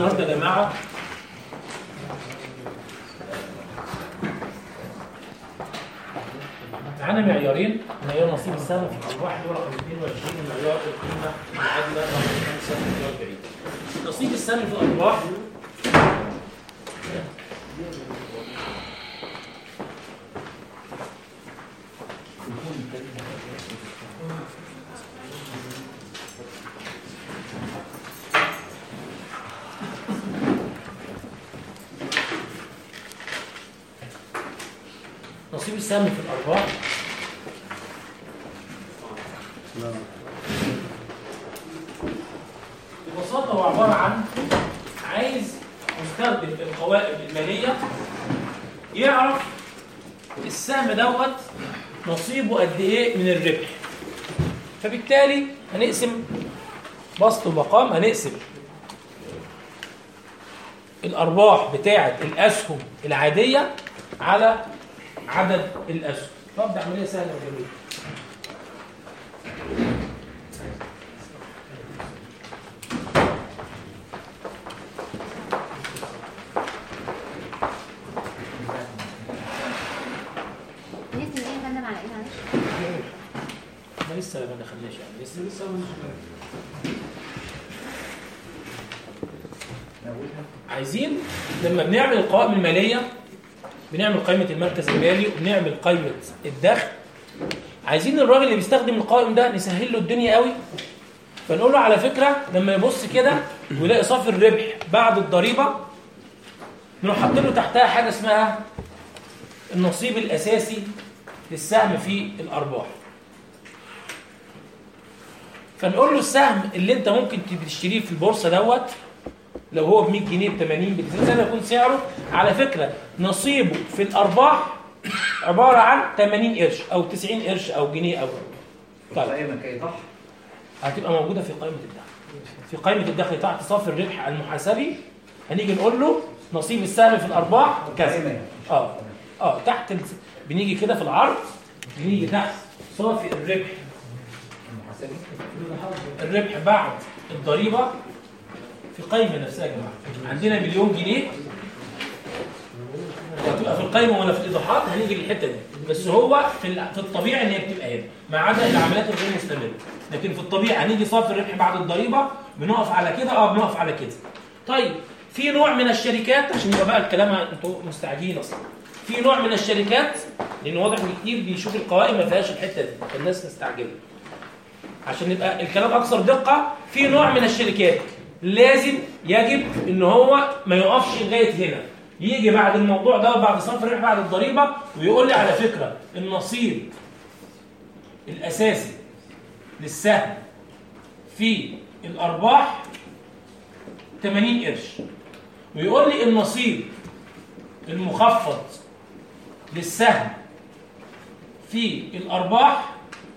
النهارده يا جماعه معانا معيارين معيار نصيب السهم في الارباح اللي هو رقم 22 ومعيار القيمه العادله رقم 45 نصيب السهم في الارباح نصيب السهم في الارباح ببساطه هو عباره عن عايز مستخدم القوائم الماليه يعرف السهم دوت نصيبه قد ايه من الربح فبالتالي هنقسم بسط ومقام هنقسم الارباح بتاعه الاسهم العاديه على عدد الاسهم طب ده عمليه سهله وجميله نقسم ايه يا فندم على ايه معلش؟ احنا لسه ما دخلناش يعني لسه لسه عايزين لما بنعمل القوائم الماليه بنعمل قائمه المركز المالي وبنعمل قائمه الدخل عايزين الراجل اللي بيستخدم القائم ده نسهل له الدنيا قوي فنقول له على فكره لما يبص كده ويلاقي صافي الربح بعد الضريبه نروح حاطين له تحتها حاجه اسمها النصيب الاساسي للسهم في الارباح فنقول له السهم اللي انت ممكن تشتريه في البورصه دوت لو هو ب 100 جنيه ب 80 ب 90 زي ما يكون سعره على فكره نصيبه في الارباح عباره عن 80 قرش او 90 قرش او جنيه او طيب قائمة كي ضح هتبقى موجوده في قائمه الدخل في قائمه الدخل تحت صافي الربح المحاسبي هنيجي نقول له نصيب السهم في الارباح كذا قائمة يعني. اه اه تحت ال... بنيجي كده في العرض بنيجي تحت صافي الربح المحاسبي الربح بعد الضريبه في قائمه نفسها يا جماعه عندنا مليون جنيه وهتبقى في القائمه ولا في الايضاحات هنيجي للحته دي بس هو في ال- في الطبيعي ان هي بتبقى هنا ما عدا العمليات الغير مستمره لكن في الطبيعي هنيجي صافي الربح بعد الضريبه بنقف على كده اه بنقف على كده طيب في نوع من الشركات عشان يبقى بقى الكلام انتوا مستعجلين اصلا في نوع من الشركات لان واضح ان كتير بيشوف القوائم ما فيهاش الحته دي فالناس مستعجله عشان يبقى الكلام اكثر دقه في نوع من الشركات لازم يجب ان هو ما يقفش لغايه هنا يجي بعد الموضوع ده بعد صرف الربح بعد الضريبه ويقول لي على فكره النصيب الاساسي للسهم في الارباح 80 قرش ويقول لي النصيب المخفض للسهم في الارباح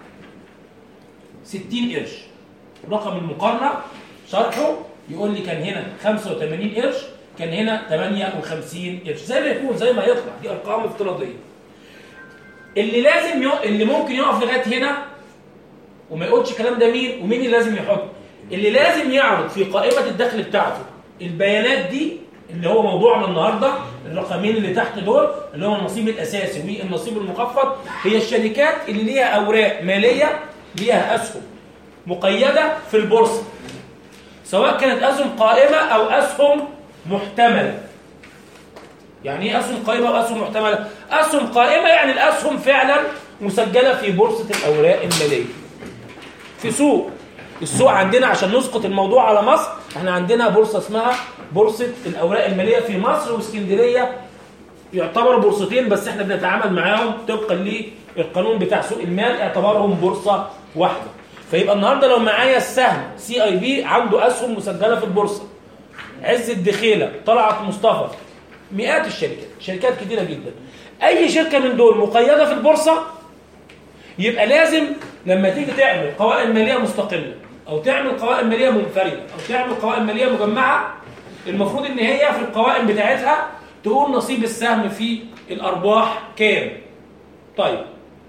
60 قرش رقم المقارنة شرحه يقول لي كان هنا 85 قرش كان هنا 58 قرش زي ما يكون زي ما يطلع دي ارقام افتراضيه اللي لازم يق... اللي ممكن يقف لغايه هنا وما يقولش الكلام ده مين ومين اللي لازم يحط اللي لازم يعرض في قائمه الدخل بتاعته البيانات دي اللي هو موضوعنا النهارده الرقمين اللي تحت دول اللي هو النصيب الاساسي والنصيب المخفض هي الشركات اللي ليها اوراق ماليه ليها اسهم مقيده في البورصه سواء كانت اسهم قائمه او اسهم محتمله يعني ايه اسهم قائمه واسهم محتمله اسهم قائمه يعني الاسهم فعلا مسجله في بورصه الاوراق الماليه في سوق السوق عندنا عشان نسقط الموضوع على مصر احنا عندنا بورصه اسمها بورصه الاوراق الماليه في مصر واسكندريه يعتبروا بورصتين بس احنا بنتعامل معاهم طبقا للقانون بتاع سوق المال اعتبرهم بورصه واحده فيبقى النهارده لو معايا السهم سي اي بي عنده اسهم مسجله في البورصه عز الدخيله طلعت مصطفى مئات الشركات شركات كتيره جدا اي شركه من دول مقيده في البورصه يبقى لازم لما تيجي تعمل قوائم ماليه مستقله او تعمل قوائم ماليه منفرده او تعمل قوائم ماليه مجمعه المفروض ان هي في القوائم بتاعتها تقول نصيب السهم في الارباح كام طيب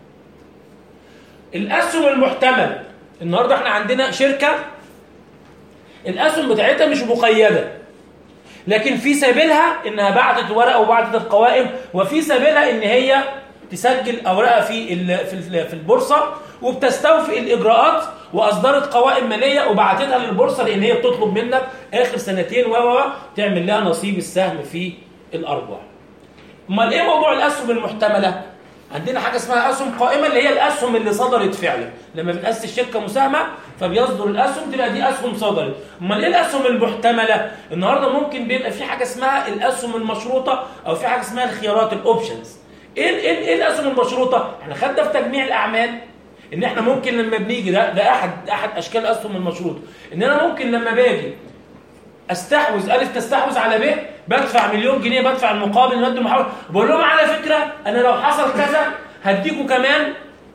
الاسهم المحتمله النهارده احنا عندنا شركه الاسهم بتاعتها مش مقيده لكن في سبيلها انها بعتت ورقه وبعتت القوائم وفي سبيلها ان هي تسجل اوراقها في ال- في ال- في البورصه وبتستوفي الاجراءات واصدرت قوائم ماليه وبعتتها للبورصه لان هي بتطلب منك اخر سنتين و و و تعمل لها نصيب السهم في الارباح. امال ايه موضوع الاسهم المحتمله؟ عندنا حاجه اسمها اسهم قائمه اللي هي الاسهم اللي صدرت فعلا لما بنأسس الشركه مساهمه فبيصدر الاسهم تبقى دي اسهم صدرت امال ايه الاسهم المحتمله النهارده ممكن بيبقى في حاجه اسمها الاسهم المشروطه او في حاجه اسمها الخيارات الاوبشنز ايه ال- ايه ايه الاسهم المشروطه احنا خدنا في تجميع الاعمال ان احنا ممكن لما بنيجي ده ده احد احد اشكال الاسهم المشروطه ان انا ممكن لما باجي استحوذ الف تستحوذ على ب بدفع مليون جنيه بدفع المقابل المادي المحاول بقول لهم على فكره انا لو حصل كذا هديكوا كمان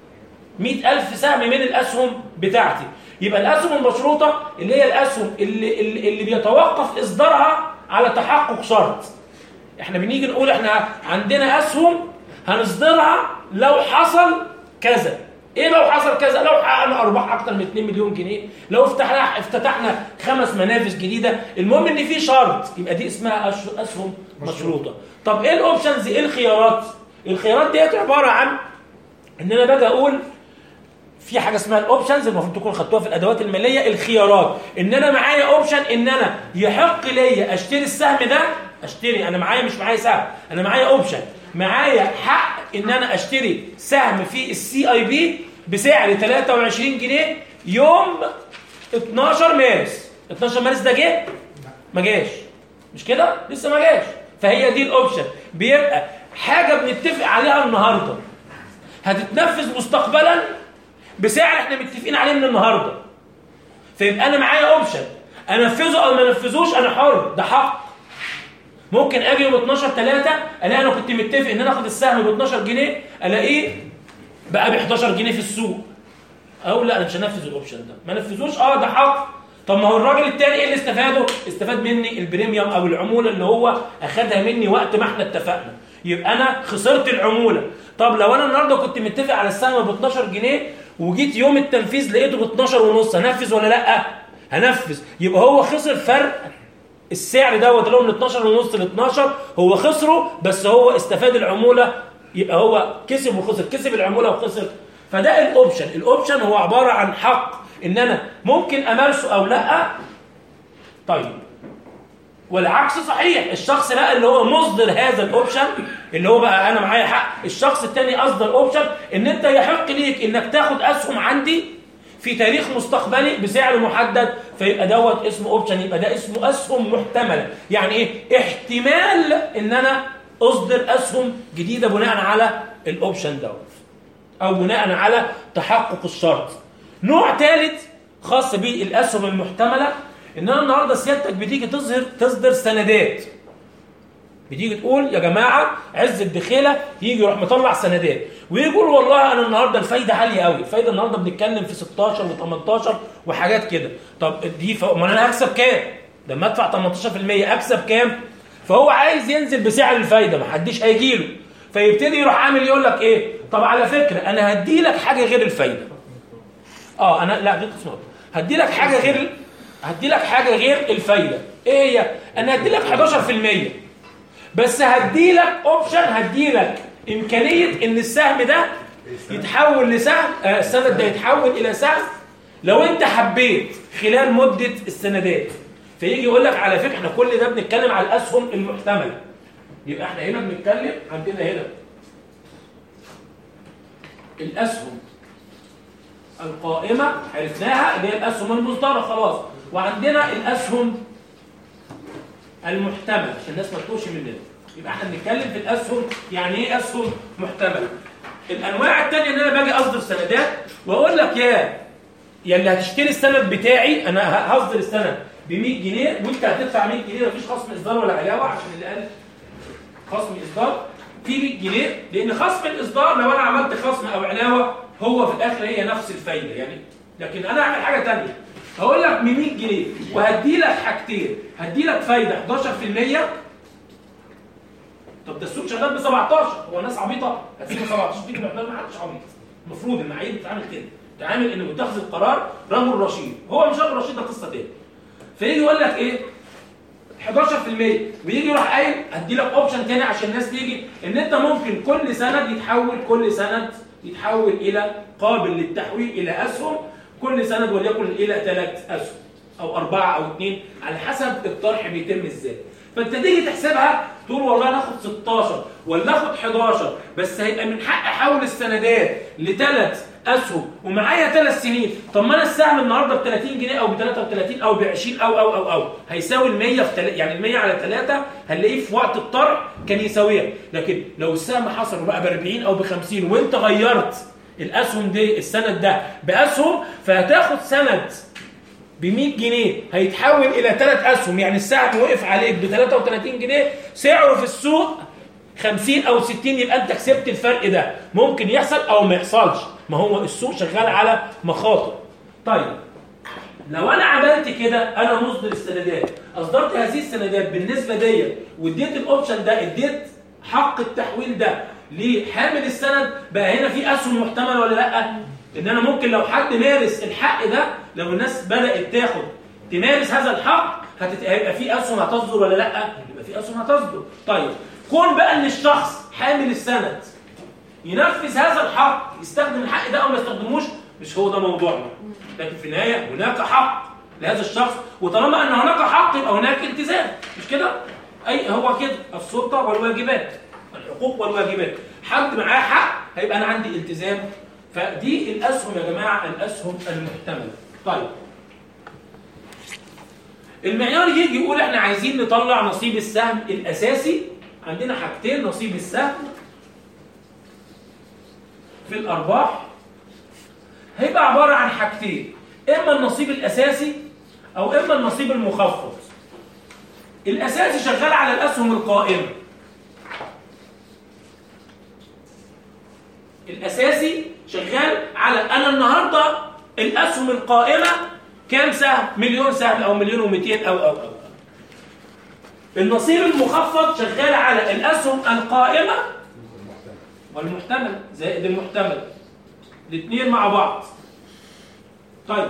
مئة ألف سهم من الأسهم بتاعتي يبقى الأسهم المشروطة اللي هي الأسهم اللي, اللي, اللي بيتوقف إصدارها على تحقق شرط احنا بنيجي نقول احنا عندنا أسهم هنصدرها لو حصل كذا ايه لو حصل كذا لو حققنا ارباح اكتر من 2 مليون جنيه لو افتحنا افتتحنا خمس منافذ جديده المهم ان في شرط يبقى دي اسمها أش- اسهم مشروطه طب ايه الاوبشنز ايه الخيارات الخيارات ديت عباره عن ان انا باجي اقول في حاجه اسمها الاوبشنز المفروض تكون خدتوها في الادوات الماليه الخيارات ان انا معايا اوبشن ان انا يحق ليا اشتري السهم ده اشتري انا معايا مش معايا سهم انا معايا اوبشن معايا حق ان انا اشتري سهم في السي اي بي بسعر 23 جنيه يوم 12 مارس 12 مارس ده جه ما جاش مش كده لسه ما جاش فهي دي الاوبشن بيبقى حاجه بنتفق عليها النهارده هتتنفذ مستقبلا بسعر احنا متفقين عليه من النهارده فيبقى انا معايا اوبشن انفذه او ما انفذوش انا حر ده حق ممكن اجي يوم 12 3 الاقي انا كنت متفق ان انا اخد السهم ب 12 جنيه الاقيه بقى ب 11 جنيه في السوق اقول لا انا مش هنفذ الاوبشن ده ما نفذوش اه ده حق طب ما هو الراجل التاني ايه اللي استفاده استفاد مني البريميوم او العموله اللي هو اخدها مني وقت ما احنا اتفقنا يبقى انا خسرت العموله طب لو انا النهارده كنت متفق على السهم ب 12 جنيه وجيت يوم التنفيذ لقيته ب 12 ونص هنفذ ولا لا هنفذ يبقى هو خسر فرق السعر دوت اللي هو من 12 ونص ل 12 هو خسره بس هو استفاد العموله يبقى هو كسب وخسر كسب العموله وخسر فده الاوبشن الاوبشن هو عباره عن حق ان انا ممكن امارسه او لا طيب والعكس صحيح الشخص بقى اللي هو مصدر هذا الاوبشن اللي هو بقى انا معايا حق الشخص الثاني اصدر اوبشن ان انت يحق ليك انك تاخد اسهم عندي في تاريخ مستقبلي بسعر محدد فيبقى دوت اسمه اوبشن يبقى ده اسمه اسهم محتمله يعني ايه احتمال ان انا اصدر اسهم جديده بناء على الاوبشن دوت او بناء على تحقق الشرط نوع ثالث خاص بالاسهم المحتمله ان انا النهارده سيادتك بتيجي تظهر تصدر سندات بتيجي تقول يا جماعه عز الدخيله يجي يروح مطلع سندات ويجي يقول والله انا النهارده الفايده عاليه قوي الفايده النهارده بنتكلم في 16 و18 وحاجات كده طب دي ف... ما انا هكسب كام لما ادفع 18% اكسب كام فهو عايز ينزل بسعر الفايده ما حدش هيجي له فيبتدي يروح عامل يقول لك ايه طب على فكره انا هدي لك حاجه غير الفايده اه انا لا غير قسم هدي لك حاجه غير هدي لك حاجه غير الفايده ايه هي انا هدي لك 11% بس هدي لك اوبشن هدي لك امكانيه ان السهم ده يتحول لسهم آه السند ده يتحول الى سهم لو انت حبيت خلال مده السندات فيجي يقول لك على فكره احنا كل ده بنتكلم على الاسهم المحتمله يبقى احنا هنا بنتكلم عندنا هنا الاسهم القائمه عرفناها اللي هي الاسهم المصدره خلاص وعندنا الاسهم المحتمل عشان الناس ما تتوهش مننا يبقى احنا بنتكلم في الاسهم يعني ايه اسهم محتمله الانواع الثانيه ان انا باجي اصدر سندات واقول لك يا يا اللي هتشتري السند بتاعي انا هصدر السند ب 100 جنيه وانت هتدفع 100 جنيه مفيش خصم اصدار ولا علاوه عشان اللي قال خصم اصدار في 100 جنيه لان خصم الاصدار لو انا عملت خصم او علاوه هو في الاخر هي نفس الفايده يعني لكن انا اعمل حاجه ثانيه هقول لك ب 100 جنيه وهدي لك حاجتين هدي لك فايده 11% طب ده السوق شغال ب 17 هو الناس عبيطه هتسيب 17 تيجي ما حدش عبيط المفروض المعايير بتتعامل كده تعامل ان متخذ القرار رجل رشيد هو مش رجل رشيد ده قصه تاني فيجي يقول لك ايه 11% ويجي يروح قايل هدي لك اوبشن تاني عشان الناس تيجي ان انت ممكن كل سند يتحول كل سند يتحول الى قابل للتحويل الى اسهم كل سند وليكن الى ثلاث اسهم او اربعه او اثنين على حسب الطرح بيتم ازاي فانت تيجي تحسبها تقول والله ناخد 16 ولا ناخد 11 بس هيبقى من حق احول السندات لثلاث اسهم ومعايا ثلاث سنين طب ما انا السهم النهارده ب 30 جنيه او ب 33 او ب 20 او او او او هيساوي ال 100 في تل... يعني ال 100 على 3 هنلاقيه في وقت الطرح كان يساويها لكن لو السهم حصل وبقى ب 40 او ب 50 وانت غيرت الاسهم دي السند ده باسهم فهتاخد سند ب 100 جنيه هيتحول الى ثلاث اسهم يعني السهم وقف عليك ب 33 جنيه سعره في السوق 50 او 60 يبقى انت كسبت الفرق ده ممكن يحصل او ما يحصلش ما هو السوق شغال على مخاطر طيب لو انا عملت كده انا مصدر السندات اصدرت هذه السندات بالنسبه دي واديت الاوبشن ده اديت حق التحويل ده لحامل السند بقى هنا في اسهم محتمله ولا لا ان انا ممكن لو حد مارس الحق ده لو الناس بدات تاخد تمارس هذا الحق هتت... هيبقى في اسهم هتصدر ولا لا يبقى في اسهم هتصدر طيب كون بقى ان الشخص حامل السند ينفذ هذا الحق يستخدم الحق ده او ما يستخدموش مش هو ده موضوعنا لكن في النهايه هناك حق لهذا الشخص وطالما ان هناك حق يبقى هناك التزام مش كده اي هو كده السلطه والواجبات الحقوق والواجبات حد معاه حق هيبقى انا عندي التزام فدي الاسهم يا جماعه الاسهم المحتمله طيب المعيار يجي يقول احنا عايزين نطلع نصيب السهم الاساسي عندنا حاجتين نصيب السهم في الارباح هيبقى عباره عن حاجتين اما النصيب الاساسي او اما النصيب المخفض الاساسي شغال على الاسهم القائمه الاساسي شغال على انا النهارده الاسهم القائمه كام سهم مليون سهم او مليون و200 او او او النصيب المخفض شغال على الاسهم القائمه والمحتمل زائد المحتمل الاثنين مع بعض طيب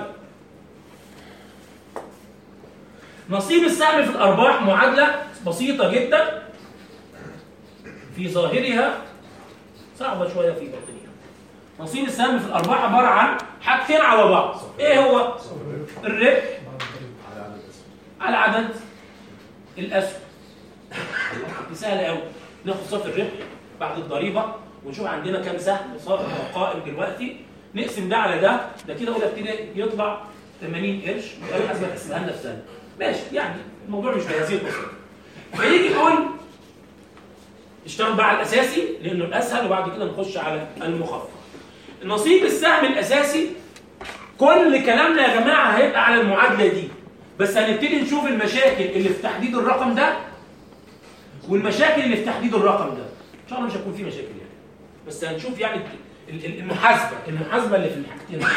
نصيب السهم في الارباح معادله بسيطه جدا في ظاهرها صعبه شويه في باطنها نصيب السهم في الارباح عباره عن حاجتين على بعض ايه هو الربح على عدد الاسهم دي سهله قوي ناخد صافي الربح بعد الضريبه ونشوف عندنا كام سهم صار قائم دلوقتي نقسم ده على ده ده كده اولى ابتدائي يطلع 80 قرش وقال حسب تقسمها لنا في سنه ماشي يعني الموضوع مش بهذه البساطه فيجي يقول اشتغل بقى على الاساسي لانه الاسهل وبعد كده نخش على المخفض نصيب السهم الاساسي كل كلامنا يا جماعه هيبقى على المعادله دي بس هنبتدي نشوف المشاكل اللي في تحديد الرقم ده والمشاكل اللي في تحديد الرقم ده ان شاء الله مش هيكون في مشاكل يعني بس هنشوف يعني ال- ال- المحاسبه المحاسبه اللي في الحاجتين دول.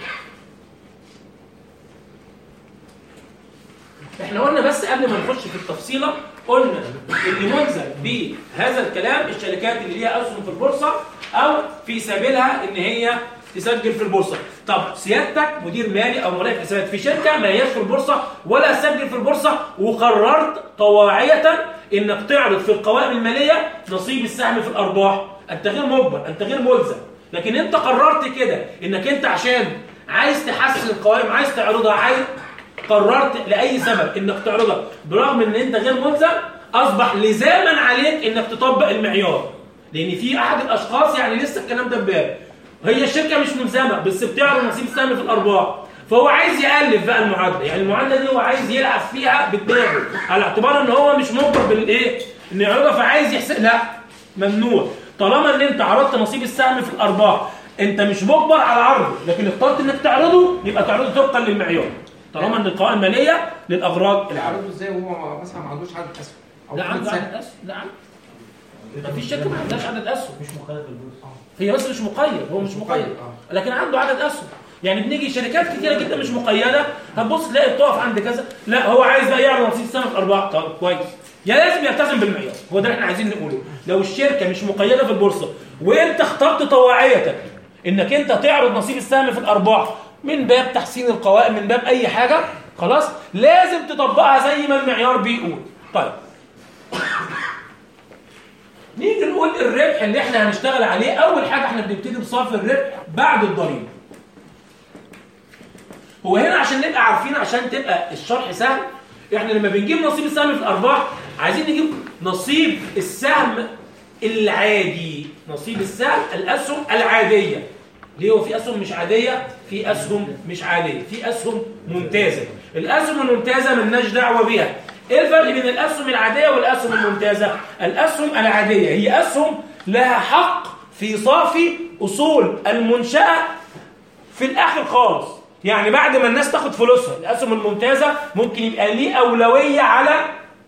احنا قلنا بس قبل ما نخش في التفصيله قلنا اللي ملزم بهذا الكلام الشركات اللي ليها اسهم في البورصه او في سبيلها ان هي تسجل في البورصه طب سيادتك مدير مالي او مراقب حسابات في شركه ما هياش في البورصه ولا سجل في البورصه وقررت طواعيه انك تعرض في القوائم الماليه نصيب السهم في الارباح انت غير مجبر انت غير ملزم لكن انت قررت كده انك انت عشان عايز تحسن القوائم عايز تعرضها عايز قررت لاي سبب انك تعرضها برغم ان انت غير ملزم اصبح لزاما عليك انك تطبق المعيار لان في احد الاشخاص يعني لسه الكلام ده امبارح هي الشركه مش ملزمه بس بتعرض نصيب سهم في الارباح فهو عايز يالف بقى المعادله يعني المعادله دي هو عايز يلعب فيها بدماغه على اعتبار ان هو مش مجبر بالايه انه يعرضها فعايز يحسب لا ممنوع طالما ان انت عرضت نصيب السهم في الارباح انت مش مجبر على عرضه لكن اخترت انك تعرضه يبقى تعرضه طبقا للمعيار طالما ان القوائم الماليه للاغراض العامه يعرضوا ازاي وهو مثلا ما عندوش عدد اسهم او لا كمان عنده سنة. عدد اسهم لا عنده ما فيش شركه ما عندهاش عدد اسهم مش مقيد بالبورصه هي بس مش مقيد هو مش مقيد آه. لكن عنده عدد اسهم يعني بنيجي شركات كتيره جدا مش مقيده هتبص تلاقي بتقف عند كذا لا هو عايز بقى يعرض نصيب السنه في ارباح طب كويس يا لازم يلتزم بالمعيار هو ده اللي احنا عايزين نقوله لو الشركه مش مقيده في البورصه وانت اخترت طواعيه انك انت تعرض نصيب السهم في الارباح من باب تحسين القوائم من باب اي حاجه خلاص لازم تطبقها زي ما المعيار بيقول طيب نيجي نقول الربح اللي احنا هنشتغل عليه اول حاجه احنا بنبتدي بصافي الربح بعد الضريبه هو هنا عشان نبقى عارفين عشان تبقى الشرح سهل احنا لما بنجيب نصيب السهم في الارباح عايزين نجيب نصيب السهم العادي نصيب السهم الاسهم العاديه ليه هو في اسهم مش عاديه في اسهم مش عاديه في اسهم ممتازه الاسهم الممتازه ملناش دعوه بيها ايه الفرق بين الاسهم العاديه والاسهم الممتازه الاسهم العاديه هي اسهم لها حق في صافي اصول المنشاه في الاخر خالص يعني بعد ما الناس تاخد فلوسها الاسهم الممتازه ممكن يبقى ليه اولويه على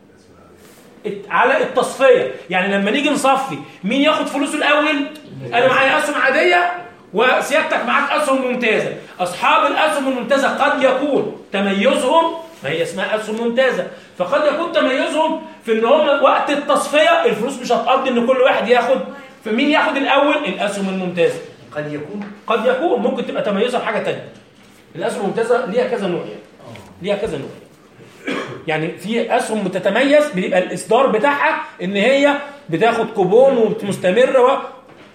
على التصفيه يعني لما نيجي نصفي مين ياخد فلوسه الاول انا معايا اسهم عاديه وسيادتك معاك اسهم ممتازه اصحاب الاسهم الممتازه قد يكون تميزهم ما هي اسمها اسهم ممتازه فقد يكون تميزهم في ان هم وقت التصفيه الفلوس مش هتقضي ان كل واحد ياخد فمين ياخد الاول الاسهم الممتازه قد يكون قد يكون ممكن تبقى تميزها بحاجه ثانيه الاسهم الممتازه ليها كذا نوع يعني ليها كذا نوع يعني في اسهم بتتميز بيبقى الاصدار بتاعها ان هي بتاخد كوبون ومستمره و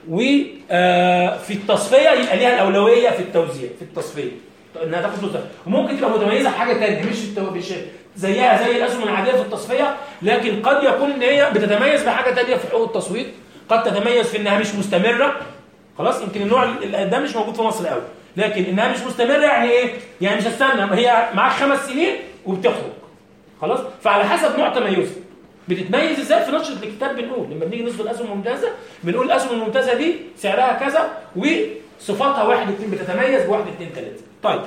وفي التصفيه يبقى ليها الاولويه في التوزيع في التصفيه انها تاخد فلوسها وممكن تبقى متميزه بحاجه ثانيه مش التو... مش زيها زي الاسهم العاديه في التصفيه لكن قد يكون ان هي بتتميز بحاجه ثانيه في حقوق التصويت قد تتميز في انها مش مستمره خلاص يمكن النوع ال- ده مش موجود في مصر قوي لكن انها مش مستمره يعني ايه يعني مش هستنى هي معاك خمس سنين وبتخرج خلاص فعلى حسب نوع تميزها بتتميز ازاي في نشره الكتاب بنقول لما بنيجي نصف الاسهم الممتازه بنقول الاسهم الممتازه دي سعرها كذا وصفاتها واحد اتنين بتتميز بواحد اتنين تلاته طيب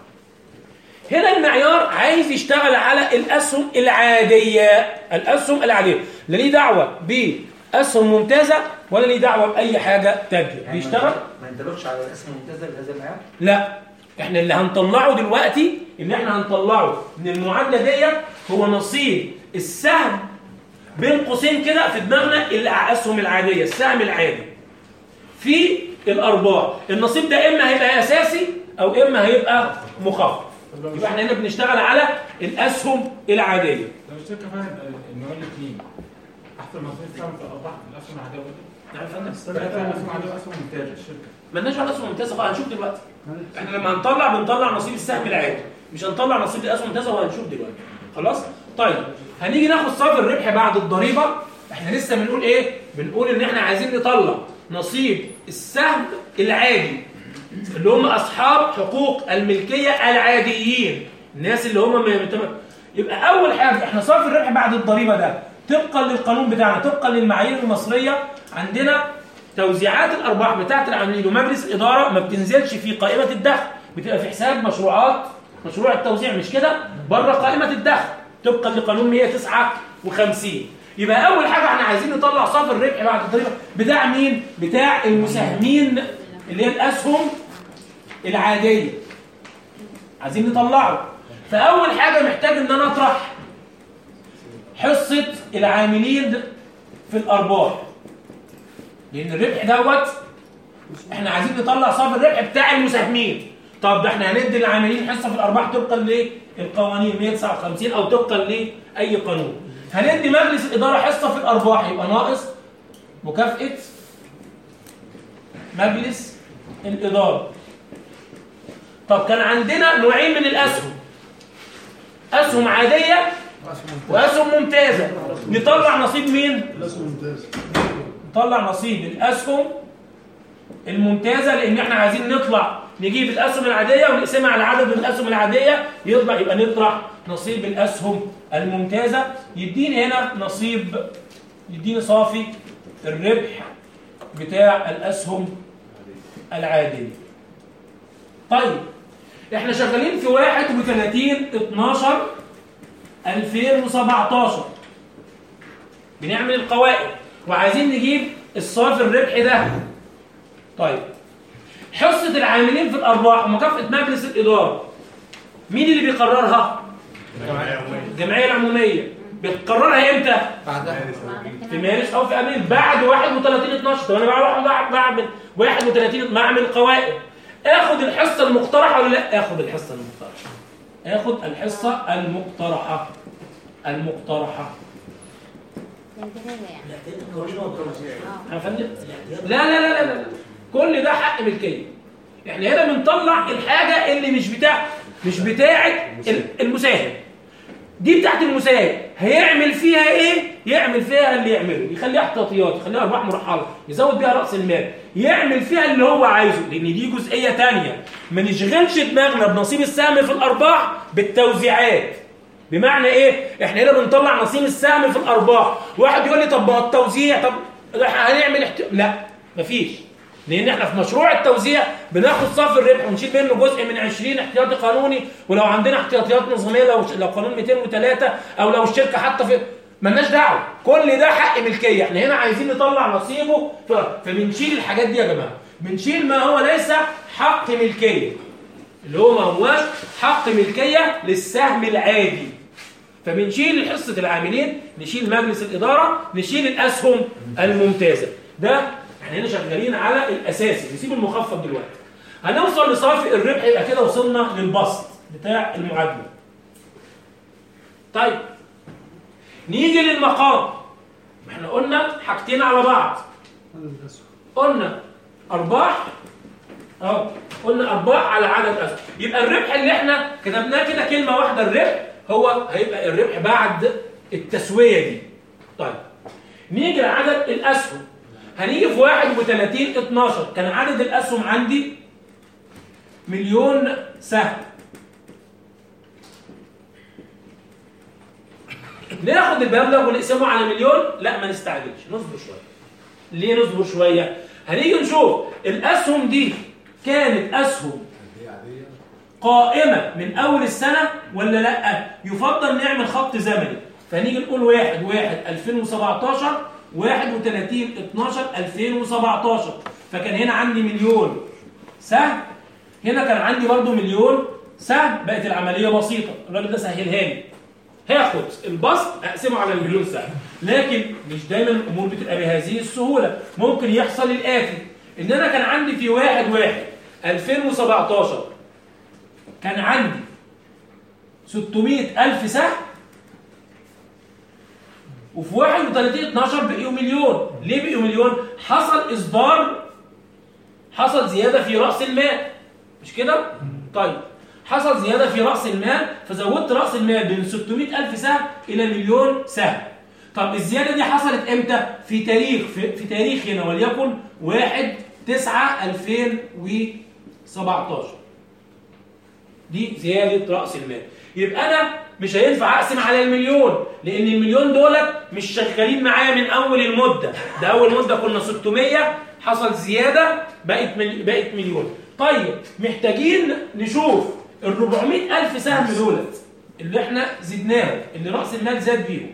هنا المعيار عايز يشتغل على الاسهم العاديه الاسهم العاديه لا ليه دعوه باسهم ممتازه ولا ليه دعوه باي حاجه تانية يعني بيشتغل ما ينطبقش على الاسم الممتازه بهذا المعيار لا احنا اللي هنطلعه دلوقتي اللي احنا هنطلعه من المعادله ديت هو نصيب السهم بين قوسين كده في دماغنا الاسهم العاديه السهم العادي في الارباح النصيب ده اما هيبقى اساسي او اما هيبقى مخفف يبقى احنا هنا بنشتغل على الاسهم العاديه لو الشركه فاهم ان هو الاثنين احسن مصاريف تعمل في الارباح الاسهم العاديه برضه نعم يا فندم الاسهم العاديه واسهم ممتازه الشركه مالناش على اسهم ممتازه خالص هنشوف دلوقتي احنا لما هنطلع بنطلع نصيب السهم العادي مش هنطلع نصيب الاسهم الممتازه وهنشوف دلوقتي خلاص طيب هنيجي ناخد صافي الربح بعد الضريبه احنا لسه بنقول ايه بنقول ان احنا عايزين نطلع نصيب السهم العادي اللي هم اصحاب حقوق الملكيه العاديين الناس اللي هم م- متم- يبقى اول حاجه احنا صافي الربح بعد الضريبه ده طبقا للقانون بتاعنا طبقا للمعايير المصريه عندنا توزيعات الارباح بتاعه العاملين ومجلس الاداره ما بتنزلش في قائمه الدخل بتبقى في حساب مشروعات مشروع التوزيع مش كده بره قائمه الدخل طبقا لقانون 159 يبقى اول حاجه احنا عايزين نطلع صافي الربح بعد الضريبه بتاع مين بتاع المساهمين اللي هي الاسهم العاديه عايزين نطلعه فاول حاجه محتاج ان انا اطرح حصه العاملين في الارباح لان الربح دوت احنا عايزين نطلع صافي الربح بتاع المساهمين طب ده احنا هندي للعاملين حصه في الارباح طبقا للقوانين 159 او طبقا لاي قانون هندي مجلس الاداره حصه في الارباح يبقى ناقص مكافاه مجلس الاداره طب كان عندنا نوعين من الاسهم اسهم عاديه واسهم ممتازه نطلع نصيب مين نطلع نصيب الاسهم الممتازه لان احنا عايزين نطلع نجيب الاسهم العاديه ونقسمها على عدد من الاسهم العاديه يطلع يبقى نطرح نصيب الاسهم الممتازه يديني هنا نصيب يديني صافي الربح بتاع الاسهم العاديه طيب احنا شغالين في 31 12 2017 بنعمل القوائم وعايزين نجيب الصافي الربح ده طيب حصة العاملين في الأرباح ومكافأة مجلس الإدارة مين اللي بيقررها؟ الجمعية العمومية بتقررها امتى؟ بعدها في مارس او في ابريل بعد 31 12 طب انا بعمل بعمل 31 بعمل قوائم اخد الحصه المقترحه ولا لا؟ اخد الحصه المقترحه اخد الحصه المقترحه المقترحه الانتهاء يعني الاحتياط القانوني والتوزيع اه يا فندم لا لا لا لا لا كل ده حق ملكيه احنا هنا بنطلع الحاجه اللي مش بتاع مش بتاعه ال- المساهم دي بتاعت المساهم هيعمل فيها ايه يعمل فيها اللي يعمله يخليها احتياطيات يخليها ارباح مرحله يزود بيها راس المال يعمل فيها اللي هو عايزه لان دي جزئيه تانية ما نشغلش دماغنا بنصيب السهم في الارباح بالتوزيعات بمعنى ايه احنا هنا بنطلع نصيب السهم في الارباح واحد يقول لي طب ما هو التوزيع طب إحنا هنعمل احت... لا مفيش لان احنا في مشروع التوزيع بناخد صافي الربح ونشيل منه جزء من 20 احتياطي قانوني ولو عندنا احتياطيات نظاميه لو لو قانون 203 او لو الشركه حاطه في ملناش دعوه كل ده حق ملكيه احنا هنا عايزين نطلع نصيبه ف... فبنشيل الحاجات دي يا جماعه بنشيل ما هو ليس حق ملكيه اللي هو ما هواش حق ملكيه للسهم العادي فبنشيل حصة العاملين نشيل مجلس الإدارة نشيل الأسهم الممتازة ده احنا هنا شغالين على الأساسي نسيب المخفض دلوقتي هنوصل لصافي الربح يبقى كده وصلنا للبسط بتاع المعادلة طيب نيجي للمقام احنا قلنا حاجتين على بعض قلنا أرباح اه قلنا أرباح على عدد أسهم يبقى الربح اللي احنا كتبناه كده كلمة واحدة الربح هو هيبقى الربح بعد التسوية دي طيب نيجي لعدد الأسهم هنيجي في 31 12 كان عدد الأسهم عندي مليون سهم ناخد المبلغ ونقسمه على مليون لا ما نستعجلش نصبر شوية ليه نصبر شوية هنيجي نشوف الأسهم دي كانت أسهم قائمة من أول السنة ولا لأ؟ يفضل نعمل خط زمني فنيجي نقول واحد واحد 2017 31 12 2017 فكان هنا عندي مليون سهم هنا كان عندي برضو مليون سهم بقت العملية بسيطة الراجل ده سهلها لي هاخد البسط اقسمه على المليون سهم لكن مش دايما الامور بتبقى بهذه السهوله ممكن يحصل الاتي ان انا كان عندي في واحد واحد 2017 كان عندي 600 ألف سهم وفي 31 12 بقيوا مليون ليه بقيوا مليون؟ حصل إصدار حصل زيادة في رأس المال مش كده؟ طيب حصل زيادة في رأس المال فزودت رأس المال من 600 ألف سهم إلى مليون سهم طب الزيادة دي حصلت إمتى؟ في تاريخ في, في تاريخ هنا وليكن 1 9 2017 دي زيادة رأس المال يبقى أنا مش هينفع أقسم على المليون لأن المليون دولت مش شغالين معايا من أول المدة ده أول مدة كنا 600 حصل زيادة بقت مل... بقت مليون طيب محتاجين نشوف ال 400 ألف سهم دولت اللي احنا زدناهم اللي رأس المال زاد بيهم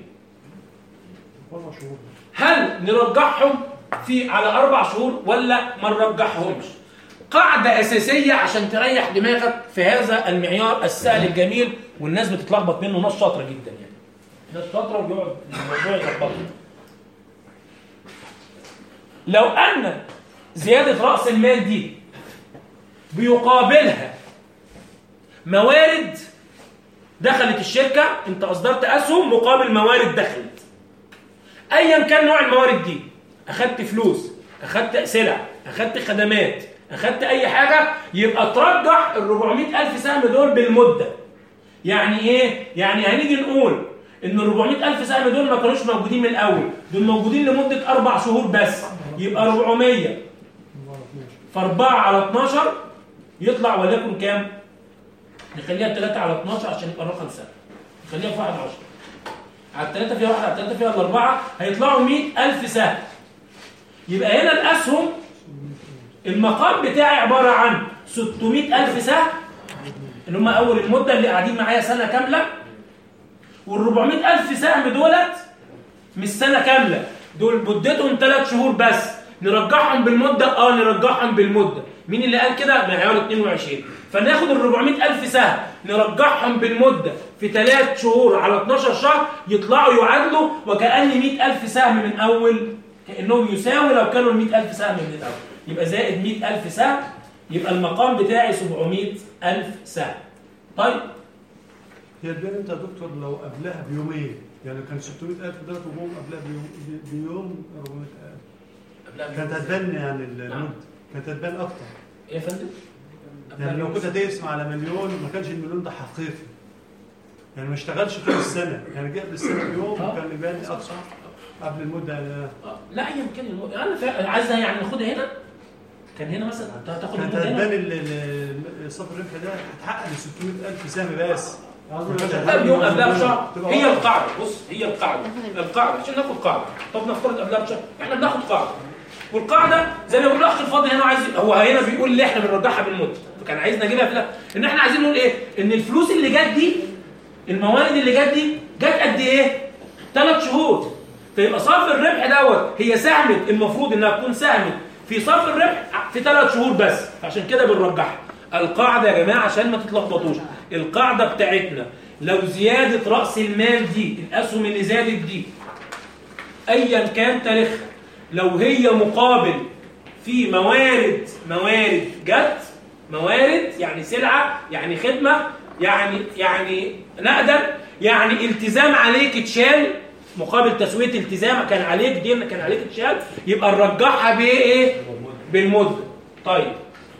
هل نرجعهم في على أربع شهور ولا ما نرجعهمش قاعدة أساسية عشان تريح دماغك في هذا المعيار السهل الجميل والناس بتتلخبط منه ناس شاطرة جدا يعني ناس شاطرة وبيقعد الموضوع يلخبطهم لو أن زيادة رأس المال دي بيقابلها موارد دخلت الشركة انت أصدرت أسهم مقابل موارد دخلت أيا كان نوع الموارد دي أخدت فلوس أخدت سلع أخدت خدمات أخدت أي حاجة يبقى ترجح ال 400 ألف سهم دول بالمدة يعني إيه؟ يعني هنيجي نقول إن ال 400 ألف سهم دول ما كانوش موجودين من الأول دول موجودين لمدة أربع شهور بس يبقى 400 في 4 على 12 يطلع وليكن كام؟ نخليها 3 على 12 عشان يبقى الرقم سهل نخليها في 1 10 على الثلاثة فيها واحد على الثلاثة فيها الأربعة هيطلعوا 100000 سهم يبقى هنا الأسهم المقام بتاعي عبارة عن 600000 سهم اللي هم أول المدة اللي قاعدين معايا سنة كاملة وال 400000 سهم دولت مش سنة كاملة دول مدتهم ثلاث شهور بس نرجعهم بالمدة اه نرجعهم بالمدة مين اللي قال كده معيار 22 فناخد ال 400000 سهم نرجعهم بالمدة في ثلاث شهور على 12 شهر يطلعوا يعادلوا وكأن 100000 سهم من أول كأنهم يساوي لو كانوا ال 100000 سهم من الأول يبقى زائد 100000 سهم يبقى المقام بتاعي 700000 سهم طيب هي البيع امتى يا دكتور لو قبلها بيومين يعني كان 600000 دلوقتي وجم قبلها بيوم بي- بيوم 400000 كانت هتبان يعني نعم. المده كانت هتبان اكتر ايه يا فندم؟ يعني لو كنت هتقسم على مليون ما كانش المليون ده حقيقي يعني ما اشتغلش طول السنه يعني جه قبل السنه بيوم آه. وكان يبان صح، اكتر صح. قبل المده يعني آه، لا ايا كان الم... انا فا... عايزها يعني ناخدها هنا كان هنا مثلا هتاخد كانت المده هنا هتبان ال- ال- صافي الربح ده هتحقق ال 600000 سهم بس قبل يوم قبلها بشهر تبقى هي واضحة. القاعده بص هي القاعده القاعده عشان ناخد قاعده طب نفترض قبلها بشهر احنا بناخد قاعده والقاعده زي ما بيقول الاخ الفاضل هنا عايز هو هنا بيقول لي احنا بنرجعها بالمده كان عايزنا نجيبها في الآخر. ان احنا عايزين نقول ايه ان الفلوس اللي جت دي الموارد اللي جت دي جت قد ايه ثلاث شهور فيبقى صافي الربح دوت هي ساهمت المفروض انها تكون ساهمت في صافي الربح في ثلاث شهور بس عشان كده بنرجحها القاعده يا جماعه عشان ما تتلخبطوش القاعده بتاعتنا لو زياده راس المال دي الاسهم اللي زادت دي ايا كان تاريخها لو هي مقابل في موارد موارد جت موارد يعني سلعه يعني خدمه يعني يعني نقدا يعني التزام عليك اتشال مقابل تسويه التزام كان عليك دين كان عليك اتشال يبقى نرجعها بايه بالمده طيب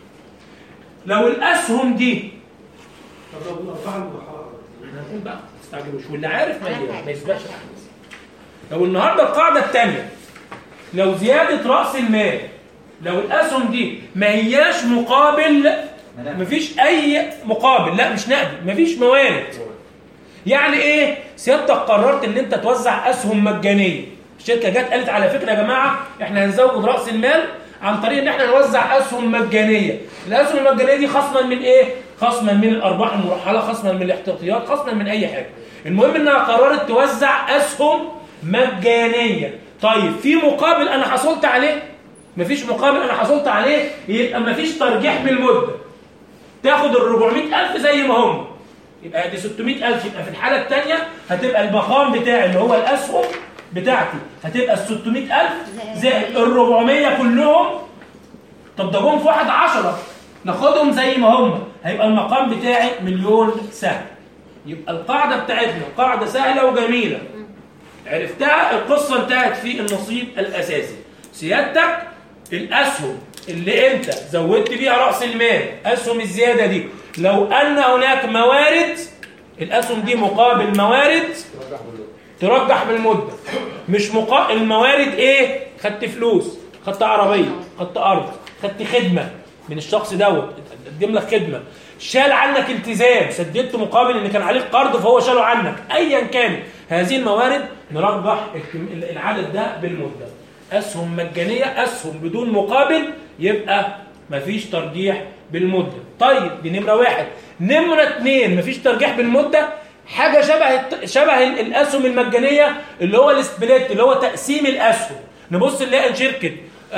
لو الاسهم دي طب لو الارباح المضحيه هنقول بقى ما تستعجلوش واللي عارف ما ي- ما يسبقش الاحداث لو النهارده القاعده الثانيه لو زياده راس المال لو الاسهم دي ما هياش مقابل مفيش اي مقابل لا مش نقدي مفيش موارد يعني ايه سيادتك قررت ان انت توزع اسهم مجانيه الشركه جت قالت على فكره يا جماعه احنا هنزود راس المال عن طريق ان احنا نوزع اسهم مجانيه الاسهم المجانيه دي خصما من ايه خصما من الارباح المرحله خصما من الاحتياطيات خصما من اي حاجه المهم انها قررت توزع اسهم مجانيه طيب في مقابل انا حصلت عليه مفيش مقابل انا حصلت عليه يبقى مفيش ترجيح بالمده تاخد ال 400000 زي ما هم يبقى دي 600000 يبقى في الحاله الثانيه هتبقى المقام بتاعي اللي هو الاسهم بتاعتي هتبقى ال 600000 زائد ال 400 كلهم طب ده جم في واحد 10 ناخدهم زي ما هم هيبقى المقام بتاعي مليون سهم يبقى القاعده بتاعتنا قاعده سهله وجميله عرفتها القصه انتهت في النصيب الاساسي سيادتك الاسهم اللي انت زودت بيها راس المال اسهم الزياده دي لو ان هناك موارد الاسهم دي مقابل موارد ترجح بالمده مش مقابل الموارد ايه خدت فلوس خدت عربيه خدت ارض خدت خدمه من الشخص دوت قدم لك خدمه شال عنك التزام سددت مقابل ان كان عليك قرض فهو شاله عنك ايا كان هذه الموارد نرجح الكم- العدد ده بالمده اسهم مجانيه اسهم بدون مقابل يبقى مفيش ترجيح بالمده طيب دي نمره واحد نمره اتنين مفيش ترجيح بالمده حاجه شبه الت- شبه ال- الاسهم المجانيه اللي هو السبليت اللي هو تقسيم الاسهم نبص نلاقي شركه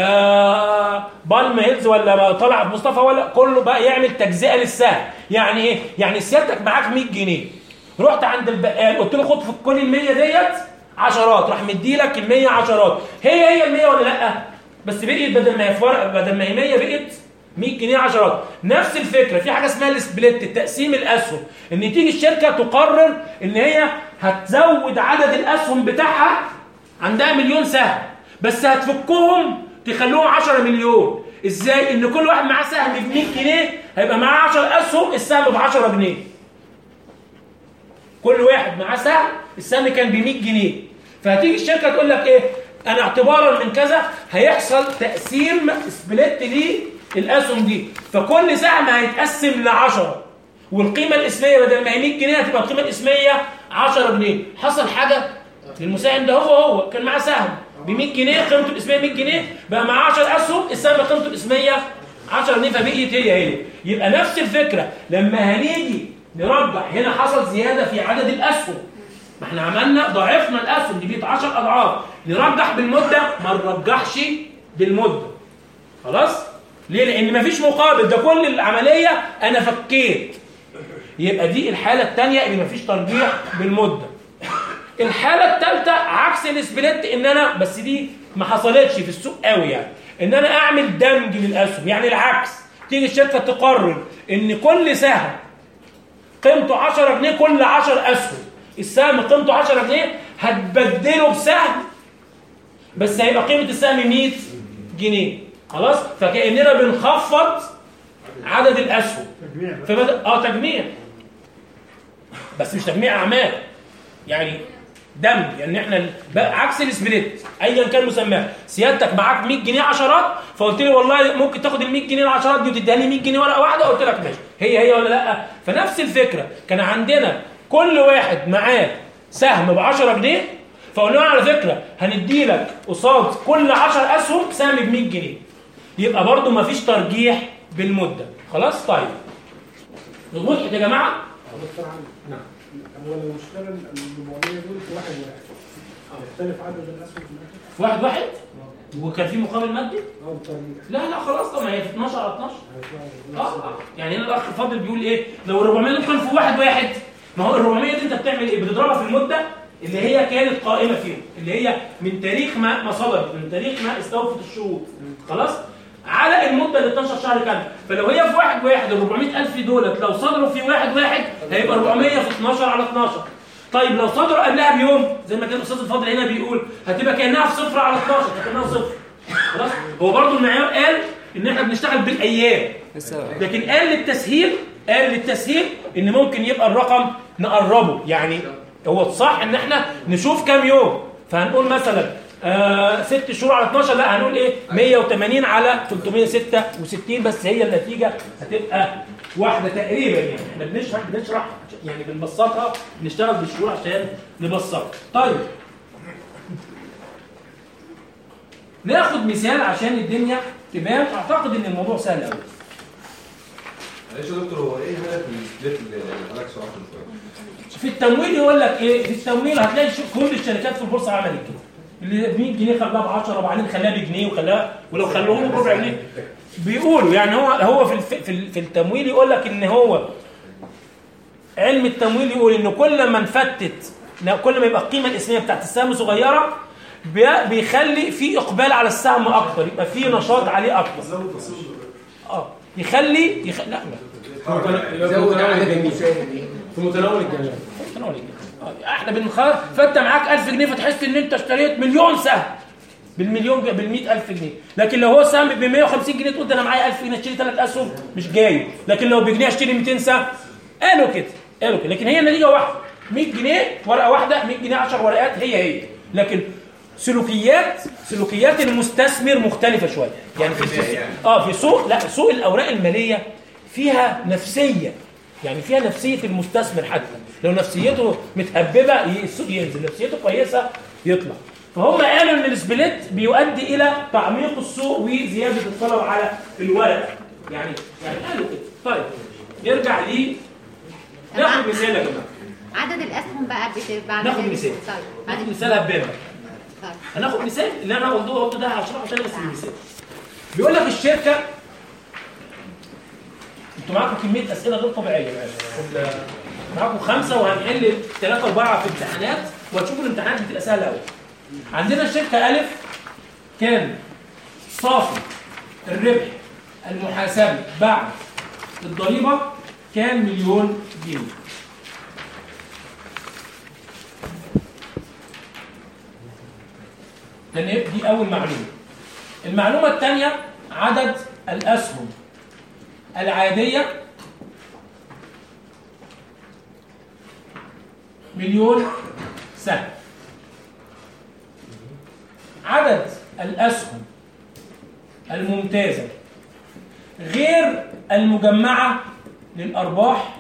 آه بالم هيلز ولا طلعت مصطفى ولا كله بقى يعمل تجزئه للسهم يعني ايه يعني سيادتك معاك 100 جنيه رحت عند البقال قلت له خد في كل ال 100 ديت عشرات راح مديلك ال 100 عشرات هي هي ال 100 ولا لا بس بقيت بدل ما هي في ورقه بدل ما هي 100 بقت 100 جنيه عشرات نفس الفكره في حاجه اسمها السبليت تقسيم الاسهم ان تيجي الشركه تقرر ان هي هتزود عدد الاسهم بتاعها عندها مليون سهم بس هتفكهم تخلوهم 10 مليون ازاي ان كل واحد معاه سهم ب 100 جنيه هيبقى معاه 10 اسهم السهم ب 10 جنيه كل واحد معاه سهم السهم كان ب 100 جنيه فهتيجي الشركه تقول لك ايه انا اعتبارا من كذا هيحصل تقسيم سبليت للاسهم دي فكل سهم هيتقسم ل 10 والقيمه الاسميه بدل ما هي 100 جنيه هتبقى القيمه الاسميه 10 جنيه حصل حاجه للمساهم ده هو هو كان معاه سهم ب 100 جنيه قيمته الاسميه 100 جنيه بقى معاه 10 اسهم السهم قيمته الاسميه 10 جنيه فبقيت هي هي يبقى نفس الفكره لما هنيجي نرجح هنا حصل زياده في عدد الاسهم ما احنا عملنا ضعفنا الاسهم دي بقت 10 اضعاف نرجح بالمده ما نرجحش بالمده خلاص ليه لان مفيش مقابل ده كل العمليه انا فكيت يبقى دي الحاله الثانيه اللي مفيش ترجيح بالمده الحاله الثالثه عكس السبليت ان انا بس دي ما حصلتش في السوق قوي يعني ان انا اعمل دمج للاسهم يعني العكس تيجي الشركه تقرر ان كل سهم قيمته 10 جنيه كل 10 اسهم السهم قيمته 10 جنيه هتبدله بسهم بس هيبقى قيمه السهم 100 جنيه خلاص فكاننا بنخفض عدد الاسهم تجميع بقى. فبدأ اه تجميع بس مش تجميع اعمال يعني دمج يعني احنا ال- بقى عكس السبليت ايا كان مسماه سيادتك معاك 100 جنيه عشرات فقلت لي والله ممكن تاخد ال 100 جنيه العشرات دي وتديها لي 100 جنيه ورقه واحده قلت لك ماشي هي هي ولا لا فنفس الفكره كان عندنا كل واحد معاه سهم ب 10 جنيه فقلنا له على فكره هندي لك قصاد كل 10 اسهم سهم ب 100 جنيه يبقى برضو مفيش ترجيح بالمده خلاص طيب وضحت يا جماعه دكتور عمرو نعم. هو لو اشترى ال 400 دول في واحد واحد يختلف عدد الاسهم في الاخر؟ في واحد واحد وكان في مقابل مادي اه بالطريقه لا لا خلاص طب ما هي في 12 على 12 هيطلعوا اه آه. يعني هنا الاخ فاضل بيقول ايه لو ال 400 دول كان في واحد واحد ما هو ال 400 دي انت بتعمل ايه بتضربها في المده اللي هي كانت قائمه فيهم اللي هي من تاريخ ما ما صدرت من تاريخ ما استوفت الشروط خلاص على المده ال 12 شهر كامل فلو هي في واحد واحد ال 400000 دولت لو صدروا في واحد واحد هيبقى 400 في 12 على 12 طيب لو صدروا قبلها بيوم زي ما كان الاستاذ الفاضل هنا بيقول هتبقى كانها في صفر على 12 كانها صفر خلاص هو برضو المعيار قال ان احنا بنشتغل بالايام لكن قال للتسهيل قال للتسهيل ان ممكن يبقى الرقم نقربه يعني هو الصح ان احنا نشوف كام يوم فهنقول مثلا آه ست شهور على 12 لا هنقول ايه 180 على 366 بس هي النتيجه هتبقى واحده تقريبا يعني احنا بنشرح بنشرح يعني بنبسطها بنشتغل بالشهور عشان نبسطها طيب ناخد مثال عشان الدنيا تبان اعتقد ان الموضوع سهل قوي معلش يا دكتور هو ايه هدف السبليت اللي حضرتك شرحته من شويه؟ في التمويل يقول لك ايه في التمويل هتلاقي شو- كل الشركات في البورصه عملت كده اللي ب 100 جنيه خلاها ب 10 وبعدين خلاها بجنيه وخلاها ولو خلوهم بربع جنيه بيقولوا يعني هو هو في الف- في ال- في التمويل يقول لك ان هو علم التمويل يقول ان كل ما انفتت لا، كل ما يبقى القيمه الاسميه بتاعت السهم صغيره بي- بيخلي في اقبال على السهم اكتر يبقى في نشاط عليه اكتر اه يخلي يخ... لا لا زود عدد المساهمين في متناول الجميع متناول الجميع آه، احنا بنخرج فانت معاك 1000 جنيه فتحس ان انت اشتريت مليون سهم بالمليون بال 100000 جنيه لكن لو هو سهم ب 150 جنيه تقول ده انا معايا 1000 جنيه اشتري ثلاث اسهم مش جاي لكن لو بجنيه اشتري 200 سهم قالوا كده قالوا كده لكن هي النتيجه واحده 100 جنيه ورقه واحده 100 جنيه 10 ورقات هي هي لكن سلوكيات سلوكيات المستثمر مختلفه شويه يعني في في- اه في سوق لا سوق الاوراق الماليه فيها نفسيه يعني فيها نفسيه المستثمر حتى لو نفسيته متهببه ي- السوق ينزل نفسيته كويسه يطلع فهم قالوا ان السبليت بيؤدي الى تعميق السوق وزياده الطلب على الورق يعني يعني قالوا كده طيب نرجع لي ناخد مثال يا جماعه عدد الاسهم بقى بت- بعد ناخد ذلك. مثال. طيب ناخد بعد مثال هبان بقى طيب هناخد مثال اللي انا قلته قلته ده هشرحه تاني بس المثال بيقول لك الشركه انتوا معاكم كميه اسئله غير طبيعيه ال- معاكم خمسه وهنحل ثلاثه اربعه في امتحانات وهتشوفوا الامتحانات بتبقى سهله قوي عندنا الشركه الف كان صافي الربح المحاسبي بعد الضريبه كان مليون جنيه لان دي اول معلومه المعلومه الثانيه عدد الاسهم العاديه مليون سهم عدد الاسهم الممتازه غير المجمعه للارباح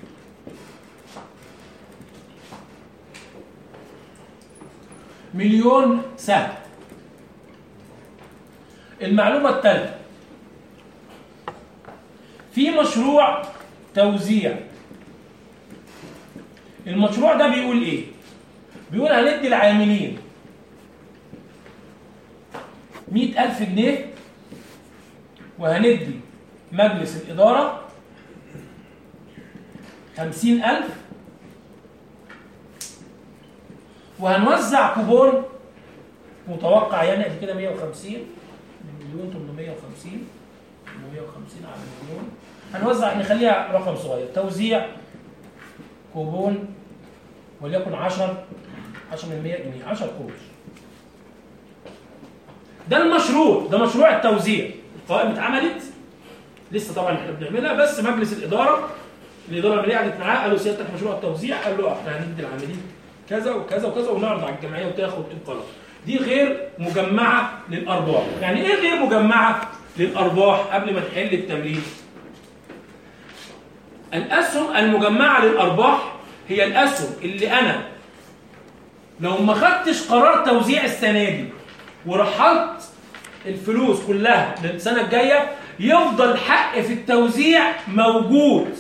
مليون سهم المعلومة الثالثة في مشروع توزيع المشروع ده بيقول ايه بيقول هندي العاملين مئة ألف جنيه وهندي مجلس الإدارة خمسين ألف وهنوزع كوبون متوقع يعني قد كده 150 مليون 850 850 على مليون هنوزع نخليها رقم صغير توزيع كوبون وليكن 10 10 من 100 جنيه 10 قروش ده المشروع ده مشروع التوزيع القوائم اتعملت لسه طبعا احنا بنعملها بس مجلس الاداره الاداره الماليه قعدت معاه قالوا سيادتك مشروع التوزيع قال له احنا هندي العاملين كذا وكذا وكذا ونعرض على الجمعيه وتاخد القرار دي غير مجمعه للارباح يعني ايه غير مجمعه للارباح قبل ما نحل التمرين الاسهم المجمعه للارباح هي الاسهم اللي انا لو ما خدتش قرار توزيع السنه دي ورحلت الفلوس كلها للسنه الجايه يفضل حق في التوزيع موجود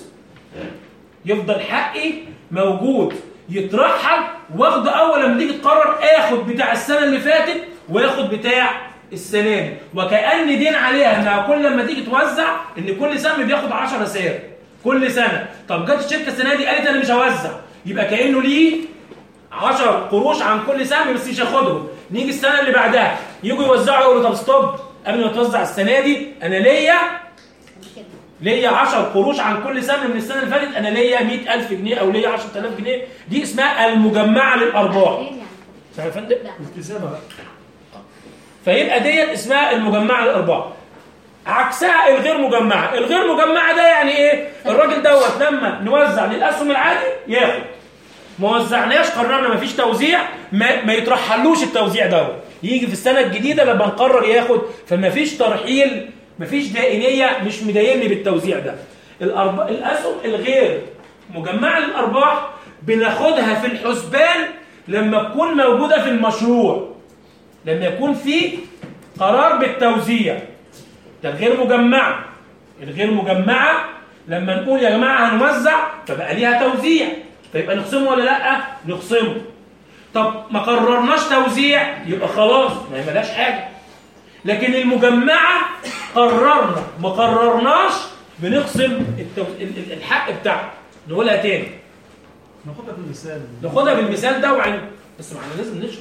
يفضل حقي موجود يترحل واخده اول لما تيجي تقرر اخد بتاع السنه اللي فاتت واخد بتاع السنه دي وكأن دين عليها انها كل لما تيجي توزع ان كل سهم بياخد 10 سعر كل سنه طب جت الشركه السنه دي قالت انا مش هوزع يبقى كانه ليه 10 قروش عن كل سهم بس مش هاخدهم نيجي السنه اللي بعدها يجوا يوزعوا يقولوا طب ستوب قبل ما توزع السنه دي انا ليا كده ليا 10 قروش عن كل سهم من السنه اللي فاتت انا ليا 100000 جنيه او ليا 10000 جنيه دي اسمها المجمعه للارباح ليه يعني؟ فاهم يا فندم لا التزامها بقى فيبقى ديت اسمها المجمعه للارباح عكسها الغير مجمعه الغير مجمعه ده يعني ايه الراجل دوت لما نوزع للاسهم العادي ياخد ما وزعناش قررنا مفيش توزيع ما, ما يترحلوش التوزيع دوت يجي في السنه الجديده لما نقرر ياخد فمفيش ترحيل مفيش دائنيه مش مدايني بالتوزيع ده الأرب... الاسهم الغير مجمعه للارباح بناخدها في الحسبان لما تكون موجوده في المشروع لما يكون في قرار بالتوزيع ده الغير مجمعة الغير مجمعة لما نقول يا جماعة هنوزع فبقى ليها توزيع فيبقى نخصمه ولا لا نخصمه طب ما قررناش توزيع يبقى خلاص ما هي ملهاش حاجة لكن المجمعة قررنا ما قررناش بنخصم التو... ال- ال- الحق بتاعه نقولها تاني ناخدها بالمثال ناخدها بالمثال ده وعين بس ما احنا لازم نشرح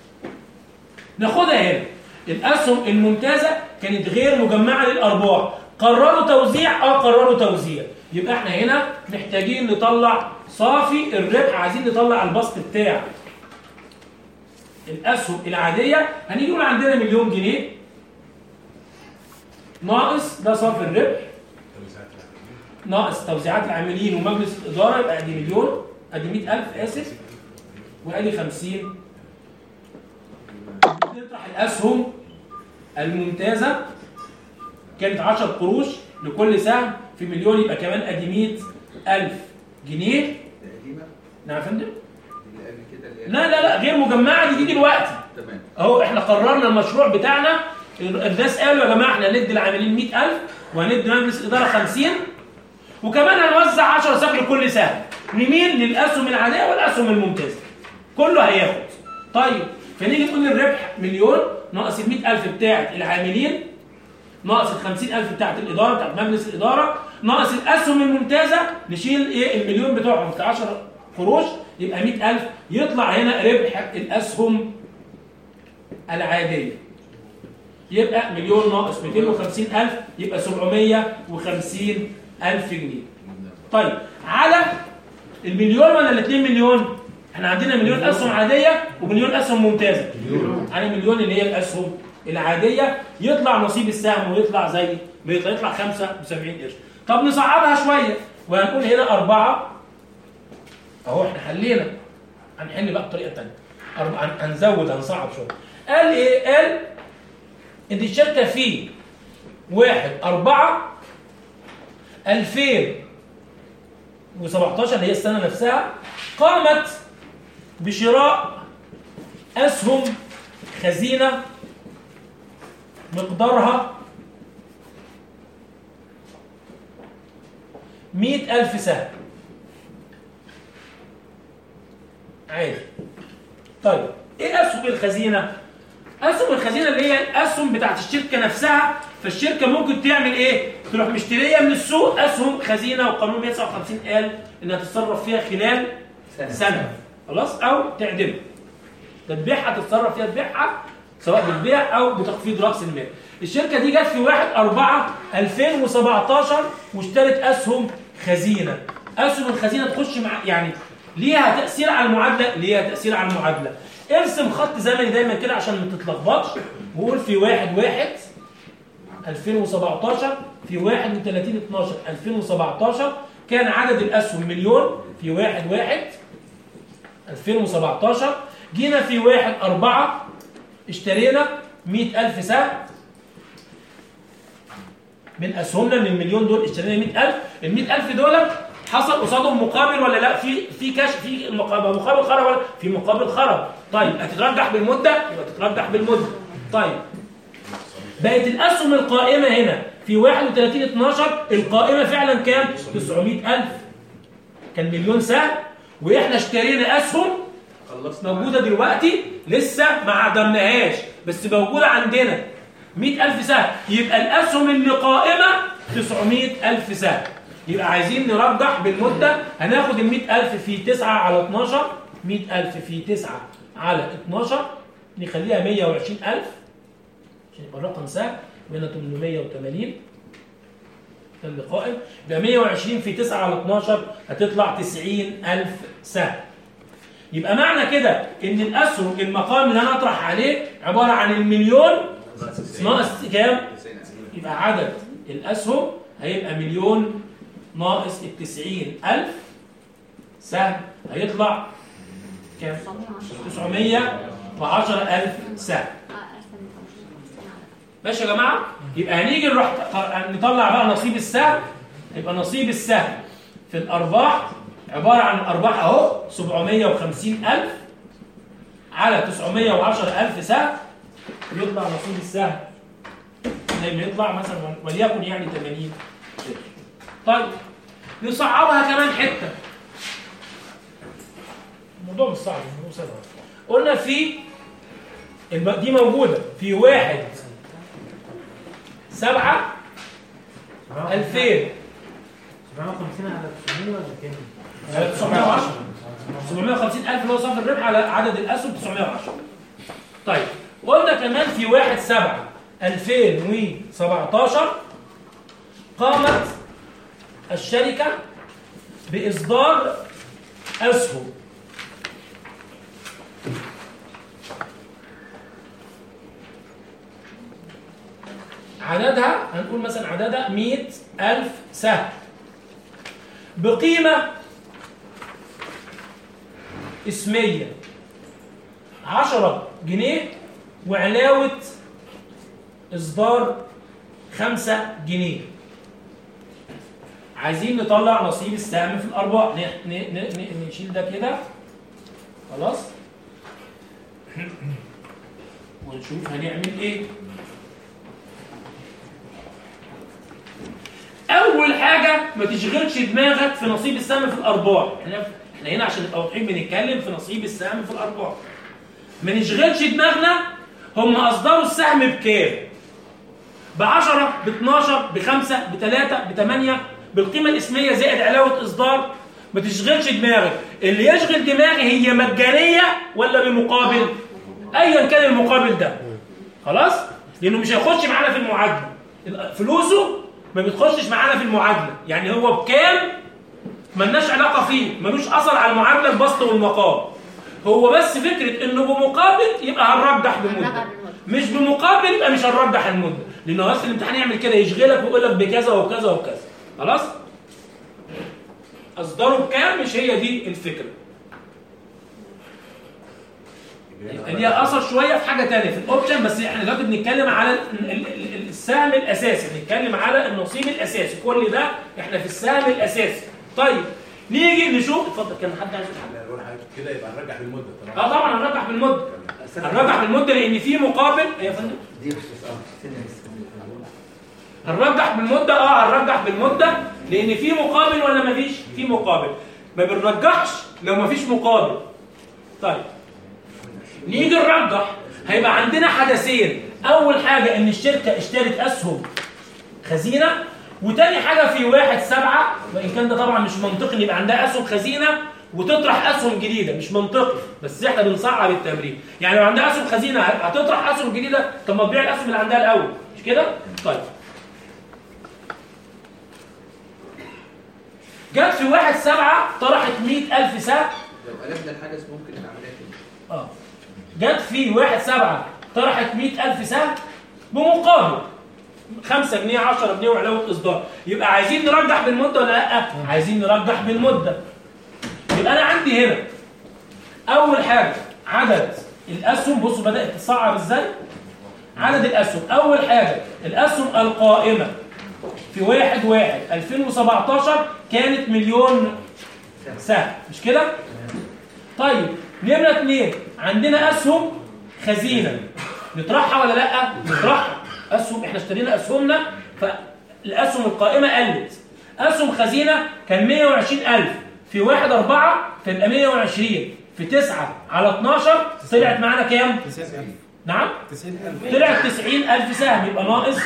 ناخدها هنا الاسهم الممتازه كانت غير مجمعه للارباح قرروا توزيع اه قرروا توزيع يبقى احنا هنا محتاجين نطلع صافي الربح عايزين نطلع البسط بتاع الاسهم العاديه هنيجي نقول عندنا مليون جنيه ناقص ده صافي الربح ناقص توزيعات العاملين ومجلس الاداره يبقى ادي مليون ادي 100000 اسف وادي 50 نطرح الاسهم الممتازه كانت 10 قروش لكل سهم في مليون يبقى كمان ادي 100000 جنيه تقديمه نعم يا فندم اللي قبل كده اللي هي لا لا لا غير مجمعه دي, دي دلوقتي تمام اهو احنا قررنا المشروع بتاعنا الناس قالوا يا جماعه احنا هندي العاملين 100000 وهندي مجلس الاداره 50 وكمان هنوزع 10 سهم لكل سهم لمين للاسهم العاديه والاسهم الممتازه كله هياخد طيب فنيجي نقول الربح مليون ناقص ال 100000 بتاعت العاملين ناقص ال 50000 بتاعت الاداره بتاعت مجلس الاداره ناقص الاسهم الممتازه نشيل ايه المليون بتوعهم في 10 قروش يبقى 100000 يطلع هنا ربح الاسهم العاديه يبقى مليون ناقص 250000 يبقى 750000 جنيه طيب على المليون ولا ال 2 مليون احنا عندنا مليون اسهم عاديه ومليون اسهم ممتازه على مليون اللي هي الاسهم العاديه يطلع نصيب السهم ويطلع زي ما يطلع يطلع 75 قرش طب نصعبها شويه وهنقول هنا أربعة أهو إحنا حلينا هنحل بقى بطريقة تانية أربعة هن- هنزود هنصعب شوية قال إيه؟ قال إن الشركة فيه واحد أربعة 2017 اللي هي السنة نفسها قامت بشراء أسهم خزينة مقدارها مئة ألف سهم عادي طيب ايه اسهم الخزينه اسهم الخزينه اللي هي الاسهم بتاعت الشركه نفسها فالشركه ممكن تعمل ايه تروح مشتريه من السوق اسهم خزينه وقانون 159 قال انها تتصرف فيها خلال سنة. سنه خلاص او تعدمها تتبيعها تتصرف فيها تبيعها سواء بالبيع او بتخفيض راس المال الشركه دي جت في 1 4 2017 واشترت اسهم خزينه اسهم الخزينه تخش مع يعني ليها تاثير على المعادله ليها تاثير على المعادله ارسم خط زمني دايما كده عشان ما تتلخبطش وقول في واحد واحد 2017 في 31 12 2017 كان عدد الاسهم مليون في واحد واحد 2017 جينا في واحد أربعة اشترينا 100000 سهم من أسهمنا من المليون دول اشترينا 100000 ال 100000 دول حصل قصادهم مقابل ولا لا في في كاش في مقابل مقابل خرب ولا في مقابل خرب طيب هتترجح بالمده يبقى تترجح بالمده طيب بقت الاسهم القائمه هنا في 31 12 القائمه فعلا كام 900000 كان مليون سهم واحنا اشترينا اسهم موجوده دلوقتي لسه ما عدمناهاش بس موجوده عندنا 100000 سهم يبقى الاسهم اللي قائمه 900000 سهم يبقى عايزين نرجح بالمده هناخد ال 100000 في 9 على 12 100000 في 9 على 12 نخليها 120000 عشان يبقى الرقم سهل بين 880 ده اللي قائم يبقى 120 في 9 على 12 هتطلع 90000 سهم يبقى معنى كده ان الاسهم المقام اللي انا اطرح عليه عباره عن المليون ناقص كام؟ يبقى عدد الاسهم هيبقى مليون ناقص ال 90000 سهم هيطلع كام؟ 910000 سهم ماشي يا جماعه يبقى هنيجي نروح نطلع بقى نصيب السهم يبقى نصيب السهم في الارباح عباره عن الارباح اهو 750000 على 910000 سهم يطلع نصيب السهم زي ما يطلع مثلا وليكن يعني 80 طيب نصعبها كمان حته الموضوع مش صعب الموضوع سهل قلنا في الم- دي موجوده في واحد سبعة 2000 750 على 900 ولا كام؟ 910 750 ألف اللي هو صافي الربح على عدد الأسهم 910 طيب قلنا كمان في 1 7 2017 قامت الشركة بإصدار أسهم عددها هنقول مثلا عددها 100 ألف سهم بقيمة اسمية 10 جنيه وعلاوة إصدار 5 جنيه عايزين نطلع نصيب السهم في الأرباح ن- ن- ن- ن- نشيل ده كده خلاص ونشوف هنعمل ايه اول حاجه ما تشغلش دماغك في نصيب السهم في الارباح احنا احنا هنا عشان نبقى واضحين بنتكلم في نصيب السهم في الارباح ما نشغلش دماغنا هم اصدروا السهم بكام ب 10 ب 12 ب 5 ب 3 ب 8 بالقيمه الاسميه زائد علاوه اصدار ما تشغلش دماغك اللي يشغل دماغي هي مجانيه ولا بمقابل ايا كان المقابل ده خلاص لانه مش هيخش معانا في المعادله فلوسه ما بتخشش معانا في المعادله يعني هو بكام ملناش علاقه فيه ملوش اثر على المعادله البسط والمقام هو بس فكره انه بمقابل يبقى هنرجح بمده هنرجح بالمدة. مش بمقابل يبقى مش هنرجح المده لانه بس الامتحان يعمل كده يشغلك ويقول لك بكذا وكذا وكذا خلاص اصدره بكام مش هي دي الفكره يبقى ليها اثر شويه في حاجه ثانيه في الاوبشن بس احنا دلوقتي بنتكلم على ال- ال- ال- السهم الاساسي بنتكلم على النصيب الاساسي كل ده احنا في السهم الاساسي طيب نيجي نشوف اتفضل كان حد عايز يقول حاجه كده يبقى نرجع بالمده اه طبعا هنرجح بالمده هنرجح بالمده لان في مقابل إيه يا فندم دي بس اه استنى بس هنرجح بالمده اه هنرجح بالمده لان في مقابل ولا ما فيش في مقابل ما بنرجحش لو ما فيش مقابل طيب نيجي نرجح هيبقى عندنا حدثين اول حاجه ان الشركه اشترت اسهم خزينه وتاني حاجه في واحد سبعة وان كان ده طبعا مش منطقي ان يبقى عندها اسهم خزينه وتطرح اسهم جديده مش منطقي بس احنا بنصعب التمرين يعني لو عندها اسهم خزينه هتطرح اسهم جديده طب ما تبيع الاسهم اللي عندها الاول مش كده طيب جت في واحد سبعة طرحت 100000 سهم لو قلبنا الحدث ممكن العمليه تمشي اه جت في واحد سبعة طرحت 100000 سهم بمقابل 5 جنيه 10 جنيه وعلاوه اصدار يبقى عايزين نرجح بالمده ولا لا عايزين نرجح بالمده يبقى انا عندي هنا اول حاجه عدد الاسهم بصوا بدات تصعب ازاي عدد الاسهم اول حاجه الاسهم القائمه في واحد واحد 2017 كانت مليون سهم مش كده طيب نمرة اتنين عندنا أسهم خزينة نطرحها ولا لأ؟ نطرحها أسهم احنا اشترينا أسهمنا فالأسهم القائمة قلت أسهم خزينة كان 120000 في واحد أربعة فيبقى 120 في 9 على 12 طلعت معانا كام؟ 90000 نعم؟ 90000 طلعت 90000 سهم يبقى ناقص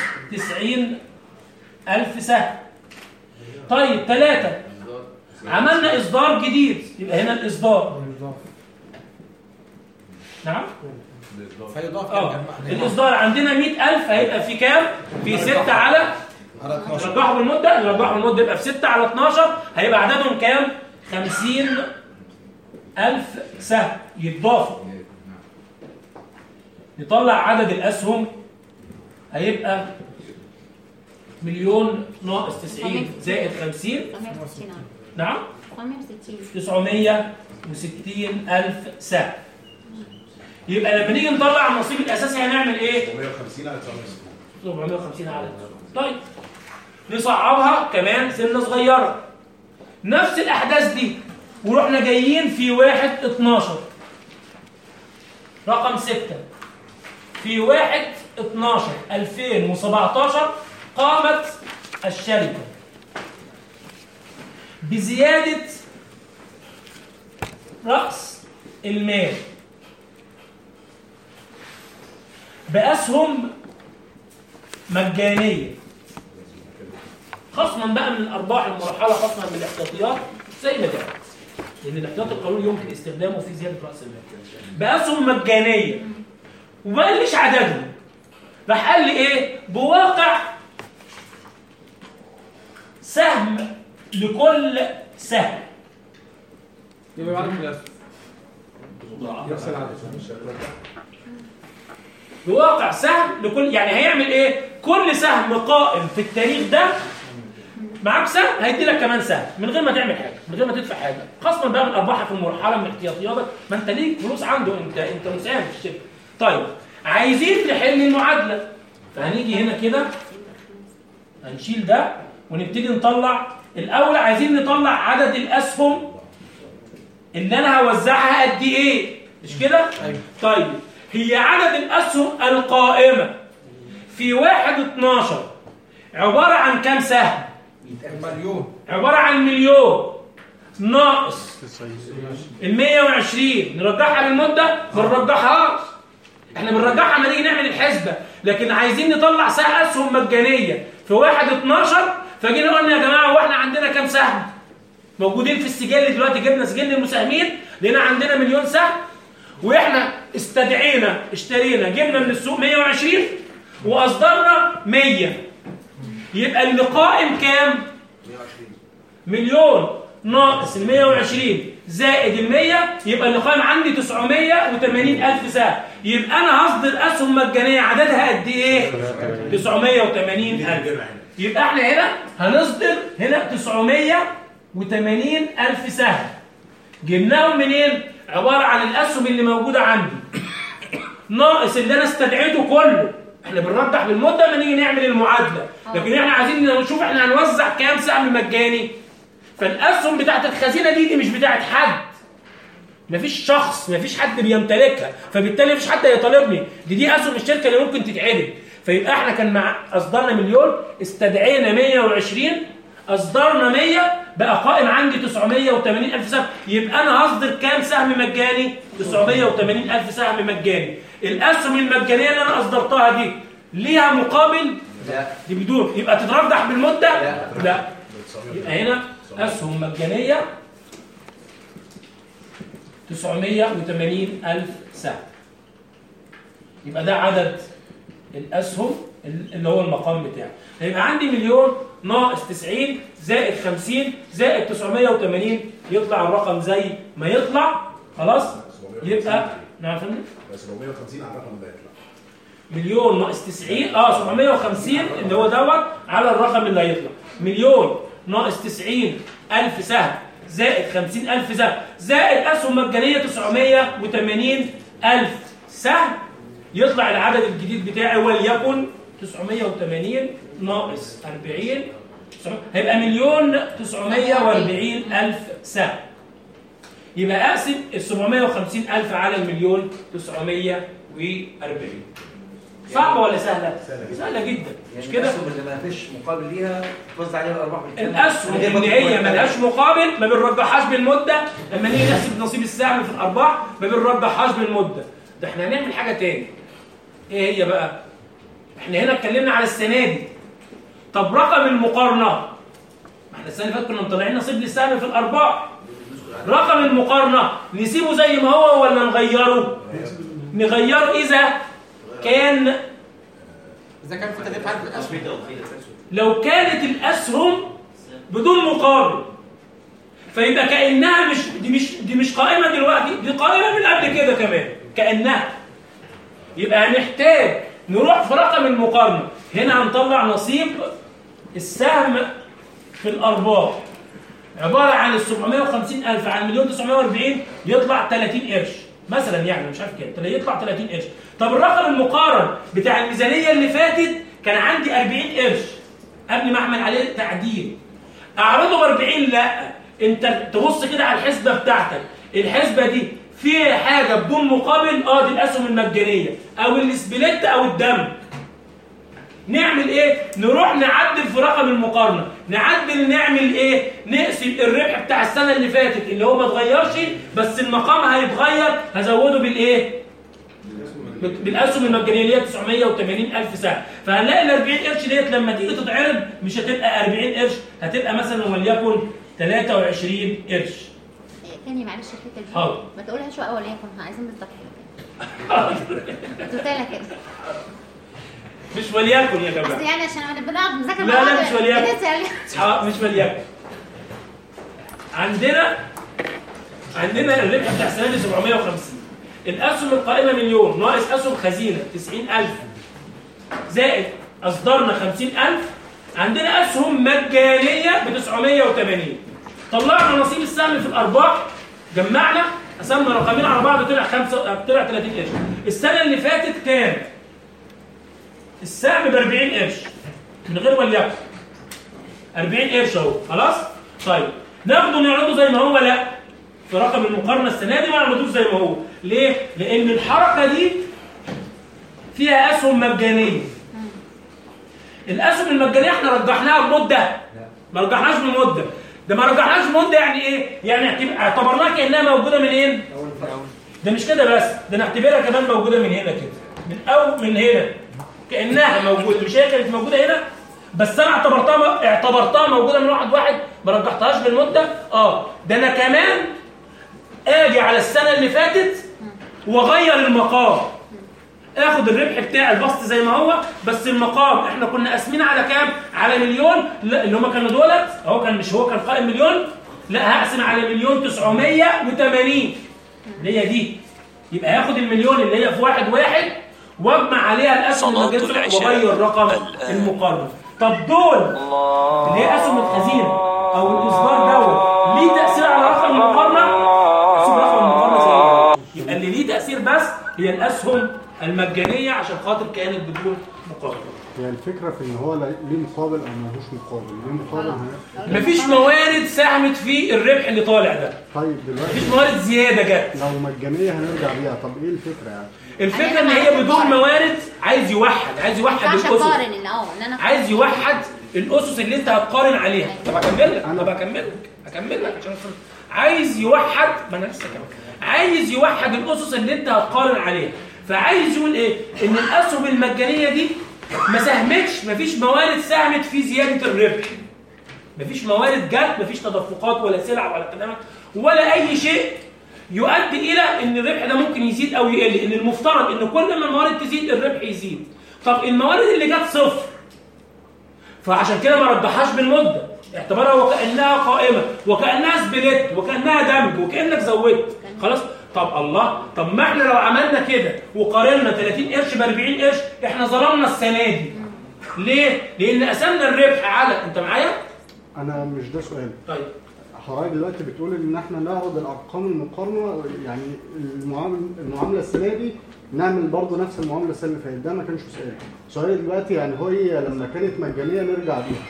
90000 سهم طيب ثلاثة عملنا إصدار جديد يبقى هنا الإصدار نعم؟ فيضاف اه إلى الجمع. الإصدار عندنا 100000 هيبقى في كام؟ في 6 على على 12 نرجحه بالمدة نرجحه بالمدة يبقى في 6 على 12 هيبقى عددهم كام؟ 50000 سهم يتضافوا نطلع عدد الأسهم هيبقى مليون ناقص 90 زائد 50 960 نعم 960 960 ألف سهم يبقى لما نيجي نطلع النصيب الأساسي هنعمل إيه؟ 450 على 960 750 عدد طيب نصعبها كمان سنة صغيرة نفس الأحداث دي ورحنا جايين في واحد 12 رقم 6 في واحد 12 2017 قامت الشركة بزيادة رأس المال بأسهم مجانية خصما بقى من الأرباح المرحلة خصما من الاحتياطيات زي ما كانت لأن الاحتياط القانوني يمكن استخدامه في زيادة رأس المال بأسهم مجانية وما قاليش عددهم راح قال لي إيه بواقع سهم لكل سهم يبقى بعد الاسهم نفس العدد بواقع سهم لكل يعني هيعمل ايه كل سهم قائم في التاريخ ده معاك سهم هيدي لك كمان سهم من غير ما تعمل حاجه من غير ما تدفع حاجه خاصه بقى من ارباحك المرحله من احتياطياتك ما انت ليك فلوس عنده انت انت مساهم في الشركه طيب عايزين نحل المعادله فهنيجي هنا كده هنشيل ده ونبتدي نطلع الاول عايزين نطلع عدد الاسهم اللي انا هوزعها قد ايه مش كده طيب هي عدد الاسهم القائمه في واحد 12 عباره عن كام سهم مليون عباره عن مليون ناقص ال 120 نرجعها بالمده ما نرجعهاش احنا بنرجعها لما نيجي نعمل الحسبه لكن عايزين نطلع سهم اسهم مجانيه في واحد 12 فجينا قلنا يا جماعه هو احنا عندنا كام سهم موجودين في السجل دلوقتي جبنا سجل المساهمين لقينا عندنا مليون سهم واحنا استدعينا اشترينا جبنا من السوق 120 واصدرنا 100 يبقى اللي قائم كام 120 مليون ناقص ال 120 زائد ال 100 يبقى اللي قائم عندي 980 ألف سهم يبقى أنا هصدر أسهم مجانية عددها قد إيه؟ 980 ألف يبقى إحنا هنا هنصدر هنا 980 ألف سهم جبناهم منين؟ عبارة عن الأسهم اللي موجودة عندي ناقص اللي أنا استدعيته كله احنا بنرجح بالمدة ما نيجي نعمل المعادلة لكن احنا عايزين نشوف احنا هنوزع كام سهم مجاني فالاسهم بتاعت الخزينه دي دي مش بتاعت حد مفيش شخص مفيش حد بيمتلكها فبالتالي مفيش حد هيطالبني دي دي اسهم الشركه اللي ممكن تتعرض فيبقى احنا كان مع اصدرنا مليون استدعينا 120 اصدرنا 100 بقى قائم عندي 980 الف سهم يبقى انا هصدر كام سهم مجاني 980 الف سهم مجاني الاسهم المجانيه اللي انا اصدرتها دي ليها مقابل لا دي بدون يبقى تترجح بالمده لا. لا يبقى هنا أسهم مجانية 980 ألف سهم يبقى ده عدد الأسهم اللي هو المقام بتاعه هيبقى عندي مليون ناقص 90 زائد 50 زائد 980 يطلع الرقم زي ما يطلع خلاص يبقى نعم يا فندم 750 على الرقم ده يطلع مليون ناقص 90 اه 750 اللي هو دوت على الرقم اللي هيطلع مليون ناقص 90 ألف سهم زائد 50 ألف سهم زائد أسهم مجانية 980 ألف سهم يطلع العدد الجديد بتاعي وليكن 980 ناقص 40 هيبقى مليون 940 ألف سهم يبقى أقسم ال 750 ألف على المليون 940 صعبة ولا سهلة؟ سهلة جدا مش يعني كده؟ الاسهم اللي ما فيش مقابل ليها توزع عليها الارباح بالكامل. الاسهم من غير ما اللي هي تكون ملهاش مقابل ما بنرجحهاش بالمده لما نيجي نحسب نصيب السهم في الارباح ما بنرجحهاش بالمده ده احنا هنعمل حاجه تاني ايه هي بقى احنا هنا اتكلمنا على السنه دي طب رقم المقارنه ما احنا السنه اللي فاتت كنا مطلعين نصيب للسهم في الارباح رقم المقارنه نسيبه زي ما هو ولا نغيره نغيره اذا كان اذا كان في تغيير حجم الاسهم لو كانت الاسهم بدون مقابل فيبقى كانها مش دي مش دي مش قائمه دلوقتي دي قائمه من قبل كده كمان كانها يبقى هنحتاج نروح في رقم المقارنه هنا هنطلع نصيب السهم في الارباح عباره عن ال 750000 على المليون 940 يطلع 30 قرش مثلا يعني مش عارف كام يطلع 30 قرش طب الرقم المقارن بتاع الميزانيه اللي فاتت كان عندي 40 قرش قبل ما اعمل عليه تعديل اعرضه ب 40 لا انت تبص كده على الحسبه بتاعتك الحسبه دي فيها حاجه بدون مقابل اه دي الاسهم المجانيه او السبليت او الدم نعمل ايه نروح نعدل في رقم المقارنه نعدل نعمل ايه نقسم الربح بتاع السنه اللي فاتت اللي هو ما اتغيرش بس المقام هيتغير هزوده بالايه بالاسهم المجانيه اللي هي 980 الف سهم فهنلاقي ال 40 قرش ديت لما تيجي تتعرض مش هتبقى 40 قرش هتبقى مثلا وليكن 23 قرش تاني معلش الحته دي حاضر. ما تقولها شو اول يكون عايزين بالظبط كده توتالة كده مش وليكن يا اصل جماعه يعني عشان انا بنقعد نذاكر لا، مع لا، بعض مش وليكن. بنسأل. اه مش وليكن عندنا عندنا الربح بتاع السنه دي 750 الاسهم القائمه مليون ناقص اسهم خزينه 90000 زائد اصدرنا 50000 عندنا اسهم مجانيه ب 980 طلعنا نصيب السهم في الارباح جمعنا قسمنا رقمين على بعض طلع خمسة طلع 30 قرش السنه اللي فاتت كان السهم ب 40 قرش من غير وليكن 40 قرش اهو خلاص طيب ناخده نعرضه زي ما هو لا في رقم المقارنه السنه دي ما نعرضوش زي ما هو ليه لان الحركه دي فيها اسهم مجانيه الاسهم المجانيه احنا رجحناها بمده ما رجحناش بمده ده ما رجحناش بمده يعني ايه يعني اعتب- اعتبرناها كانها موجوده منين ده مش كده بس ده نعتبرها كمان موجوده من هنا كده من او من هنا كانها موجوده مش هي كانت موجوده هنا بس انا اعتبرتها اعتبرتها موجوده من واحد واحد ما رجحتهاش بالمده اه ده انا كمان اجي على السنه اللي فاتت واغير المقام اخد الربح بتاع البسط زي ما هو بس المقام احنا كنا قاسمين على كام على مليون لا اللي هم كانوا دولت هو كان مش هو كان قائم مليون لا هقسم على مليون 980 اللي هي دي يبقى هاخد المليون اللي هي في واحد واحد واجمع عليها الاسهم صلاة المجانية العشاء واغير رقم الآن. المقارنه طب دول اللي هي اسهم الخزينه او الاصدار دوت ليه تاثير على رقم المقارنه اسهم رقم المقارنه زي ما هو. يبقى اللي ليه تاثير بس هي الاسهم المجانيه عشان خاطر كانت بدون مقابل هي الفكره في ان هو لا- ليه مقابل او ملوش مقابل ليه مقابل هن- مفيش موارد ساهمت في الربح اللي طالع ده طيب دلوقتي مفيش موارد زياده جت لو مجانيه هنرجع بيها طب ايه الفكره يعني الفكره ان هي بدون موارد عايز يوحد عايز ما يوحد ينفعش الاسس اقارن ان اه ان انا عايز يوحد الاسس اللي انت هتقارن عليها طب هكمل لك طب هكمل لك هكمل لك عشان أفهم. عايز يوحد ما انا لسه كمان عايز يوحد الاسس اللي انت هتقارن عليها فعايز يقول ايه ان الاسهم المجانيه دي ما ساهمتش ما فيش موارد ساهمت في زياده الربح ما فيش موارد جت ما فيش تدفقات ولا سلع ولا كلام ولا اي شيء يؤدي الى ان الربح ده ممكن يزيد او يقل ان المفترض ان كل ما الموارد تزيد الربح يزيد طب الموارد اللي جت صفر فعشان كده ما رجحهاش بالمده اعتبرها وكانها قائمه وكانها سبليت وكانها دمج وكانك زودت خلاص طب الله طب ما احنا لو عملنا كده وقارنا 30 قرش ب 40 قرش احنا ظلمنا السنه دي ليه؟ لان قسمنا الربح على انت معايا؟ انا مش ده سؤالي طيب حضرتك دلوقتي بتقول ان احنا ناخد الارقام المقارنه يعني المعامله المعامله السنه دي نعمل برضه نفس المعامله السنه اللي فاتت ده ما كانش سؤالي سؤالي دلوقتي يعني هي لما كانت مجانيه نرجع بيها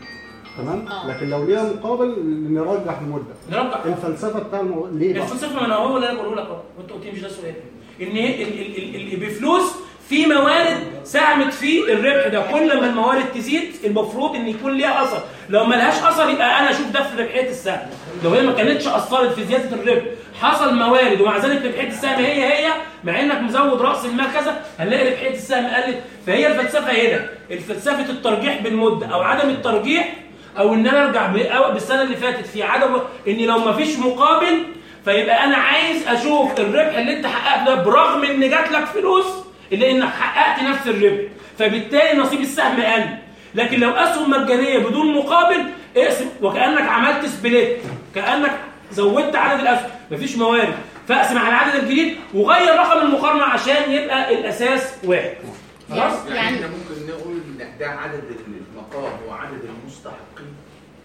تمام آه. لكن لو ليها مقابل نرجح المده نرجع الفلسفه بتاع المو... ليه بقى؟ الفلسفه ما انا هو اللي انا بقوله لك اهو وانت قلت لي مش ده السؤال ان ال- ال- ال- ال- بفلوس في موارد ساهمت في الربح ده كل ما الموارد تزيد المفروض ان يكون ليها اثر لو ما لهاش اثر يبقى انا اشوف ده في ربحيه السهم لو هي ما كانتش اثرت في زياده الربح حصل موارد ومع ذلك ربحيه السهم هي هي مع انك مزود راس المال كذا هنلاقي ربحيه السهم قلت فهي الفلسفه هنا الفلسفه الترجيح بالمده او عدم الترجيح او ان انا ارجع ب- أو بالسنه اللي فاتت في عدم ان لو ما فيش مقابل فيبقى انا عايز اشوف الربح اللي انت حققته ده برغم ان جات لك فلوس الا انك حققت نفس الربح فبالتالي نصيب السهم قل لكن لو اسهم مجانيه بدون مقابل اقسم وكانك عملت سبليت كانك زودت عدد الاسهم مفيش موارد فاقسم على العدد الجديد وغير رقم المقارنه عشان يبقى الاساس واحد خلاص يعني- يعني احنا ممكن نقول ان ده عدد المقام وعدد المستحقين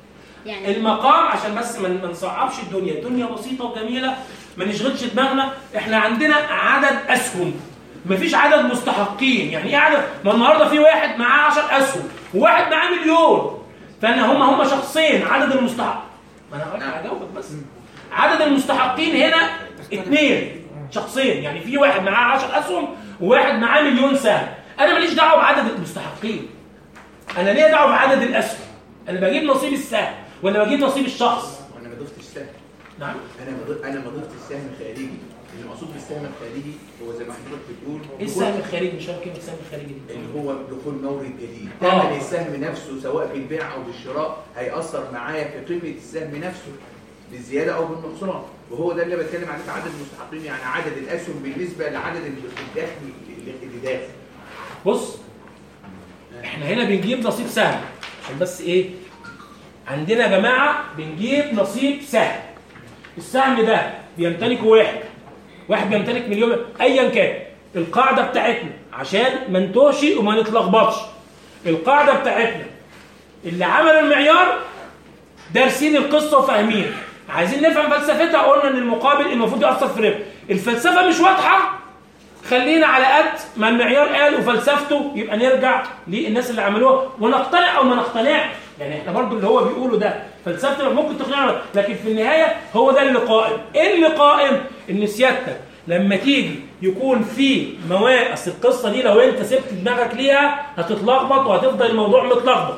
يعني المقام عشان بس ما ما نصعبش الدنيا الدنيا بسيطه وجميله ما نشغلش دماغنا احنا عندنا عدد اسهم مفيش عدد مستحقين يعني ايه عدد ما النهارده في واحد معاه 10 اسهم وواحد معاه مليون فانا هم هم شخصين عدد المستحق ما انا هقولك هجاوبك بس عدد المستحقين هنا اثنين شخصين يعني في واحد معاه 10 اسهم وواحد معاه مليون سهم انا ماليش دعوه بعدد المستحقين انا ليا دعوه بعدد الاسهم انا بجيب نصيب السهم ولا بجيب نصيب الشخص وانا ما ضفتش السهم نعم انا ما ضفت انا ما ضفت السهم الخارجي المقصود بالسهم الخارجي هو زي ما حضرتك بتقول ايه السهم الخارجي مش فاهم كلمه السهم الخارجي دي اللي هو دخول مورد جديد آه. ثمن السهم نفسه سواء بالبيع او بالشراء هيأثر معايا في قيمة السهم نفسه بالزيادة او بالنقصان وهو ده اللي بتكلم عليه في عدد المستحقين يعني عدد الاسهم بالنسبة لعدد الدخل اللي اللي داخل بص احنا هنا بنجيب نصيب سهم عشان بس ايه عندنا يا جماعه بنجيب نصيب سهم السهم ده بيمتلكه واحد واحد بيمتلك مليون ايا كان القاعده بتاعتنا عشان ما نتوهش وما نتلخبطش القاعده بتاعتنا اللي عملوا المعيار دارسين القصه وفاهمين عايزين نفهم فلسفتها قلنا ان المقابل المفروض ياثر في الربح الفلسفه مش واضحه خلينا على قد ما المعيار قال وفلسفته يبقى نرجع للناس اللي عملوها ونقتنع او ما نقتنعش يعني احنا برضو اللي هو بيقوله ده فلسفته ممكن تقنعنا لكن في النهايه هو ده اللي قائم ايه اللي قائم ان سيادتك لما تيجي يكون في مواد اصل القصه دي لو انت سبت دماغك ليها هتتلخبط وهتفضل الموضوع متلخبط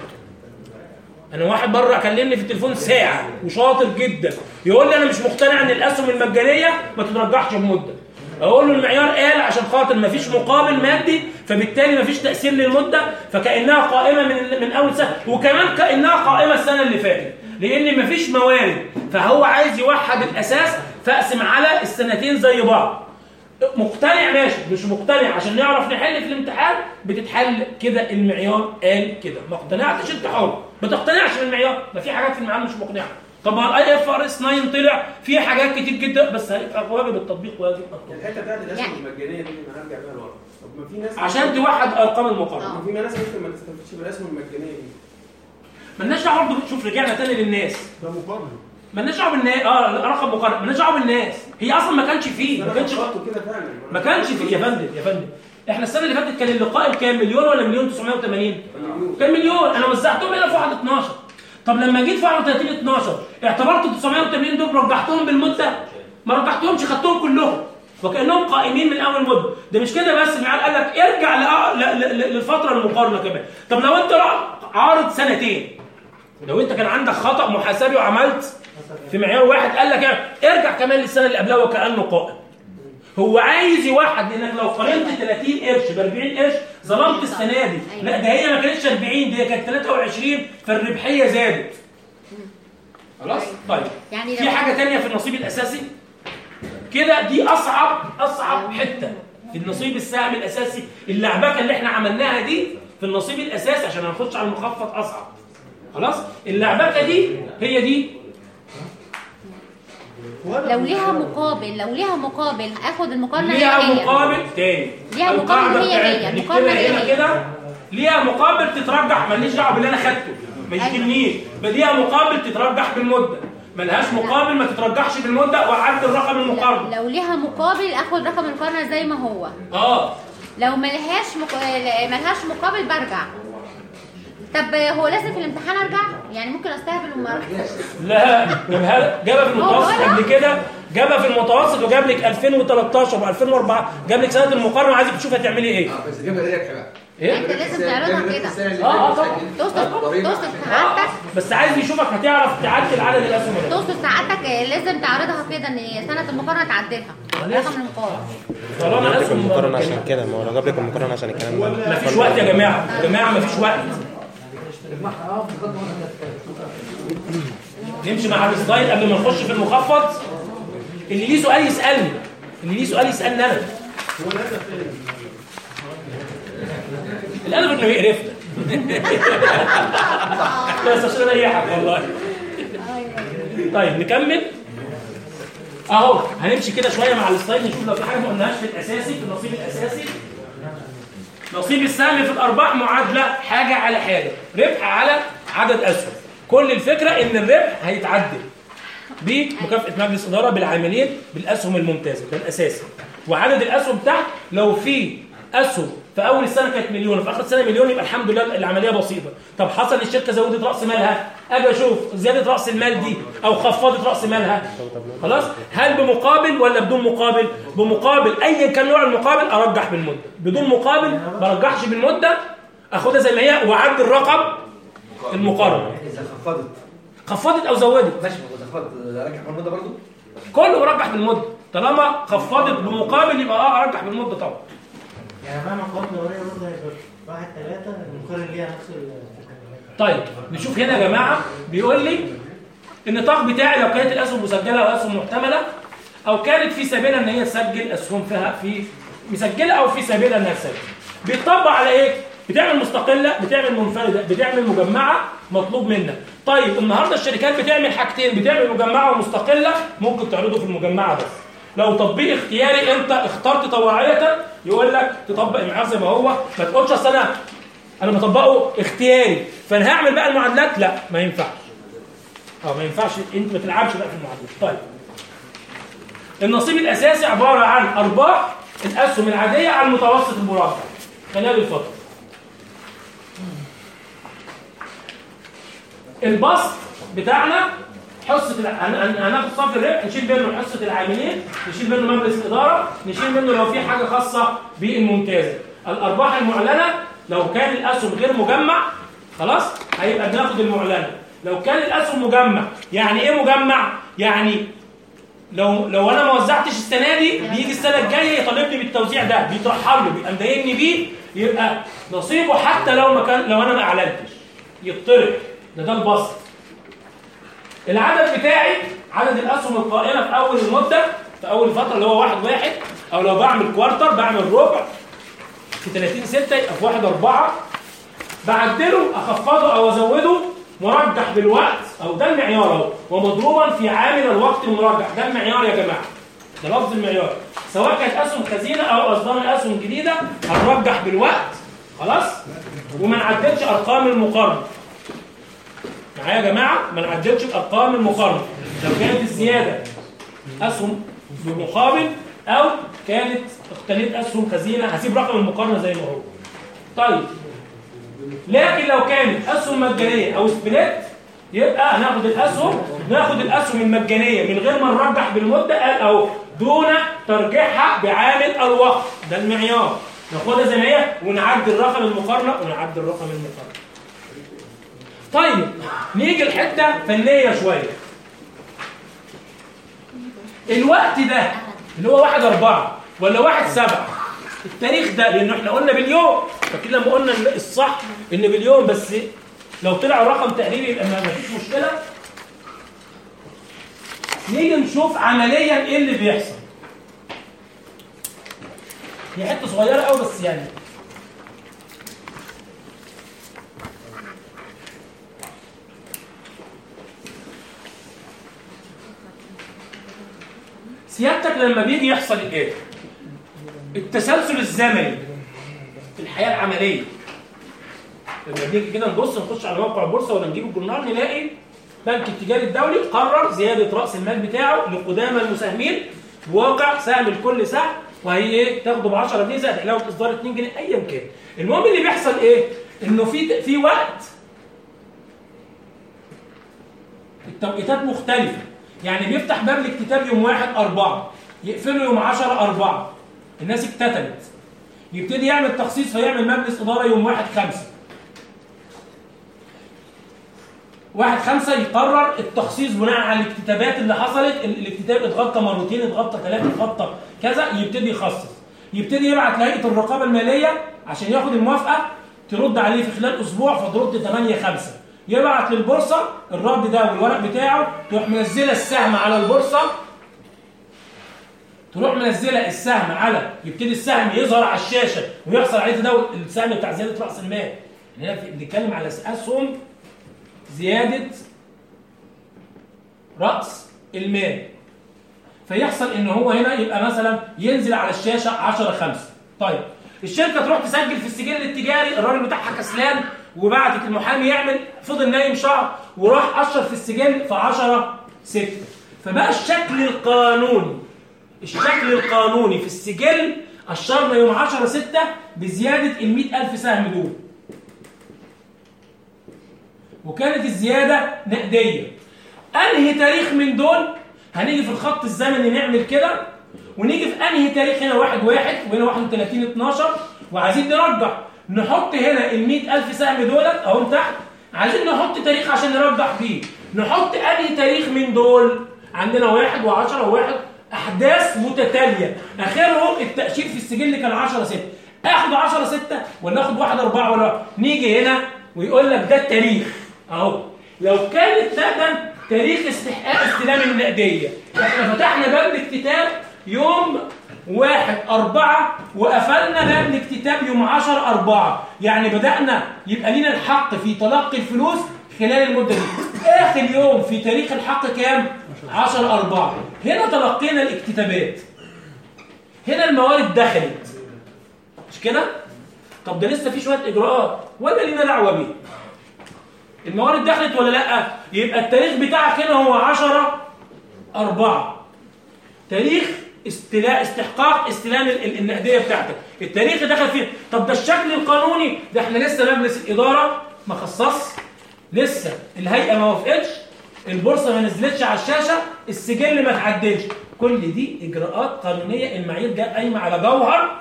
انا واحد مره كلمني في التليفون ساعه وشاطر جدا يقول لي انا مش مقتنع ان الاسهم المجانيه ما تترجحش بمده اقول له المعيار قال عشان خاطر ما فيش مقابل مادي فبالتالي ما فيش تاثير للمده فكانها قائمه من من اول سنه وكمان كانها قائمه السنه اللي فاتت لان ما فيش موارد فهو عايز يوحد الاساس فاقسم على السنتين زي بعض مقتنع ماشي مش مقتنع عشان نعرف نحل في الامتحان بتتحل كده المعيار قال كده ما اقتنعتش انت حر ما تقتنعش بالمعيار ما في حاجات في المعيار مش مقنعه طب ما الاي اف ار اس 9 طلع في حاجات كتير جدا بس هيبقى واجب التطبيق واجب التطبيق الحته بتاعت الاسهم يعني- المجانيه دي ما هرجع بيها لورا طب ما في ناس عشان توحد ارقام المقارنه ما في ناس ممكن ما تستفادش بالاسهم المجانيه دي مالناش دعوه برضه شوف رجعنا تاني للناس ده مقارنه مالناش دعوه بالناس اه رقم مقارنه مالناش دعوه بالناس هي اصلا ما كانش فيه ما كانش خطوا كده فعلا ما كانش فيه يا فندم يا فندم احنا السنه اللي فاتت كان اللقاء كام مليون ولا مليون 980 كان مليون انا وزعتهم هنا في 1 12 طب لما جيت في 31 12 اعتبرت 980 دول رجحتهم بالمده ما رجحتهمش خدتهم كلهم وكانهم قائمين من اول مده ده مش كده بس المعيار قال لك ارجع لأ- ل- ل- ل- للفتره المقارنه كمان طب لو انت را- عارض سنتين لو انت كان عندك خطا محاسبي وعملت في معيار واحد قال لك ايه؟ ارجع كمان للسنه اللي قبلها وكانه قائم هو عايز يوحد لانك لو قارنت 30 قرش ب 40 قرش ظلمت السنه دي لا ده هي ما كانتش 40 دي كانت 23 فالربحيه زادت خلاص طيب يعني في لو- حاجه تانية في النصيب الاساسي كده دي اصعب اصعب حته في النصيب السهم الاساسي اللعبكه اللي احنا عملناها دي في النصيب الاساسي عشان هنخش على المخفض اصعب خلاص اللعبكه دي هي دي لو ليها مقابل لو ليها مقابل اخد المقارنه ليها هي هي مقابل تاني ليها مقابل القاعدة هي هي، بتاعتنا المقارنة نكتبها هي هنا هي. كده ليها مقابل تترجح ماليش دعوه باللي انا خدته ما يشغلنيش بل ليها مقابل تترجح بالمده ملهاش مقابل ما تترجحش بالمده وعد الرقم المقارنه لو ليها مقابل اخد رقم المقارنه زي ما هو اه لو ملهاش مق... ملهاش مقابل برجع طب هو لازم في الامتحان ارجع يعني ممكن استهبل وما ارجعش لا جابها جابها في المتوسط هو قبل كده جابها في المتوسط وجاب لك 2013 و2004 جاب لك سنه المقارنه وعايزك تشوفي هتعملي ايه اه بس جابها ريح بقى ايه انت لازم تعرضها كده اه اه طبعا توصل توصل سعادتك بس عايز يشوفك هتعرف تعدل عدد الاسهم ولا لا. توصل سعادتك لازم تعرضها كده ان سنه المقارنه تعدلها رقم المقارنه طالما جاب لك اسهم المقارنة عشان كده ما هو لو جاب لك المقارنة عشان الكلام ده مفيش وقت يا جماعه يا جماعه مفيش وقت نمشي مع السلايد قبل ما نخش في المخفض اللي ليه سؤال يسالني اللي ليه سؤال يسالني انا الادب انه يقرفنا بس عشان اريحك والله طيب نكمل اهو هنمشي كده شويه مع السلايد نشوف لو في حاجه ما قلناهاش في الاساسي في النصيب الاساسي نصيب السهم في الارباح معادله حاجه على حاجه ربح على عدد اسهم كل الفكره ان الربح هيتعدل بمكافاه مجلس اداره بالعاملين بالاسهم الممتازه ده الاساسي وعدد الاسهم تحت لو في اسهم في اول السنه كانت مليون وفي اخر السنه مليون يبقى الحمد لله العمليه بسيطه طب حصل الشركه زودت راس مالها اجي اشوف زياده راس المال دي او خفضت راس مالها خلاص هل بمقابل ولا بدون مقابل بمقابل ايا كان نوع المقابل ارجح بالمده بدون مقابل ما برجحش بالمده اخدها زي ما هي واعدل رقم المقارنه اذا خفضت خفضت او زودت ماشي اذا خفضت ارجع في المده برضه كله برجح بالمده طالما خفضت بمقابل يبقى اه ارجح بالمده طبعا يعني مهما قلنا وهي برضه هيبقى واحد ثلاثة المقارن ليها نفس الفكرة طيب نشوف هنا يا جماعه بيقول لي النطاق بتاعي لو كانت الاسهم مسجله او اسهم محتمله او كانت في سبيلها ان هي تسجل اسهم فيها في مسجله او في سبيلها انها تسجل بيطبق على ايه بتعمل مستقله بتعمل منفرده بتعمل مجمعه مطلوب منك طيب النهارده الشركات بتعمل حاجتين بتعمل مجمعه ومستقله ممكن تعرضه في المجمعه بس لو تطبيق اختياري انت اخترت طواعيه يقول لك تطبق معاه زي ما هو ما تقولش اصل انا انا بطبقه اختياري فانا هعمل بقى المعادلات لا ما ينفعش اه ما ينفعش انت ما تلعبش بقى في المعادلات طيب النصيب الاساسي عباره عن ارباح الاسهم العاديه على المتوسط المربع خلال الفتره البسط بتاعنا حصه الع... هن- هن- هناخد صف الربح نشيل منه حصه العاملين نشيل منه مجلس الاداره نشيل منه لو في حاجه خاصه بالممتازه الارباح المعلنه لو كان الاسهم غير مجمع خلاص هيبقى بناخد المعلنه لو كان الاسهم مجمع يعني ايه مجمع يعني لو لو انا ما وزعتش السنه دي بيجي السنه الجايه يطالبني بالتوزيع ده بيترحل له بيبقى مضايقني بيه يبقى نصيبه حتى لو ما كان لو انا ما اعلنتش يطرح ده ده البسط العدد بتاعي عدد الاسهم القائمه في اول المده في اول الفتره اللي هو واحد واحد او لو بعمل كوارتر بعمل ربع في 30 6 يبقى في 1 4 بعدله اخفضه او ازوده مرجح بالوقت او ده المعيار اهو ومضروبا في عامل الوقت المرجح ده المعيار يا جماعه ده لفظ المعيار سواء كانت اسهم خزينه او اصدار اسهم جديده هنرجح بالوقت خلاص وما نعدلش ارقام المقارنه معايا يا جماعه ما نعدلش بارقام المقارنه لو كانت الزياده اسهم بمقابل او كانت اقتنيت اسهم خزينه هسيب رقم المقارنه زي ما هو طيب لكن لو كانت اسهم مجانيه او سبليت يبقى هناخد الاسهم ناخد الاسهم المجانيه من غير ما نرجح بالمده قال اهو دون ترجيحها بعامل الوقت ده المعيار ناخدها زي ما هي ونعدل رقم المقارنه ونعدل رقم المقارنه طيب نيجي لحته فنيه شويه الوقت ده اللي هو واحد أربعة ولا واحد سبعة التاريخ ده لأنه احنا قلنا باليوم فكده لما قلنا إن الصح إن باليوم بس لو طلع رقم تقريبي يبقى ما فيش مشكلة نيجي نشوف عمليا إيه اللي بيحصل هي حتة صغيرة قوي بس يعني سيادتك لما بيجي يحصل ايه التسلسل الزمني في الحياه العمليه لما بنيجي كده نبص نخش على موقع البورصه ولا نجيب الجورنال نلاقي بنك التجاري الدولي قرر زياده راس المال بتاعه لقدامى المساهمين بواقع سهم لكل سهم وهي ايه تاخده ب 10 جنيه زائد علاوه اصدار 2 جنيه ايا كان المهم اللي بيحصل ايه انه في في وقت التوقيتات مختلفه يعني بيفتح باب الاكتتاب يوم 1 4 يقفله يوم 10 4 الناس اكتتبت يبتدي يعمل تخصيص فيعمل مجلس اداره يوم 1 5 واحد خمسة يقرر التخصيص بناء على الاكتتابات اللي حصلت ال- الاكتتاب اتغطى مرتين اتغطى ثلاثة اتغطى كذا يبتدي يخصص يبتدي يبعت لهيئة الرقابة المالية عشان ياخد الموافقة ترد عليه في خلال أسبوع فترد 8 5 يبعت للبورصة الرد ده والورق بتاعه تروح منزلة السهم على البورصة تروح منزلة السهم على يبتدي السهم يظهر على الشاشة ويحصل عليه تداول السهم بتاع زيادة رأس المال هنا في- بنتكلم على أسهم زيادة رأس المال فيحصل ان هو هنا يبقى مثلا ينزل على الشاشة 10 5 طيب الشركة تروح تسجل في السجل التجاري الراجل بتاعها كسلان وبعتت المحامي يعمل فضل نايم شهر وراح أشر في السجل في 10 6 فبقى الشكل القانوني الشكل القانوني في السجل أشرنا يوم 10 6 بزيادة ال 100000 سهم دول وكانت الزيادة نقدية أنهي تاريخ من دول هنيجي في الخط الزمني نعمل كده ونيجي في أنهي تاريخ هنا واحد واحد وهنا 31 12 وعايزين نرجح نحط هنا ال 100000 سهم دولت أهو تحت عايزين نحط تاريخ عشان نرجح فيه نحط أنهي تاريخ من دول عندنا واحد وعشرة وواحد أحداث متتالية آخرهم التأشير في السجل كان 10 6 آخد 10 6 ولا آخد 1 4 ولا نيجي هنا ويقول لك ده التاريخ أهو لو كانت ده تاريخ استحقاق استلام النقدية احنا فتحنا باب الاكتتاب يوم واحد أربعة وقفلنا باب الاكتتاب يوم عشر أربعة يعني بدأنا يبقى لنا الحق في تلقي الفلوس خلال المدة دي آخر يوم في تاريخ الحق كام؟ عشر أربعة هنا تلقينا الاكتتابات هنا الموارد دخلت مش كده؟ طب ده لسه في شوية إجراءات ولا لينا دعوة بيه الموارد دخلت ولا لا يبقى التاريخ بتاعك هنا هو 10 4 تاريخ استلاء استحقاق استلام ال- ال- النقديه بتاعتك التاريخ اللي دخل فيه طب ده الشكل القانوني ده احنا لسه مجلس الاداره ما خصص لسه الهيئه ما وافقتش البورصه ما نزلتش على الشاشه السجل ما تعدلش كل دي اجراءات قانونيه المعايير جايه قايمه على جوهر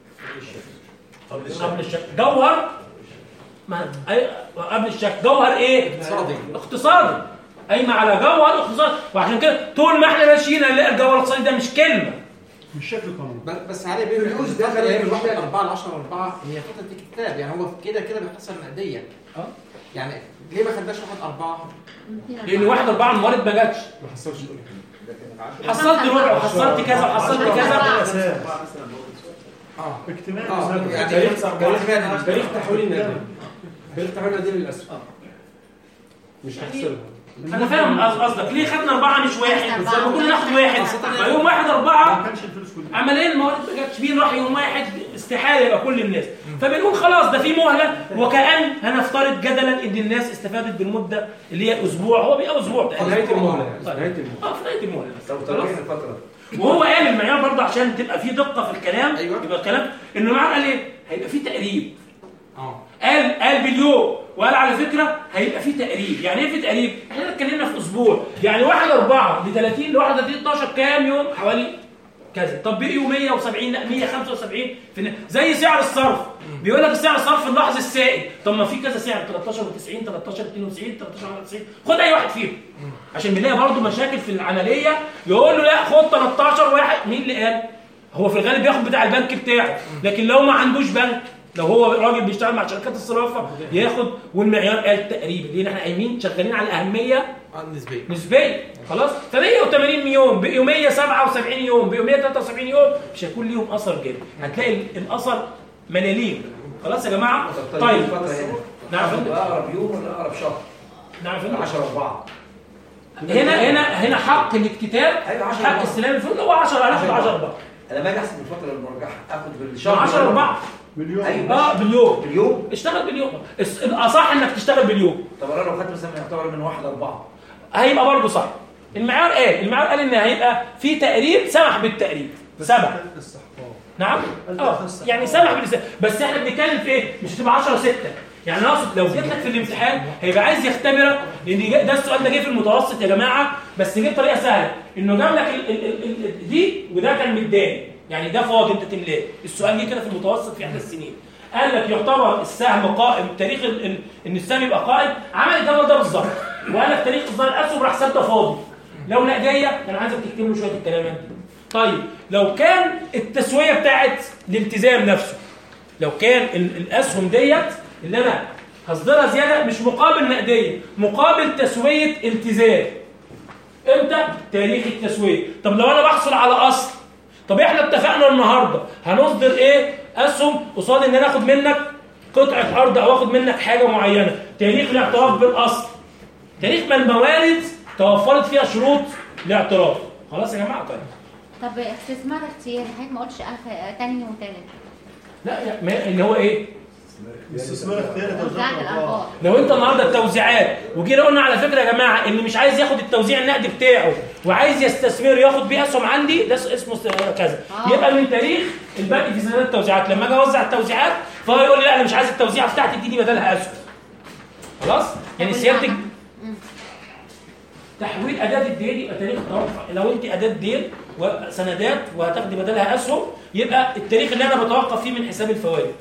قبل الشك جوهر ما أي- قبل الشك جوهر ايه اقتصادي. اقتصادي قايمه على جوهر اقتصادي وعشان كده طول ما احنا ماشيين هنلاقي الجوهر الاقتصادي ده مش كلمه مش شكل قانوني ب- بس علي بيه الفلوس دخل يعني من 1 4 ل 10 4 هي فتره الكتاب يعني هو كده كده بيحصل نقديه اه يعني ليه ما خدناش 1 4 لان واحد اربعه الموارد ما جاتش ما حصلش حصلت ربع وحصلت كذا وحصلت كذا اه اجتماعي اه مثلاً. يعني تاريخ تاريخ تاريخ تاريخ تحويل النقديه تاريخ تحويل النقديه للاسف مش هحسبها انا فاهم قص- قصدك ليه خدنا اربعه مش واحد لما كنا ناخد واحد فيوم واحد اربعه ما كانش الفلوس كلها عمليا الموارد ما جاتش بيه راح يوم واحد استحاله يبقى كل الناس فبنقول خلاص ده في مهله وكأن هنفترض جدلا ان الناس استفادت بالمده اللي هي اسبوع هو بيبقى اسبوع في تقريبا نهايه المهله طيب. نهايه المهله اه في نهايه المهله طب خلاص ترجيح الفترة وهو قال المعيار برضه عشان تبقى في دقه في الكلام أيوة. يبقى الكلام انه معاه قال ايه؟ هيبقى في تقريب اه قال قال باليوم وقال على فكره هيبقى في تقريب يعني ايه في تقريب احنا اتكلمنا في اسبوع يعني 1 4 ل 30 ل 31 12 كام يوم حوالي كذا طب بقيوا 170 لا 175 في ن- زي سعر الصرف بيقول لك سعر الصرف اللحظي السائد طب ما في كذا سعر 13 و90 13 92 13 91 خد اي واحد فيهم عشان بنلاقي برضه مشاكل في العمليه يقول له لا خد 13 واحد مين اللي قال هو في الغالب بياخد بتاع البنك بتاعه لكن لو ما عندوش بنك لو هو راجل بيشتغل مع شركات الصرافه ياخد والمعيار قال تقريبا لان احنا قايمين شغالين على اهميه اه نسبيا نسبيا خلاص ف 180 يوم بقوا 177 يوم بقوا 173 يوم مش هيكون ليهم اثر جامد هتلاقي ال- الاثر ملاليم خلاص يا جماعه طيب الفترة هنا نعم يا فندم. أقرب يوم ولا أقرب شهر؟ نعم يا فندم 10 4 هنا هنا هنا حق الاكتتاب أيوة، عشرة حق أربعة. استلام الفلوس هو 10 هناخد 10 4 انا لما اجي احسب الفتره المرجحه اخد بالشهر 10 4 مليون ايوه اه باليوم باليوم اشتغل باليوم الس- الاصح انك تشتغل باليوم طب انا لو خدت مثلا يعتبر من واحد اربعه هيبقى برضه صح المعيار ايه المعيار قال ان هيبقى في تقريب سمح بالتقريب سبع نعم اه يعني سمح بالاستحقاق بس احنا بنتكلم في ايه مش هتبقى 10 6 يعني انا اقصد لو جيت لك في الامتحان هيبقى عايز يختبرك لان جا- ده السؤال ده جه في المتوسط يا جماعه بس جه بطريقه سهله انه جاب لك ال ال ال ال دي وده كان مداني يعني ده فاضي انت تملاه السؤال جه كده في المتوسط في احدى السنين قال لك يعتبر السهم قائم تاريخ ال- ال- ان السهم يبقى قائم عمل الجدول ده بالظبط وقال لك تاريخ اصدار الاسهم راح ساب ده فاضي لو نقديه انا عايزك تكتب له شويه الكلامات دي طيب لو كان التسويه بتاعت الالتزام نفسه لو كان ال- الاسهم ديت اللي انا هصدرها زياده مش مقابل نقديه مقابل تسويه التزام امتى تاريخ التسويه طب لو انا بحصل على اصل طب احنا اتفقنا النهارده هنصدر ايه اسهم قصاد ان انا اخد منك قطعه ارض او اخد منك حاجه معينه تاريخ الاعتراف بالاصل تاريخ ما الموارد توفرت فيها شروط الاعتراف خلاص يا جماعه طيب طب استثمار اختياري حضرتك ما قلتش أخ- تاني وتالت لا يا- ما- اللي هو ايه استثمار اختياري توزيعات الارباح لو انت النهارده التوزيعات وجينا قلنا على فكره يا جماعه اللي مش عايز ياخد التوزيع النقدي بتاعه وعايز يستثمر ياخد بيه اسهم عندي ده اسمه است- كذا آه. يبقى من تاريخ الباقي في سنوات التوزيعات لما اجي اوزع التوزيعات فهو يقول لي لا انا مش عايز التوزيعه بتاعتي اديني بدلها اسهم خلاص يعني طب سيادتك مم. تحويل اداه الدين يبقى تاريخ التوقع لو انت اداه دين وسندات وهتاخدي بدلها اسهم يبقى التاريخ اللي انا بتوقف فيه من حساب الفوائد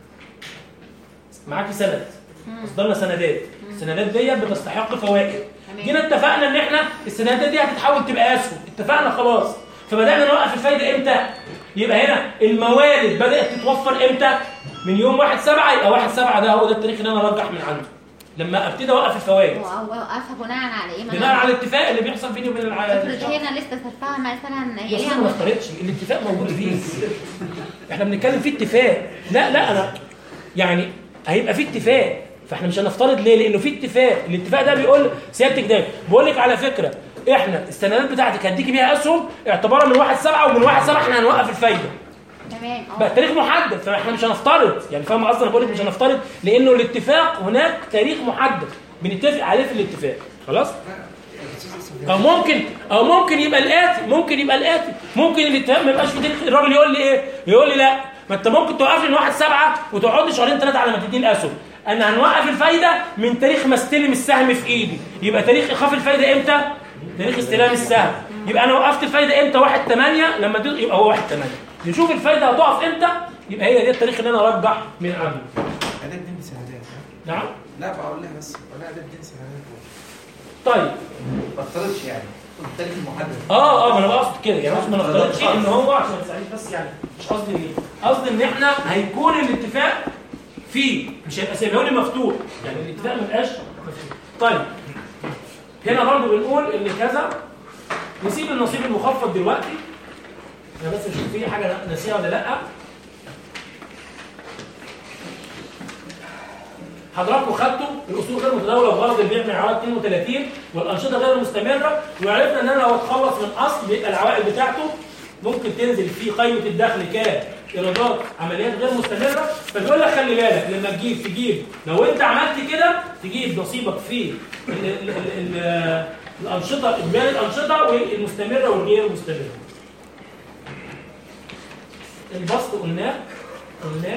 معاكي سند اصدرنا سندات السندات ديت بتستحق فوائد تمام. جينا اتفقنا ان احنا السندات دي هتتحول تبقى اسهم اتفقنا خلاص فبدانا نوقف الفايده امتى يبقى هنا الموارد بدات تتوفر امتى من يوم 1 7 يبقى 1 7 ده هو ده التاريخ اللي انا ارجح من عنده لما ابتدي اوقف الفوائد وقفها بناء على ايه؟ ما بناء أنا- على الاتفاق اللي بيحصل بيني وبين الع- افرض هي انا لسه صرفها مثلا هي يا ليها أستاذ ما نفترضش الاتفاق موجود فيه احنا بنتكلم في اتفاق لا لا انا يعني هيبقى في اتفاق فاحنا مش هنفترض ليه لانه في اتفاق الاتفاق ده بيقول سيادتك ده بيقول لك على فكره احنا السندات بتاعتك هديكي بيها اسهم اعتبارا من 1 7 ومن 1 7 احنا هنوقف الفايده تمام بقى التاريخ محدد فاحنا مش هنفترض يعني فاهم قصدي انا بقول لك مش هنفترض لانه الاتفاق هناك تاريخ محدد بنتفق عليه في الاتفاق خلاص او ممكن او ممكن يبقى الاتي ممكن يبقى الاتي ممكن الاتفاق ما يبقاش في تاريخ الراجل يقول لي ايه يقول لي لا ما انت ممكن توقف لي من 1 7 وتقعد لي شهرين ثلاثه على ما تديني الاسهم انا هنوقف الفايده من تاريخ ما استلم السهم في ايدي يبقى تاريخ ايقاف الفايده امتى تاريخ استلام السهم يبقى انا وقفت الفايده امتى 1 8 لما دي يبقى هو 1 8 نشوف الفايده هتقف امتى يبقى هي دي التاريخ اللي انا ارجح من عنده اداه دين سندات نعم لا بقول لها بس بقول لها اداه دين سندات طيب ما افترضش يعني التاريخ المحدد اه اه ما انا بقصد كده يعني بس ما نفترضش ان هو عشان ما تسالنيش بس يعني مش قصدي ايه قصدي ان احنا هيكون الاتفاق فيه مش هيبقى سيبقى لي مفتوح يعني الاتفاق ما يبقاش مفتوح طيب هنا برضو بنقول ان كذا نسيب النصيب المخفض دلوقتي انا بس اشوف في حاجه ناسيها ولا لا حضراتكم خدتوا الاصول غير متداوله وغرض البيع من عوائد 32 والانشطه غير المستمره وعرفنا ان انا لو اتخلص من اصل بيبقى العوائد بتاعته ممكن تنزل في قائمه الدخل كايرادات عمليات غير مستمره فبيقول لك خلي بالك لما تجيب تجيب لو انت عملت كده تجيب نصيبك في ال ال ال ال الانشطه اجمالي الانشطه والمستمره والغير مستمره. البسط قلناه قلناه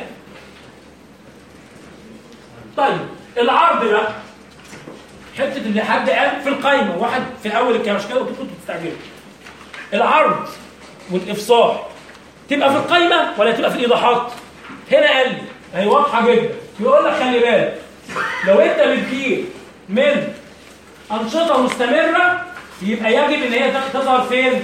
طيب العرض بقى حته اللي حد قال في القايمه واحد في اول الكلام عشان كده كنتوا بتستعجلوا العرض والافصاح تبقى في القايمه ولا تبقى في الايضاحات هنا قال لي هي واضحه جدا يقول لك خلي بالك لو انت بتجيب من انشطه مستمره يبقى يجب ان هي تظهر فين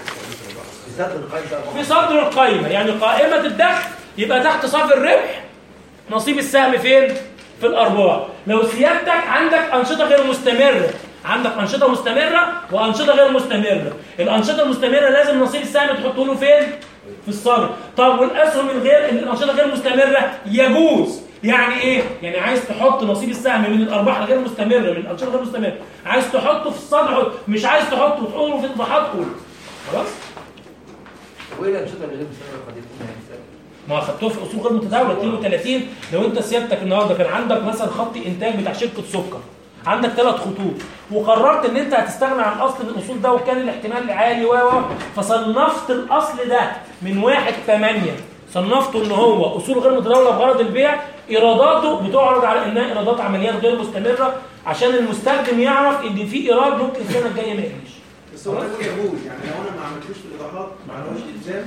في صدر القايمه يعني قائمه الدخل يبقى تحت صافي الربح نصيب السهم فين في الارباح لو سيادتك عندك انشطه غير مستمره عندك انشطه مستمره وانشطه غير مستمره الانشطه المستمره لازم نصيب السهم تحطه له فين في الصدر طب والاسهم الغير الانشطه غير مستمره يجوز يعني ايه يعني عايز تحط نصيب السهم من الارباح الغير مستمره من الانشطه الغير مستمره عايز تحطه في الصدع مش عايز تحطه وتقوله في الضحات قول خلاص وايه الانشطه اللي غير مستمره قد يكون يعني ما خدتوه في اصول غير متداوله 32 لو انت سيادتك النهارده كان عندك مثلا خط انتاج بتاع شركه سكر عندك ثلاث خطوط وقررت ان انت هتستغنى عن اصل من الاصول ده وكان الاحتمال عالي و و فصنفت الاصل ده من 1 8 صنفته ان هو اصول غير متداوله بغرض البيع ايراداته بتعرض على انها ايرادات عمليات غير مستمره عشان المستخدم يعرف ان في ايراد ممكن السنه الجايه ما يجيش بس هو ده يجوز يعني لو انا ما عملتوش في الاضافات ما عملوش الزام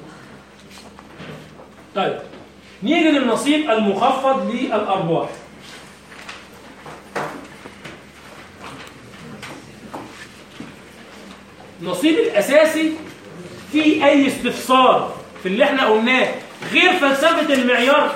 طيب نيجي للنصيب المخفض للارباح النصيب الاساسي في اي استفسار في اللي احنا قلناه غير فلسفه المعيار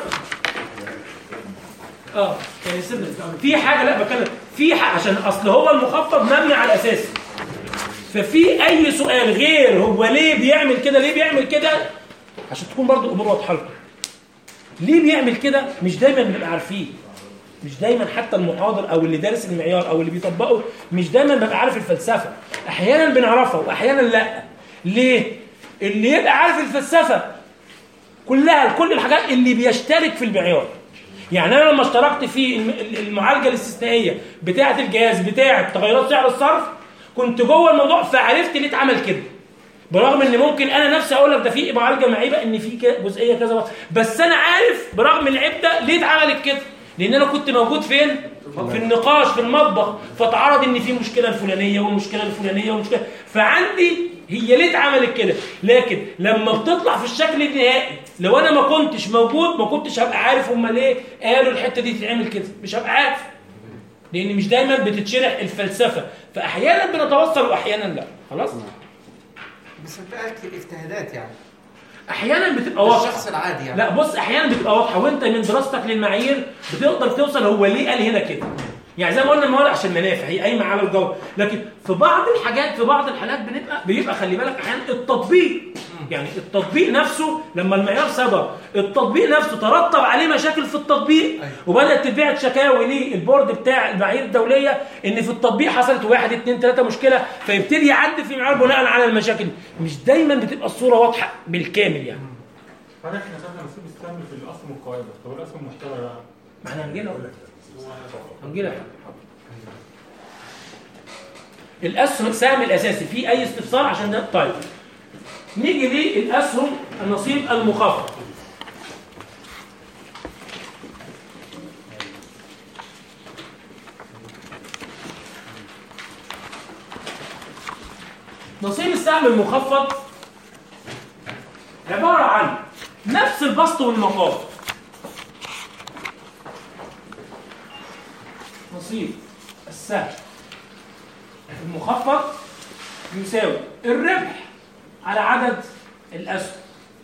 اه يعني سيبنا في حاجه لا بتكلم في حاجه عشان اصل هو المخفض مبني على الاساسي ففي اي سؤال غير هو ليه بيعمل كده ليه بيعمل كده عشان تكون برضو الامور واضحه لكم ليه بيعمل كده مش دايما بنبقى عارفين مش دايما حتى المحاضر او اللي دارس المعيار او اللي بيطبقه مش دايما بيبقى عارف الفلسفه احيانا بنعرفها واحيانا لا ليه اللي يبقى عارف الفلسفه كلها كل الحاجات اللي بيشترك في المعيار يعني انا لما اشتركت في الم- المعالجه الاستثنائيه بتاعه الجهاز بتاعه تغيرات سعر الصرف كنت جوه الموضوع فعرفت ليه اتعمل كده برغم ان ممكن انا نفسي اقول لك ده في معالجه معيبه ان في ك- جزئيه كذا بس انا عارف برغم العيب ده ليه اتعملت كده لان انا كنت موجود فين في النقاش في المطبخ فتعرض ان في مشكله الفلانيه والمشكله الفلانيه والمشكله فعندي هي ليه اتعملت كده لكن لما بتطلع في الشكل النهائي لو انا ما كنتش موجود ما كنتش هبقى عارف هم ليه قالوا الحته دي تتعمل كده مش هبقى عارف لان مش دايما بتتشرح الفلسفه فاحيانا بنتوصل واحيانا لا خلاص بس بقى اجتهادات يعني احيانا بتبقى واضحه الشخص العادي يعني لا بص احيانا بتبقى واضحه وانت من دراستك للمعايير بتقدر توصل هو ليه قال هنا كده يعني زي ما قلنا الموارد عشان منافع هي قايمه على الجو لكن في بعض الحاجات في بعض الحالات بنبقى بيبقى خلي بالك احيانا التطبيق يعني التطبيق نفسه لما المعيار صدر التطبيق نفسه ترتب عليه مشاكل في التطبيق وبدات تتباع شكاوي للبورد بتاع المعايير الدوليه ان في التطبيق حصلت واحد اتنين تلاته مشكله فيبتدي يعدل في معيار بناء على المشاكل مش دايما بتبقى الصوره واضحه بالكامل يعني حضرتك احنا خدنا نصيب السهم في الاسهم القائمه طب الاسهم المحتوى بقى ما احنا هنجي لها هنجي لها الاسهم السهم الاساسي في اي استفسار عشان ده طيب نيجي للاسهم النصيب المخفض نصيب السهم المخفض عبارة عن نفس البسط والمقام نصيب السهم المخفض يساوي الربح على عدد الأسهم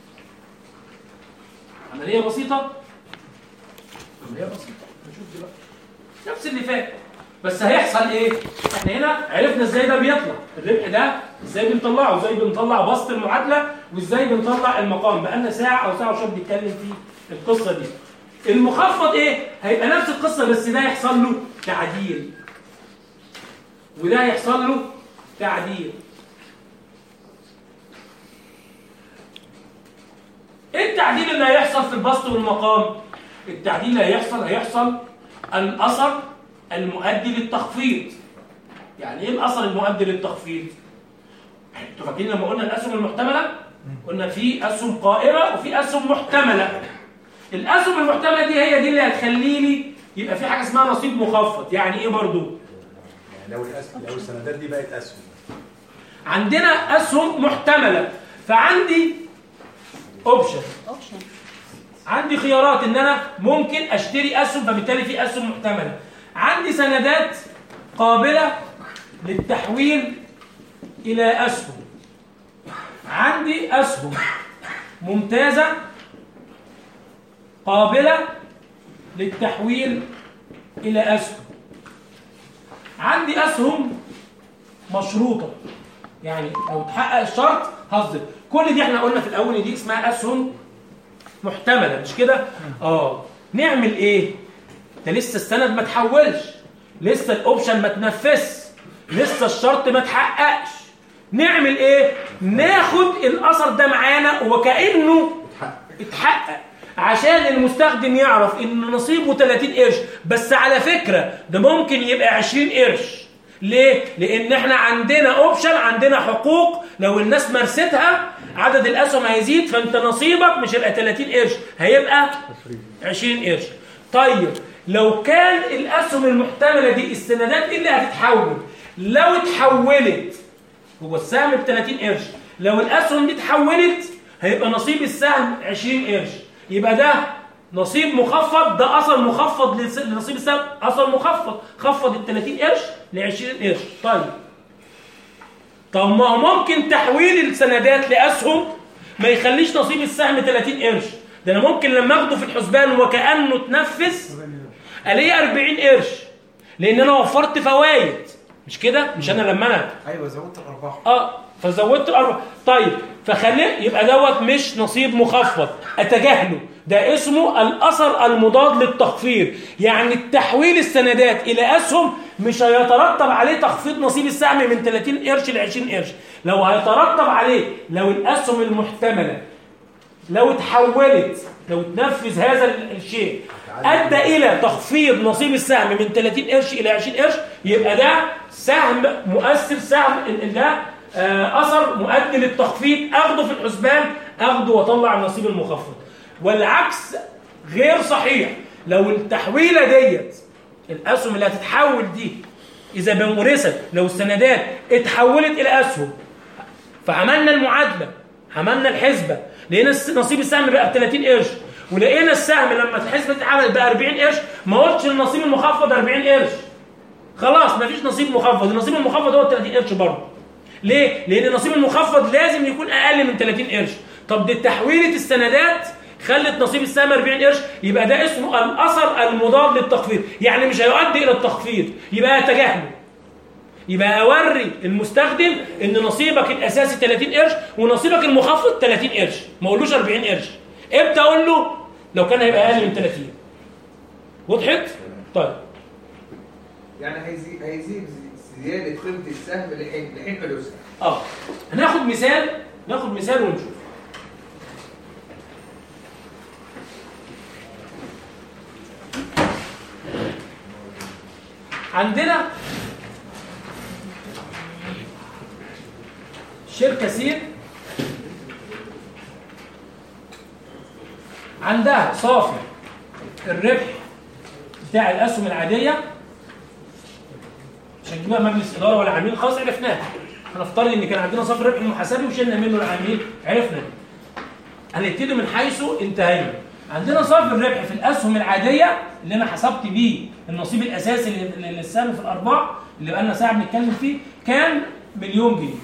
عملية بسيطة عملية بسيطة نشوف دلوقتي نفس اللي فات بس هيحصل ايه احنا هنا عرفنا ازاي ده بيطلع الربح ده ازاي بنطلعه ازاي بنطلع بسط المعادله وازاي بنطلع المقام بقالنا ساعه او ساعه وشويه بنتكلم في القصه دي المخفض ايه هيبقى نفس القصه بس ده يحصل له تعديل وده هيحصل له تعديل ايه التعديل اللي هيحصل في البسط والمقام التعديل اللي هيحصل هيحصل الاثر المؤدي للتخفيض يعني ايه الاثر المؤدي للتخفيض انتوا فاكرين لما قلنا الاسهم المحتمله قلنا في اسهم قائمه وفي اسهم محتمله الاسهم المحتمله دي هي دي اللي هتخلي لي يبقى في حاجه اسمها نصيب مخفض يعني ايه برضو يعني لو الاسهم لو السندات دي بقت اسهم عندنا اسهم محتمله فعندي اوبشن اوبشن عندي خيارات ان انا ممكن اشتري اسهم فبالتالي في اسهم محتمله عندي سندات قابله للتحويل الى اسهم عندي اسهم ممتازه قابله للتحويل الى اسهم عندي اسهم مشروطه يعني لو اتحقق الشرط هصدر كل دي احنا قلنا في الاول إن دي اسمها اسهم محتمله مش كده اه نعمل ايه ده لسه السند ما تحولش لسه الاوبشن ما تنفذش لسه الشرط ما تحققش نعمل ايه ناخد الاثر ده معانا وكانه اتحقق عشان المستخدم يعرف ان نصيبه 30 قرش بس على فكره ده ممكن يبقى 20 قرش ليه؟ لأن احنا عندنا اوبشن عندنا حقوق لو الناس مارستها عدد الأسهم هيزيد فأنت نصيبك مش هيبقى 30 قرش هيبقى 20 قرش طيب لو كان الأسهم المحتملة دي السندات اللي هتتحول لو اتحولت هو السهم ب 30 قرش لو الأسهم دي اتحولت هيبقى نصيب السهم 20 قرش يبقى ده نصيب مخفض ده اثر مخفض لس- لنصيب السهم اثر مخفض خفض ال 30 قرش ل 20 قرش طيب طب ما هو ممكن تحويل السندات لاسهم ما يخليش نصيب السهم 30 قرش ده انا ممكن لما اخده في الحسبان وكانه اتنفذ الاقيه 40 قرش لان انا وفرت فوائد مش كده مش انا لما انا ايوه زودت الارباح اه فزودت الاربع طيب فخليه يبقى دوت مش نصيب مخفض اتجاهله ده اسمه الاثر المضاد للتخفيض يعني التحويل السندات الى اسهم مش هيترتب عليه تخفيض نصيب السهم من 30 قرش ل 20 قرش لو هيترتب عليه لو الاسهم المحتمله لو اتحولت لو تنفذ هذا ال- الشيء ادى الى تخفيض نصيب السهم من 30 قرش الى 20 قرش يبقى ده سهم مؤثر سهم ال- ال- ده آه، اثر مؤدي للتخفيض اخده في الحسبان اخده واطلع النصيب المخفض والعكس غير صحيح لو التحويله ديت الاسهم اللي هتتحول دي اذا بمورست لو السندات اتحولت الى اسهم فعملنا المعادله عملنا الحسبه لقينا الس- نصيب السهم بقى ب 30 قرش ولقينا السهم لما الحسبه اتعملت بقى 40 قرش ما قلتش النصيب المخفض 40 قرش خلاص مفيش نصيب مخفض النصيب المخفض هو 30 قرش برضه ليه لان النصيب المخفض لازم يكون اقل من 30 قرش طب دي تحويله السندات خلت نصيب السهم 40 قرش يبقى ده اسمه الاثر المضاد للتخفيض يعني مش هيؤدي الى التخفيض يبقى يتجاهله يبقى اوري المستخدم ان نصيبك الاساسي 30 قرش ونصيبك المخفض 30 قرش ما اقولوش 40 قرش امتى اقول له لو كان هيبقى اقل من 30 وضحت طيب يعني هيزيد هيزيد زياده قيمه السهم لحين لحين حدوثها اه هناخد مثال ناخد مثال ونشوف عندنا شركة سين عندها صافي الربح بتاع الأسهم العادية مش هنجيبها مجلس إدارة ولا عميل خاص عرفناها هنفترض إن كان عندنا صافي الربح المحاسبي وشلنا منه العميل عرفنا دي. هنبتدي من حيث انتهينا عندنا صافي الربح في الأسهم العادية اللي أنا حسبت بيه النصيب الأساسي لل- للسهم في الأرباح اللي بقالنا ساعة بنتكلم فيه كان مليون جنيه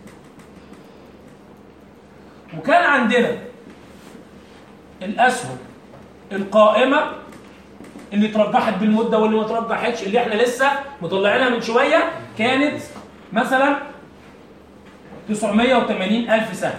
وكان عندنا الأسهم القائمة اللي ترجحت بالمدة واللي ما ترجحتش اللي احنا لسه مطلعينها من شوية كانت مثلا 980 ألف سهم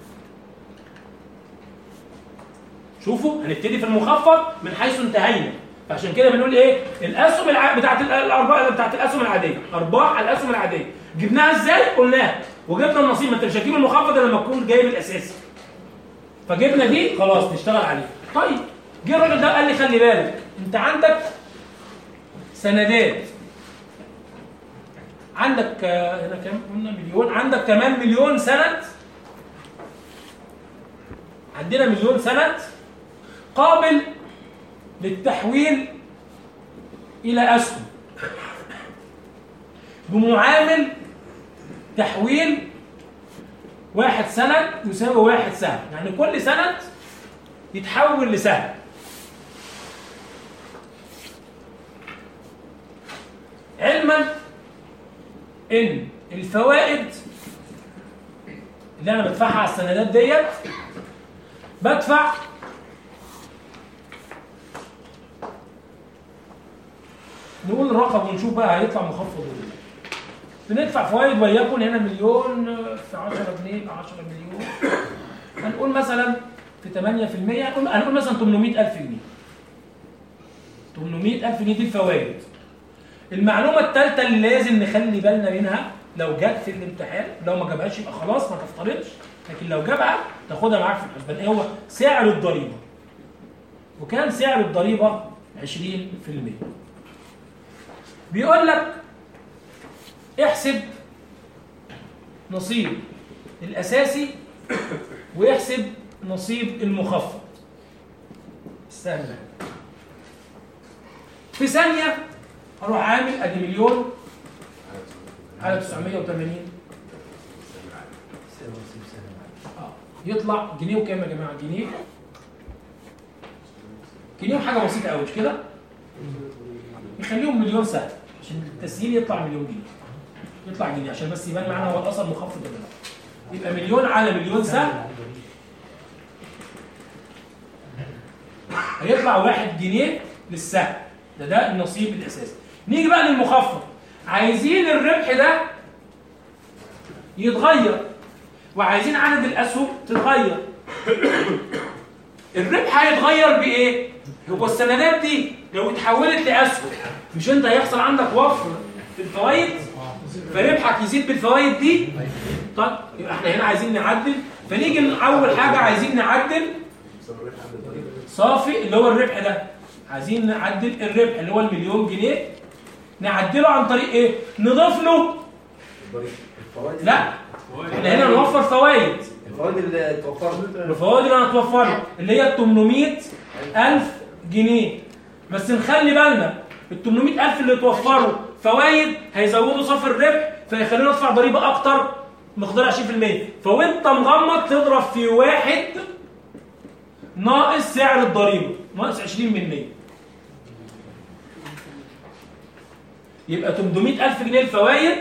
شوفوا هنبتدي في المخفض من حيث انتهينا فعشان كده بنقول ايه الاسهم الع... بتاعت ال- الارباح بتاعت الاسهم العاديه ارباح على الاسهم العاديه جبناها ازاي قلناها وجبنا النصيب ما انت مش هتجيب المخفض إلا لما تكون جايب الاساسي فجبنا دي خلاص نشتغل عليه طيب جه الراجل ده قال لي خلي بالك انت عندك سندات عندك آه، هنا كام قلنا مليون عندك كمان مليون سند عندنا مليون سند قابل للتحويل الى اسهم بمعامل تحويل واحد سند يساوي واحد سهم يعني كل سند يتحول لسهم علما ان الفوائد اللي انا بدفعها على السندات ديت بدفع نقول الرقم ونشوف بقى هيطلع مخفض ولا لا بندفع فوائد وليكن هنا مليون في 10 جنيه ب 10 مليون هنقول مثلا في 8% هنقول هنقول مثلا 800000 جنيه 800000 جنيه دي الفوائد المعلومه الثالثه اللي لازم نخلي بالنا منها لو جت في الامتحان لو ما جابهاش يبقى خلاص ما تفترضش لكن لو جابها تاخدها معاك في الحسبان ايه هو سعر الضريبه وكان سعر الضريبه 20% بيقول لك احسب نصيب الاساسي ويحسب نصيب المخفض السهل ده في ثانيه اروح عامل ادي مليون على 980 اه يطلع جنيه وكام يا جماعه جنيه جنيه وحاجه بسيطه قوي مش كده نخليهم مليون سهل عشان التسهيل يطلع مليون جنيه يطلع جنيه عشان بس يبان معانا هو الاصل مخفض ولا لا يبقى مليون على مليون سهل هيطلع واحد جنيه للسهم ده ده النصيب الاساسي نيجي بقى للمخفض عايزين الربح ده يتغير وعايزين عدد الاسهم تتغير الربح هيتغير بايه هو السندات دي لو اتحولت لاسهم مش انت هيحصل عندك وفر في الفوائد فربحك يزيد بالفوائد دي طيب يبقى احنا هنا عايزين نعدل فنيجي اول حاجه عايزين نعدل صافي اللي هو الربح ده عايزين نعدل الربح اللي هو المليون جنيه نعدله عن طريق ايه نضيف له لا احنا هنا نوفر فوائد الفوائد اللي توفرت الفوائد اللي هنتوفرها اللي هي ال 800 ألف جنيه بس نخلي بالنا ال 800 ألف اللي توفروا فوائد هيزودوا صافي الربح فيخلينا ندفع ضريبة أكتر مقدار 20% فوانت مغمض تضرب في واحد ناقص سعر الضريبة ناقص 20 من 100 يبقى 800 ألف جنيه الفوائد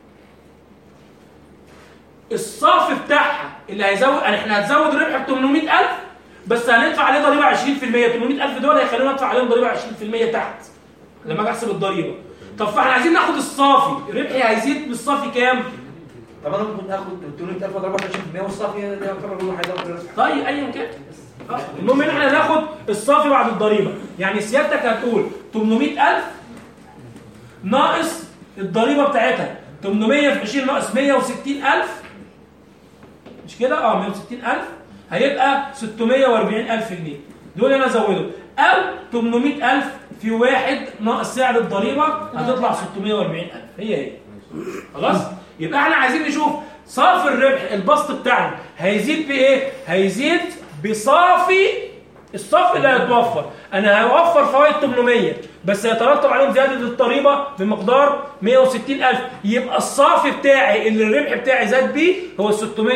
الصافي بتاعها اللي هيزود يعني احنا هتزود الربح ب 800000 بس هندفع عليه ضريبه 20% 800000 دول هيخلونا ندفع عليهم ضريبه 20% تحت لما اجي احسب الضريبه طب فاحنا عايزين ناخد الصافي ربحي هيزيد بالصافي كام؟ طب انا ممكن اخد 300000 واضربها في 20% والصافي ده يعتبر كل واحد هياخد الربح طيب ايا كان آه، المهم ان احنا ناخد الصافي بعد الضريبه يعني سيادتك هتقول 800000 ناقص الضريبه بتاعتها 800 في 20 ناقص 160000 مش كده اه 160000 هيبقى 640000 جنيه دول انا ازودهم او 800000 في واحد ناقص سعر الضريبه هتطلع 640000 هي هي خلاص يبقى احنا عايزين نشوف صافي الربح البسط بتاعنا هيزيد بايه هيزيد بصافي الصافي اللي هيتوفر انا هوفر فوائد 800 بس هيترتب عليهم زياده الضريبه بمقدار 160000 يبقى الصافي بتاعي اللي الربح بتاعي زاد بيه هو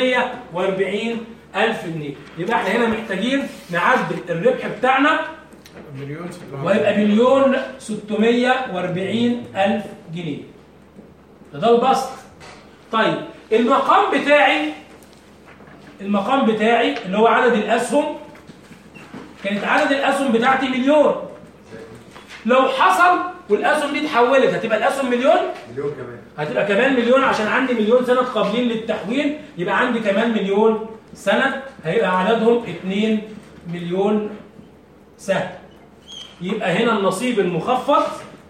640000 جنيه يبقى احنا هنا محتاجين نعدل الربح بتاعنا مليون ويبقى مليون 640 ألف جنيه ده, ده البسط طيب المقام بتاعي المقام بتاعي اللي هو عدد الأسهم كانت عدد الأسهم بتاعتي مليون لو حصل والأسهم دي اتحولت هتبقى الأسهم مليون مليون كمان هتبقى كمان مليون عشان عندي مليون سند قابلين للتحويل يبقى عندي كمان مليون سند هيبقى عددهم 2 مليون سهم يبقى هنا النصيب المخفض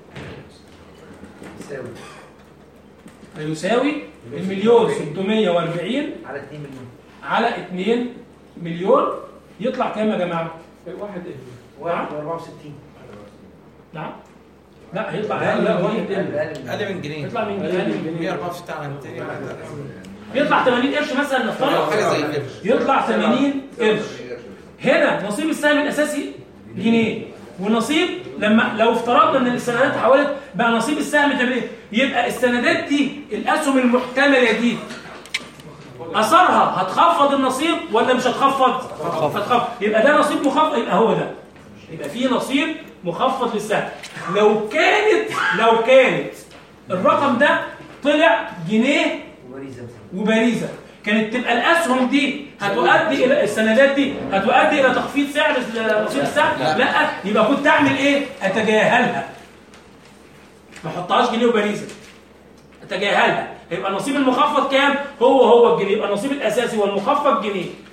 يساوي هيساوي المليون 640 على 2 مليون على 2 مليون يطلع كام يا جماعه؟ واحد ايه؟ واحد و64 نعم لا هيطلع لا، لا، أقل من واحد جنيه. اقل من جنيه يطلع من جنيه أقل من جنيه 164 على 200 يطلع 80 قرش مثلا نفترض حاجه زي كده يطلع 80 قرش هنا نصيب السهم الاساسي جنيه ونصيب لما لو افترضنا ان السندات اتحولت بقى نصيب السهم 80 يبقى السندات دي الاسهم المحتمله دي اثرها هتخفض النصيب ولا مش هتخفض؟ هتخفض يبقى ده نصيب مخفض يبقى هو ده يبقى في نصيب مخفض للسهم لو كانت لو كانت الرقم ده طلع جنيه وبريزه مثلا وباريزه كانت تبقى الاسهم دي هتؤدي الى السندات دي هتؤدي الى تخفيض سعر نصيب السهم لا. لا يبقى كنت اعمل ايه اتجاهلها ما احطهاش جنيه وباريزه اتجاهلها يبقى النصيب المخفض كام هو هو الجنيه يبقى النصيب الاساسي والمخفض جنيه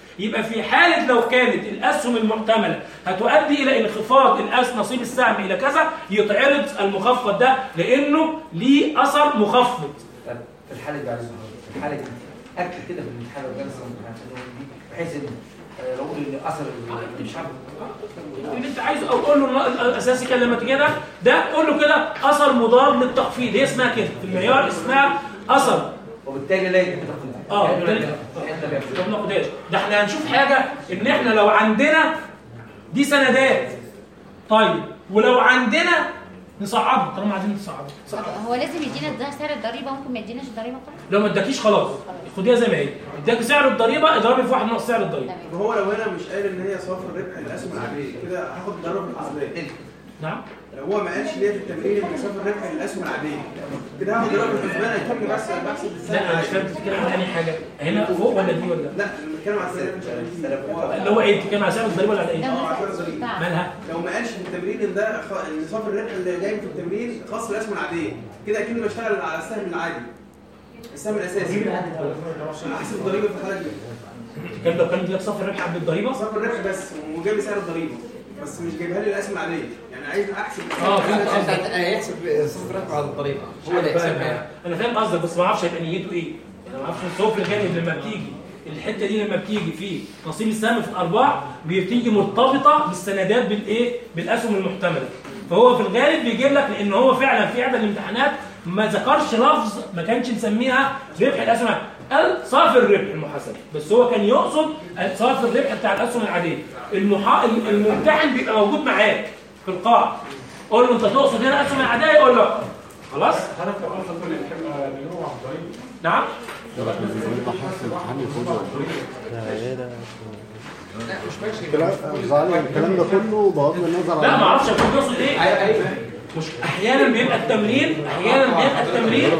يبقى في حاله لو كانت الاسهم المحتمله هتؤدي الى انخفاض الأس نصيب السهم الى كذا يتعرض المخفض ده لانه ليه اثر مخفض في الحاله دي عايز في الحاله دي اكتب كده في الامتحان لو جلسه الامتحان بحيث ان آه، لو اقول ان اثر ال- مش عارف اللي انت عايزه او قول له الن- الاساسي كان لما تيجي ده ده قول له كده اثر مضاد للتخفيض هي اسمها كده في المعيار اسمها اثر وبالتالي لا يجب تخفيض اه يعني بالتالي- احنا بيعمل طب ناخدهاش ده احنا هنشوف حاجه ان احنا لو عندنا دي سندات طيب ولو عندنا نصعدها طالما عايزين نصعدها طب هو لازم يدينا ده سعر الضريبه ممكن ما يديناش الضريبه خالص لو ما اداكيش خلاص خديها زي ما هي اداك سعر الضريبه اضربي في واحد ناقص سعر الضريبه وهو لو هنا مش قال ان هي صافي الربح الاسهم العاديه كده هاخد ضرر في الحسابات نعم لو هو ما قالش ليه في التمرين ان صافي الربح للاسهم العاديه كده هاخد ضرر في الحسبان هيكون بس بحسب السهم لا انا مش فاهم بتتكلم عن انهي حاجه هنا فوق ولا دي ولا لا بنتكلم على السلف مش على اللي هو ايه بتتكلم على سعر الضريبه ولا على ايه؟ اه على سعر الضريبه مالها؟ لو ما قالش في التمرين ان ده خ- ان صافي الربح اللي جاي في التمرين خاص بالاسهم العاديه كده اكني بشتغل على السهم العادي السهم الاساسي عشان احسب الضريبه في الحاله دي كان لو كان لك صافي الربح قبل الضريبه صافي الربح بس وجايب لي سعر الضريبه بس مش جايبها لي الاسهم العاديه يعني عايز احسب اه فهمت الأسهم قصدك العادية. هيحسب صفر رقم على الضريبه هو اللي فاهم- يحسبها انا فاهم قصدك بس ما اعرفش هيبقى نيته ايه انا ما اعرفش الصوف الجانب لما بتيجي الحته دي لما بتيجي في نصيب السهم في الارباح بتيجي مرتبطه بالسندات بالايه بالاسهم المحتمله فهو في الغالب بيجيب لك لان هو فعلا في عدد الامتحانات ما ذكرش لفظ ما كانش نسميها ربح الاسهم قال صافي الربح المحاسبي بس هو كان يقصد صافي الربح بتاع الاسهم العاديه المحا... الممتحن بيبقى موجود معاك في القاعه قول له انت تقصد هنا الاسهم العاديه يقول لك خلاص حضرتك لو قلت كل الحمل بيروح على الضريبه نعم الكلام الكلام ده كله بغض النظر عن لا ما اعرفش اكون يقصد ايه مش احيانا بيبقى التمرين احيانا بيبقى التمرين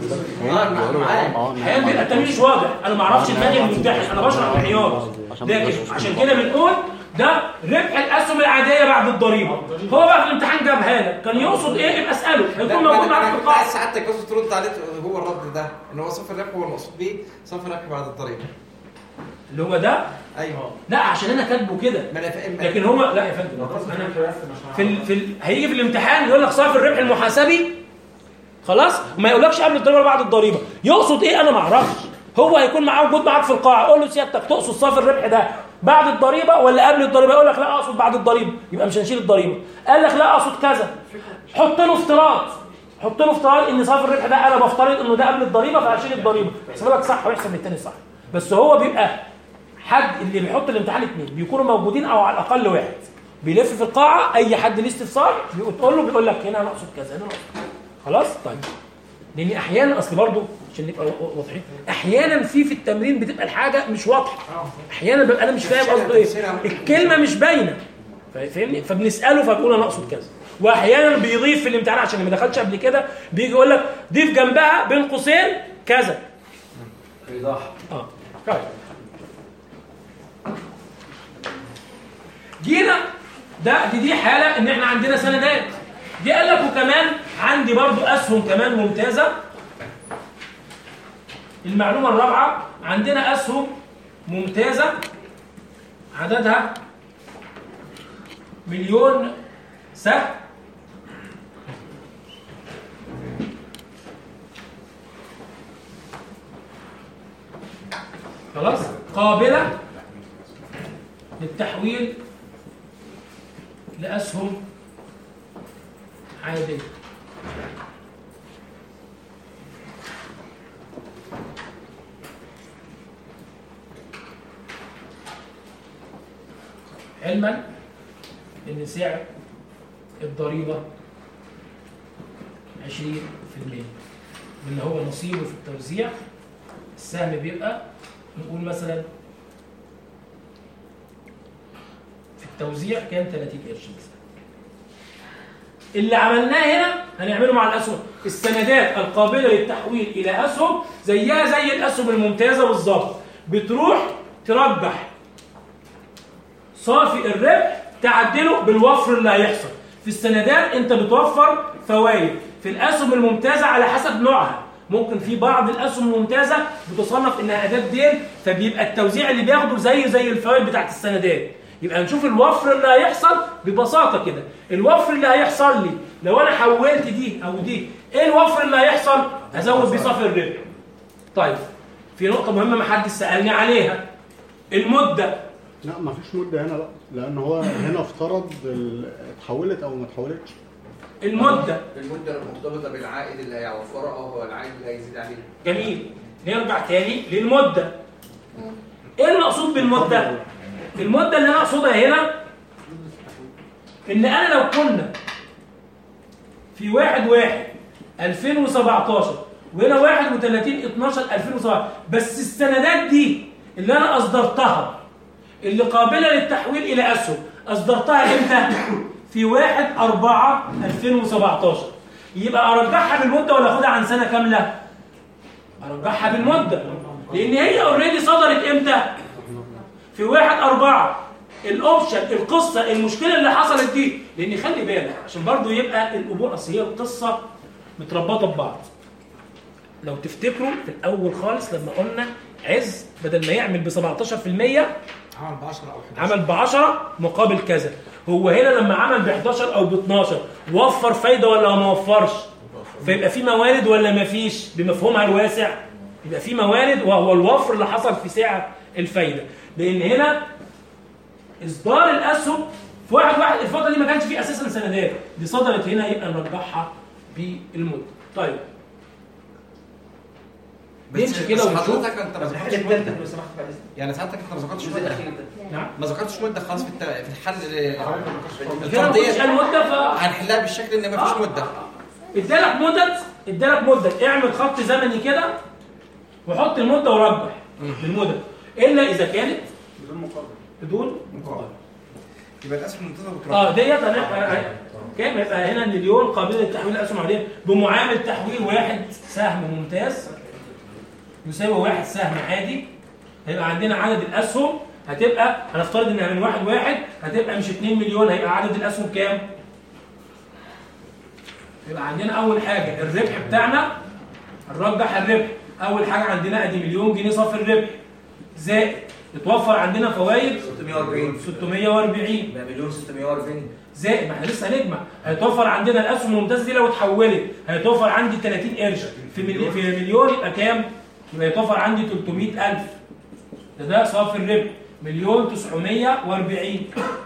احيانا بيبقى التمرين مش واضح انا ما اعرفش دماغي الممتحن انا بشرح معيار لكن عشان كده بنقول ده ربح الاسهم العاديه بعد الضريبه هو بقى في الامتحان جابها لك كان يقصد ايه يبقى اساله هيكون موجود معاك في القاعه سعادتك بس ترد عليه هو الرد ده ان هو صفر الربح هو المقصود بيه صفر الربح بعد الضريبه اللي هو ده ايوه لا عشان انا كاتبه كده ما انا فاهم لكن هو لا يا فندم انا في ال... في ال... هيجي في الامتحان يقول لك صافي الربح المحاسبي خلاص وما يقولكش قبل الضريبه ولا بعد الضريبه يقصد ايه انا ما اعرفش هو هيكون معاه وجود معاك في القاعه قول له سيادتك تقصد صافي الربح ده بعد الضريبه ولا قبل الضريبه يقول لك لا اقصد بعد الضريبه يبقى مش هنشيل الضريبه قال لك لا اقصد كذا حط له افتراض حط له افتراض ان صافي الربح ده انا بفترض انه ده قبل الضريبه فهشيل الضريبه يحسب لك صح ويحسب التاني صح بس هو بيبقى حد اللي بيحط الامتحان اثنين بيكونوا موجودين او على الاقل واحد بيلف في القاعه اي حد ليه استفسار بتقول له بيقول لك هنا انا اقصد كذا هنا أنا أقصد كذا. خلاص طيب لان احيانا اصل برضه عشان نبقى واضحين احيانا في في التمرين بتبقى الحاجه مش واضحه احيانا ببقى انا مش فاهم قصده ايه الكلمه مش باينه فاهمني فبنساله فبيقول انا اقصد كذا واحيانا بيضيف في الامتحان عشان اللي ما دخلش قبل كده بيجي يقول لك ضيف جنبها بين قوسين كذا ايضاح اه طيب جينا ده دي, دي حاله ان احنا عندنا سندات دي قال لك وكمان عندي برضو اسهم كمان ممتازه المعلومه الرابعه عندنا اسهم ممتازه عددها مليون سهم خلاص قابلة للتحويل لأسهم عادية علما ان سعر الضريبة 20% اللي هو نصيبه في التوزيع السهم بيبقى نقول مثلا في التوزيع كان 30 قرش مثلا اللي عملناه هنا هنعمله مع الاسهم السندات القابله للتحويل الى اسهم زيها زي الاسهم الممتازه بالظبط بتروح ترجح صافي الربح تعدله بالوفر اللي هيحصل في السندات انت بتوفر فوائد في الاسهم الممتازه على حسب نوعها ممكن في بعض الاسهم الممتازه بتصنف انها اداه دين فبيبقى التوزيع اللي بياخده زيه زي الفوائد بتاعت السندات يبقى نشوف الوفر اللي هيحصل ببساطه كده الوفر اللي هيحصل لي لو انا حولت دي او دي ايه الوفر اللي هيحصل ازود بيه صافي الربح طيب في نقطه مهمه ما حدش سالني عليها المده لا ما فيش مده هنا بقى لان هو هنا افترض ال- اتحولت او ما اتحولتش المده المده المرتبطه بالعائد اللي هيوفره او هو العائد اللي هيزيد عليه جميل نرجع تاني للمدة ايه المقصود بالمدة المدة اللي انا اقصدها هنا ان انا لو كنا في واحد واحد 2017 وهنا 31 12 2017 بس السندات دي اللي انا اصدرتها اللي قابلة للتحويل الى اسهم اصدرتها امتى في 1 4 2017 يبقى ارجعها بالمدة ولا اخدها عن سنة كاملة ارجعها بالمده لان هي اوريدي صدرت امتى في واحد أربعة الاوبشن القصه المشكله اللي حصلت دي لان خلي بالك عشان برضو يبقى الامور اصل هي القصه متربطه ببعض لو تفتكروا في الاول خالص لما قلنا عز بدل ما يعمل ب 17% عمل ب 10 او 11 عمل ب 10 مقابل كذا هو هنا لما عمل ب 11 او ب 12 وفر فايده ولا ما وفرش فيبقى في موارد ولا ما فيش بمفهومها الواسع يبقى في موارد وهو الوفر اللي حصل في سعر الفايده لان هنا اصدار الاسهم في واحد واحد الفتره دي ما كانش فيه اساسا سندات دي صدرت هنا يبقى نرجعها بالمده طيب نمشي كده بس ونشوف حضرتك انت ما ذكرتش مده يعني ساعتك انت ما ذكرتش مده نعم ما ذكرتش مده خالص في الت- في الحل هنا مفيش قال مده ف هنحلها بالشكل ان ما فيش مده ادالك مدة ادالك مدة اعمل خط زمني كده وحط المدة ورجح بالمدة الا اذا كانت بدون مقابل بدون مقابل يبقى الاسهم منتظمه اه ديت هنبقى كام يبقى هنا مليون قابله للتحويل الاسهم عاديه بمعامل تحويل واحد سهم ممتاز يساوي واحد سهم عادي هيبقى عندنا عدد الاسهم هتبقى هنفترض انها من واحد واحد هتبقى مش 2 مليون هيبقى عدد الاسهم كام؟ يبقى عندنا اول حاجه الربح بتاعنا نرجح الربح اول حاجه عندنا ادي مليون جنيه صافي الربح زائد يتوفر عندنا فوائد 640 640 يبقى مليون 640 زائد ما احنا لسه هنجمع هيتوفر عندنا الاسهم الممتازه دي لو اتحولت هيتوفر عندي 30 قرش في ملي... في مليون يبقى كام؟ يبقى يتوفر عندي 300000 ده ده صافي الربح مليون 940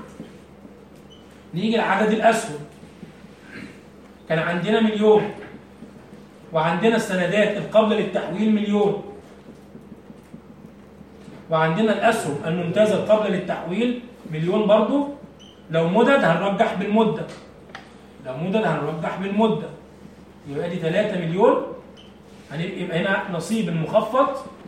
نيجي لعدد الاسهم كان عندنا مليون وعندنا السندات القابله للتحويل مليون وعندنا الاسهم الممتازه القابله للتحويل مليون برضو لو مدد هنرجح بالمده لو مدد هنرجح بالمده يبقى دي 3 مليون هنبقى يبقى هنا نصيب المخفض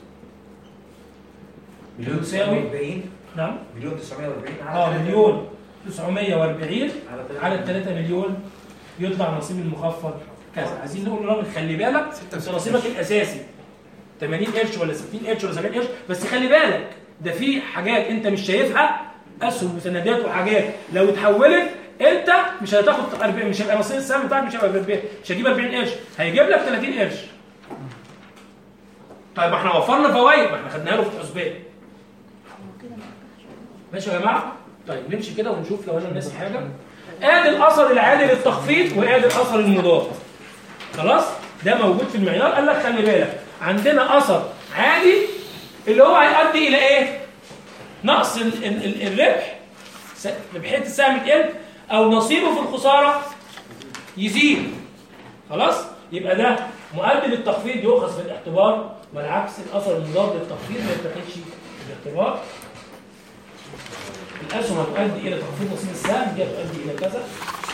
مليون يساوي 940 نعم مليون 940 اه مليون 940 على 3 مليون يطلع نصيب المخفض كذا عايزين نقول للراجل خلي بالك انت نصيبك الاساسي 80 قرش ولا 60 قرش ولا 70 قرش بس خلي بالك ده في حاجات انت مش شايفها اسهم وسندات وحاجات لو اتحولت انت مش هتاخد 40 مش هيبقى نصيب السهم بتاعك مش هيبقى 40 مش هيجيب 40 قرش هيجيب لك 30 قرش طيب ما احنا وفرنا فوائد ما احنا خدناها له في الحسبان ماشي يا جماعه طيب نمشي كده ونشوف لو انا ناسي حاجه ادي الاثر العادي للتخفيض وادي الاثر المضاد خلاص ده موجود في المعيار قال لك خلي بالك عندنا اثر عادي اللي هو هيؤدي الى ايه نقص ال ال ال الربح س- ربحيه السهم تقل او نصيبه في الخساره يزيد خلاص يبقى ده مؤدي للتخفيض يؤخذ في الاعتبار والعكس الاثر المضاد للتخفيض ما يتخذش في الاعتبار الاسهم هتؤدي الى تخفيض نصيب السهم دي هتؤدي الى كذا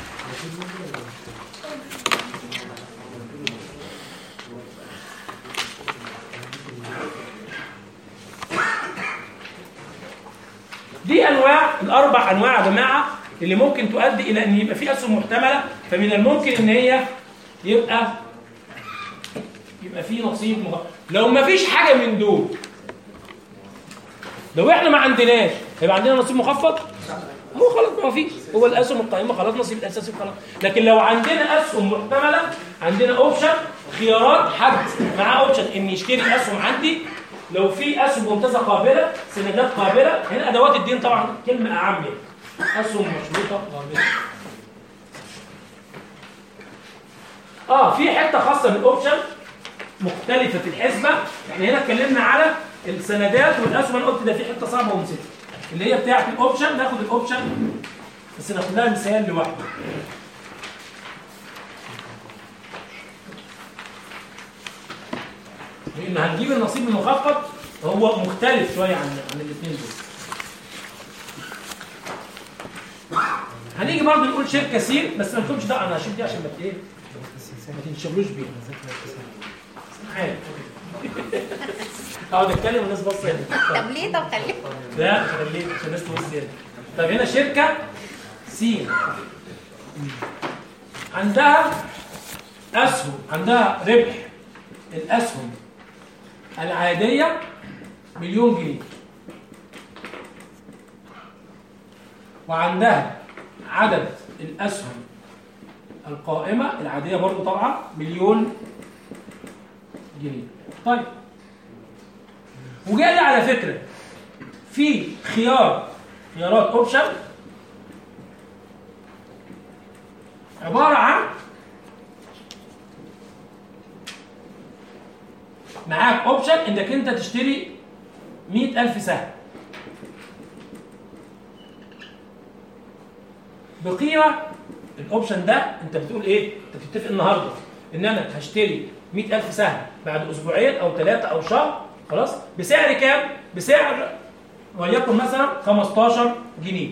دي انواع الاربع انواع يا جماعه اللي ممكن تؤدي الى ان يبقى في اسهم محتمله فمن الممكن ان هي يبقى يبقى في نصيب مغ... لو ما فيش حاجه من دول لو احنا ما عندناش هيبقى عندنا نصيب مخفض هو خلاص ما فيش هو الاسهم القائمه خلاص نصيب الاساسي خلاص لكن لو عندنا اسهم محتمله عندنا اوبشن خيارات حد معاه اوبشن ان يشتري اسهم عندي لو في اسهم ممتازه قابله سندات قابله هنا ادوات الدين طبعا كلمه اعم يعني. اسهم مشروطه قابله اه في حته خاصه بالاوبشن مختلفه في الحسبه احنا هنا اتكلمنا على السندات والاسهم انا قلت ده في حته صعبه ونسيتها اللي هي بتاعه الاوبشن ناخد الاوبشن بس ناخد لها مثال لوحده لان هنجيب النصيب المخفض هو مختلف شويه عن عن الاثنين دول هنيجي برضه نقول شركه سين بس ما نكونش ده انا هشيل دي عشان ما ت- ايه ما تنشغلوش بيها عادي اقعد اتكلم والناس باصه هنا طب ليه طب خليه لا خليه عشان الناس تبص هنا طب هنا شركه سين عندها اسهم عندها ربح الاسهم العاديه مليون جنيه وعندها عدد الاسهم القائمه العاديه برضو طبعا مليون جنيه طيب وجاء لي على فكره في خيار خيارات اوبشن عباره عن معاك اوبشن انك انت تشتري 100000 سهم بقيمه الاوبشن ده انت بتقول ايه انت بتتفق النهارده ان انا هشتري 100000 سهم بعد اسبوعين او ثلاثه او شهر خلاص بسعر كام بسعر وليكن مثلا 15 جنيه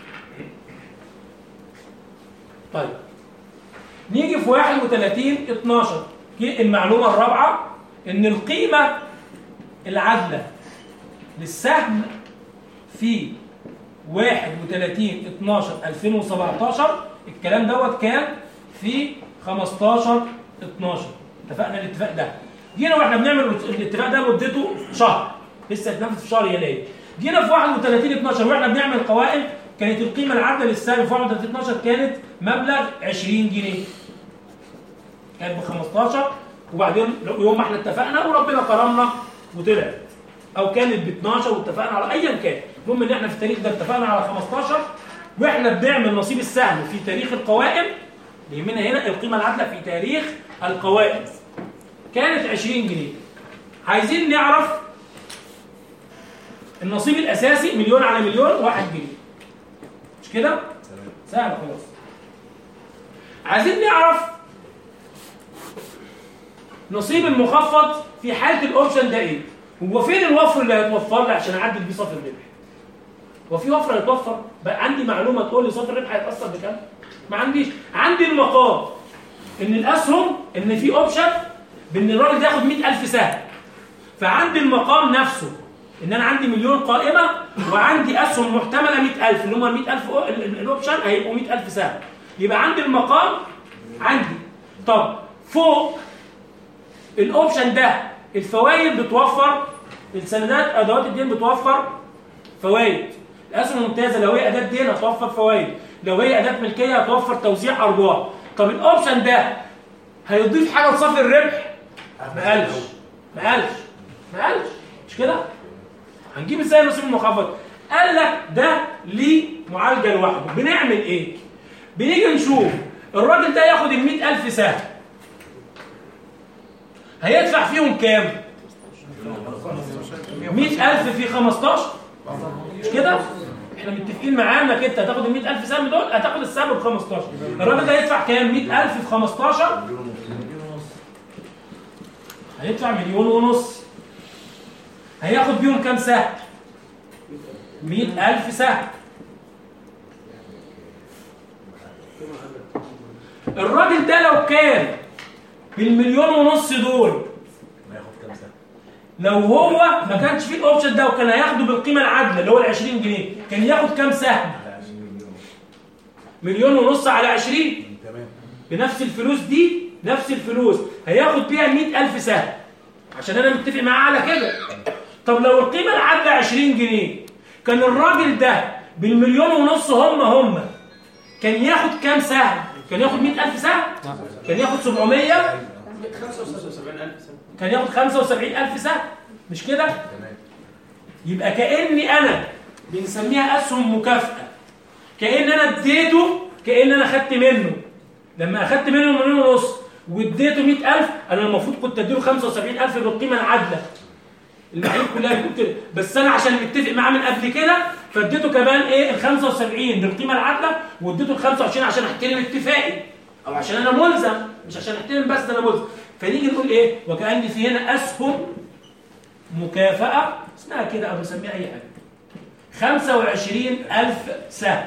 طيب نيجي في 31 12 جه المعلومه الرابعه ان القيمه العادله للسهم في 31 12 2017 الكلام دوت كان في 15 12 اتفقنا الاتفاق ده جينا واحنا بنعمل الاتفاق ده مدته شهر لسه اتنفذ في شهر يناير جينا في 31 12 واحنا بنعمل قوائم كانت القيمه العادله للسهم في 31 12 كانت مبلغ 20 جنيه كانت ب 15 وبعدين يوم ما احنا اتفقنا وربنا كرمنا وطلعت او كانت ب 12 واتفقنا على ايا كان المهم ان احنا في التاريخ ده اتفقنا على 15 واحنا بنعمل نصيب السهم في تاريخ القوائم يهمنا هنا القيمه العادله في تاريخ القوائم كانت 20 جنيه عايزين نعرف النصيب الاساسي مليون على مليون واحد جنيه مش كده سهل خلاص عايزين نعرف نصيب المخفض في حاله الاوبشن ده ايه هو فين الوفر اللي هيتوفر لي عشان اعدل بيه صافي الربح هو في وفر هيتوفر بقى عندي معلومه تقول لي صافي الربح هيتاثر بكام ما عنديش عندي المقام ان الاسهم ان في اوبشن بان الراجل ده ياخد 100000 سهم فعندي المقام نفسه ان انا عندي مليون قائمه وعندي اسهم محتمله 100000 اللي هم ال 100000 أو- ال- ال- الاوبشن هيبقوا 100000 سهم يبقى عندي المقام عندي طب فوق الاوبشن ده الفوائد بتوفر السندات ادوات الدين بتوفر فوائد الاسهم الممتازه لو هي اداه دين هتوفر فوائد لو هي اداه ملكيه هتوفر توزيع ارباح طب الاوبشن ده هيضيف حاجه لصافي الربح ما قالش ما قالش ما قالش مش كده هنجيب ازاي النصيب المخفض قال لك ده ليه معالجه لوحده بنعمل ايه بنيجي نشوف الراجل ده ياخد ال 100000 سهم هيدفع فيهم كام 100000 في 15 مش كده احنا متفقين معاه انك انت هتاخد ال 100000 سهم دول هتاخد السهم ب 15 الراجل ده هيدفع كام 100000 في 15 هيدفع مليون ونص هياخد بيهم كام سهم 100000 سهم الراجل ده لو كان بالمليون ونص دول لو هو ما كانش فيه الاوبشن ده وكان هياخده بالقيمه العادله اللي هو ال 20 جنيه كان ياخد كام سهم مليون ونص على 20 تمام بنفس الفلوس دي نفس الفلوس هياخد بيها 100000 سهم عشان انا متفق معاه على كده طب لو القيمه العادله 20 جنيه كان الراجل ده بالمليون ونص هم هم كان ياخد كام سهم كان ياخد 100000 سهم كان ياخد 700 75000 سنه كان ياخد 75000 سهم مش كده يبقى كاني انا بنسميها اسهم مكافاه كان انا اديته كان انا خدت منه لما اخدت منه مليون ونص واديته 100000 انا المفروض كنت اديله 75000 بالقيمه العادله المعايير كلها بتقول كده بس انا عشان متفق معاه من قبل كده فاديته كمان ايه ال 75 بالقيمه العادله واديته ال 25 عشان احترم اتفاقي او عشان انا ملزم مش عشان احترم بس ده انا ملزم فنيجي نقول ايه وكأن في هنا اسهم مكافأة اسمها كده او نسميها اي حاجه 25000 سهم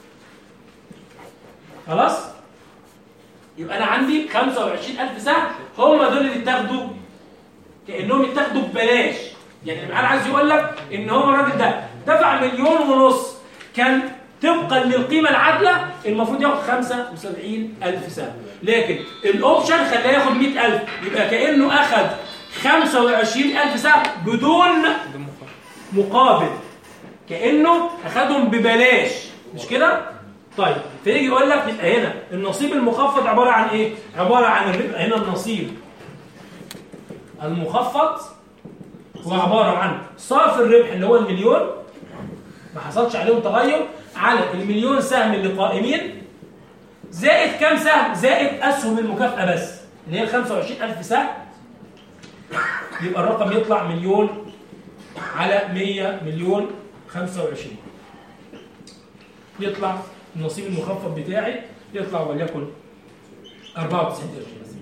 خلاص يبقى انا عندي 25000 سهم هم دول اللي اتاخدوا كانهم اتاخدوا ببلاش يعني المعاد عايز يقول لك ان هو الراجل ده دفع مليون ونص كان طبقا للقيمه العادله المفروض ياخد 75000 سهم لكن الاوبشن خلاه ياخد 100000 يبقى كانه اخذ 25000 سهم بدون مقابل كانه اخذهم ببلاش مش كده طيب فيجي يقول لك يبقى هنا النصيب المخفض عباره عن ايه عباره عن الربح هنا النصيب المخفض هو عباره عن صافي الربح اللي هو المليون ما حصلش عليهم تغير على المليون سهم اللي قائمين زائد كام سهم زائد اسهم المكافاه بس اللي هي ال 25000 سهم يبقى الرقم يطلع مليون على 100 مليون 25 يطلع النصيب المخفض بتاعي يطلع وليكن 94 قرش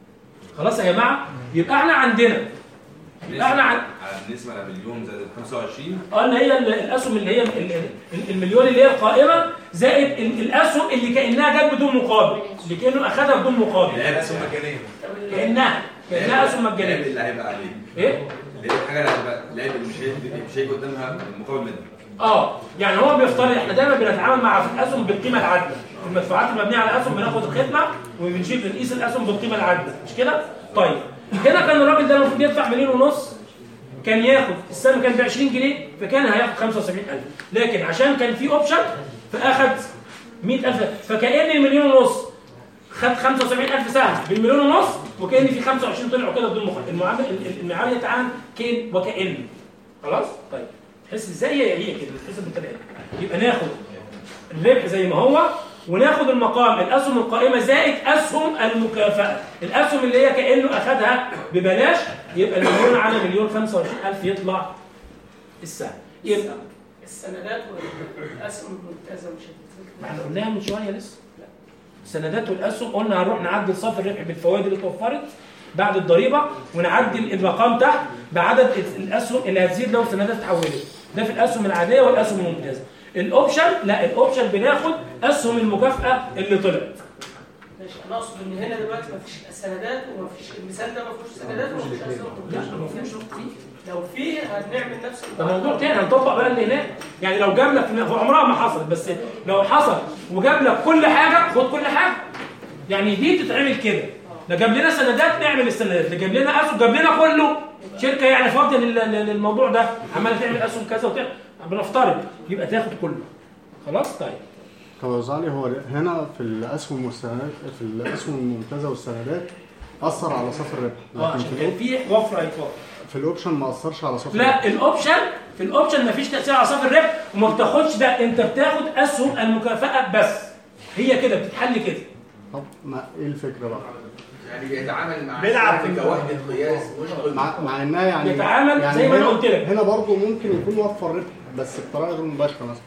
خلاص يا جماعه يبقى احنا عندنا يبقى احنا عن... على بالنسبه لمليون زائد 25 قلنا هي ال- الاسهم اللي هي ال- ال- المليون اللي هي القائمه زائد ال- الاسهم اللي كانها جت بدون مقابل اللي كانه اخذها بدون مقابل اسهم مجانيه كانها كانها اسهم مجانيه اللي هيبقى عليه ايه اللي هي الحاجه اللي هتبقى لعب اللي مش هيجي مش هيجي قدامها المقابل منها اه يعني هو بيفترض احنا دايما بنتعامل مع الاسهم بالقيمه العادله المدفوعات المبنيه على الاسهم بناخد الخدمه وبنشيل بنقيس الاسهم بالقيمه العادله مش كده طيب هنا كان الراجل ده المفروض يدفع مليون ونص كان ياخد السهم كان ب 20 جنيه فكان هياخد 75000 لكن عشان كان في اوبشن فاخد 100000 فكأن المليون ونص خد 75000 سهم بالمليون ونص وكأن في 25 طلعوا كده بدون مخالفه المعامله المعامله يتعامل كان وكأن خلاص طيب تحس ازاي هي هي كده تحس بالطريقه دي. يبقى ناخد الربح زي ما هو وناخد المقام الاسهم القائمه زائد اسهم المكافاه الاسهم اللي هي كانه اخذها ببلاش يبقى المليون على مليون 25000 يطلع السهم يبقى السندات والاسهم الممتازه مش هتتذكر ما احنا قلناها من شويه لسه السندات والاسهم قلنا هنروح نعدل صافي الربح بالفوائد اللي اتوفرت بعد الضريبه ونعدل الرقم تحت بعدد الاسهم اللي هتزيد لو السندات اتحولت ده في الاسهم العاديه والاسهم الممتازه الاوبشن لا الاوبشن بناخد اسهم المكافاه اللي طلعت ماشي انا اقصد ان هنا دلوقتي مفيش سندات ومفيش المثال ده مفيهوش سندات ومفيش اسهم لا ما فيهوش لو في هنعمل نفس ده موضوع تاني هنطبق بقى اللي هناك يعني لو جاب لك هو عمرها ما حصلت بس لو حصل وجاب لك كل حاجه خد كل حاجه يعني دي تتعمل كده ده جاب لنا سندات نعمل السندات ده جاب لنا اسهم جاب لنا كله شركه يعني فاضيه لل- لل- للموضوع ده عماله تعمل اسهم كذا وتعمل بنفترض يبقى تاخد كله خلاص طيب طب يا زعلي هو هنا في الاسهم والسندات في الاسهم الممتازه والسندات اثر على صافي الربح اه لكن عشان في كان الأوب- في وفره هيتوفر في الاوبشن ما اثرش على صافي لا الاوبشن في الاوبشن مفيش تاثير على صافي الربح وما بتاخدش ده انت بتاخد اسهم المكافاه بس هي كده بتتحل كده طب ما ايه الفكره بقى؟ يعني بيتعامل مع بيلعب السهم في كوحده قياس مش قيمة. مع, مع انها يعني بيتعامل يعني زي ما أنا هنا- قلت لك. هنا برضه ممكن يكون وفر ربح بس بطريقه غير مباشره مثلا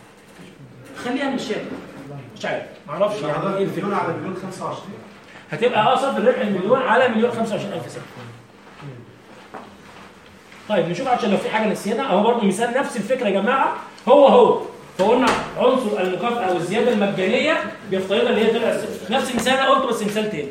خليها مش شايف مش عارف معرفش يعني ايه مليون الفكره على مليون 25 هتبقى اه صافي الربح المليون على مليون 25000 سنه طيب نشوف عشان لو في حاجه نسينا اهو برضه مثال نفس الفكره يا جماعه هو هو فقلنا عنصر المكافاه والزياده المجانيه بيفترضها اللي هي تبقى نفس المثال اللي أنا قلته بس مثال تاني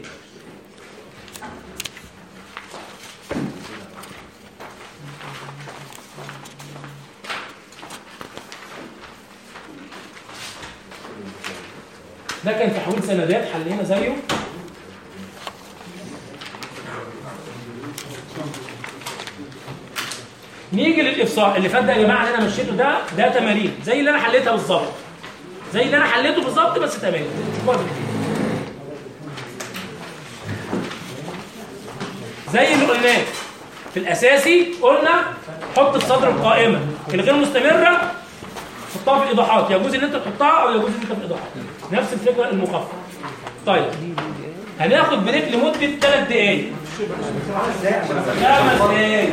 ده كان تحويل سندات حلينا زيه نيجي للافصاح اللي فات ده يا جماعه اللي انا مشيته ده ده تمارين زي اللي انا حليتها بالظبط زي اللي انا حليته بالظبط بس تمارين شوفوها بالترتيب. زي اللي قلناه في الاساسي قلنا حط في صدر القائمه الغير مستمره حطها في الايضاحات يجوز ان انت تحطها او يجوز ان انت في الايضاحات نفس الفكره المخفف طيب هناخد بريك لمده ثلاث دقائق خمس دقائق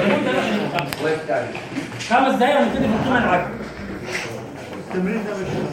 خمس دقائق هنبتدي في القيمه العاديه التمرين ده مش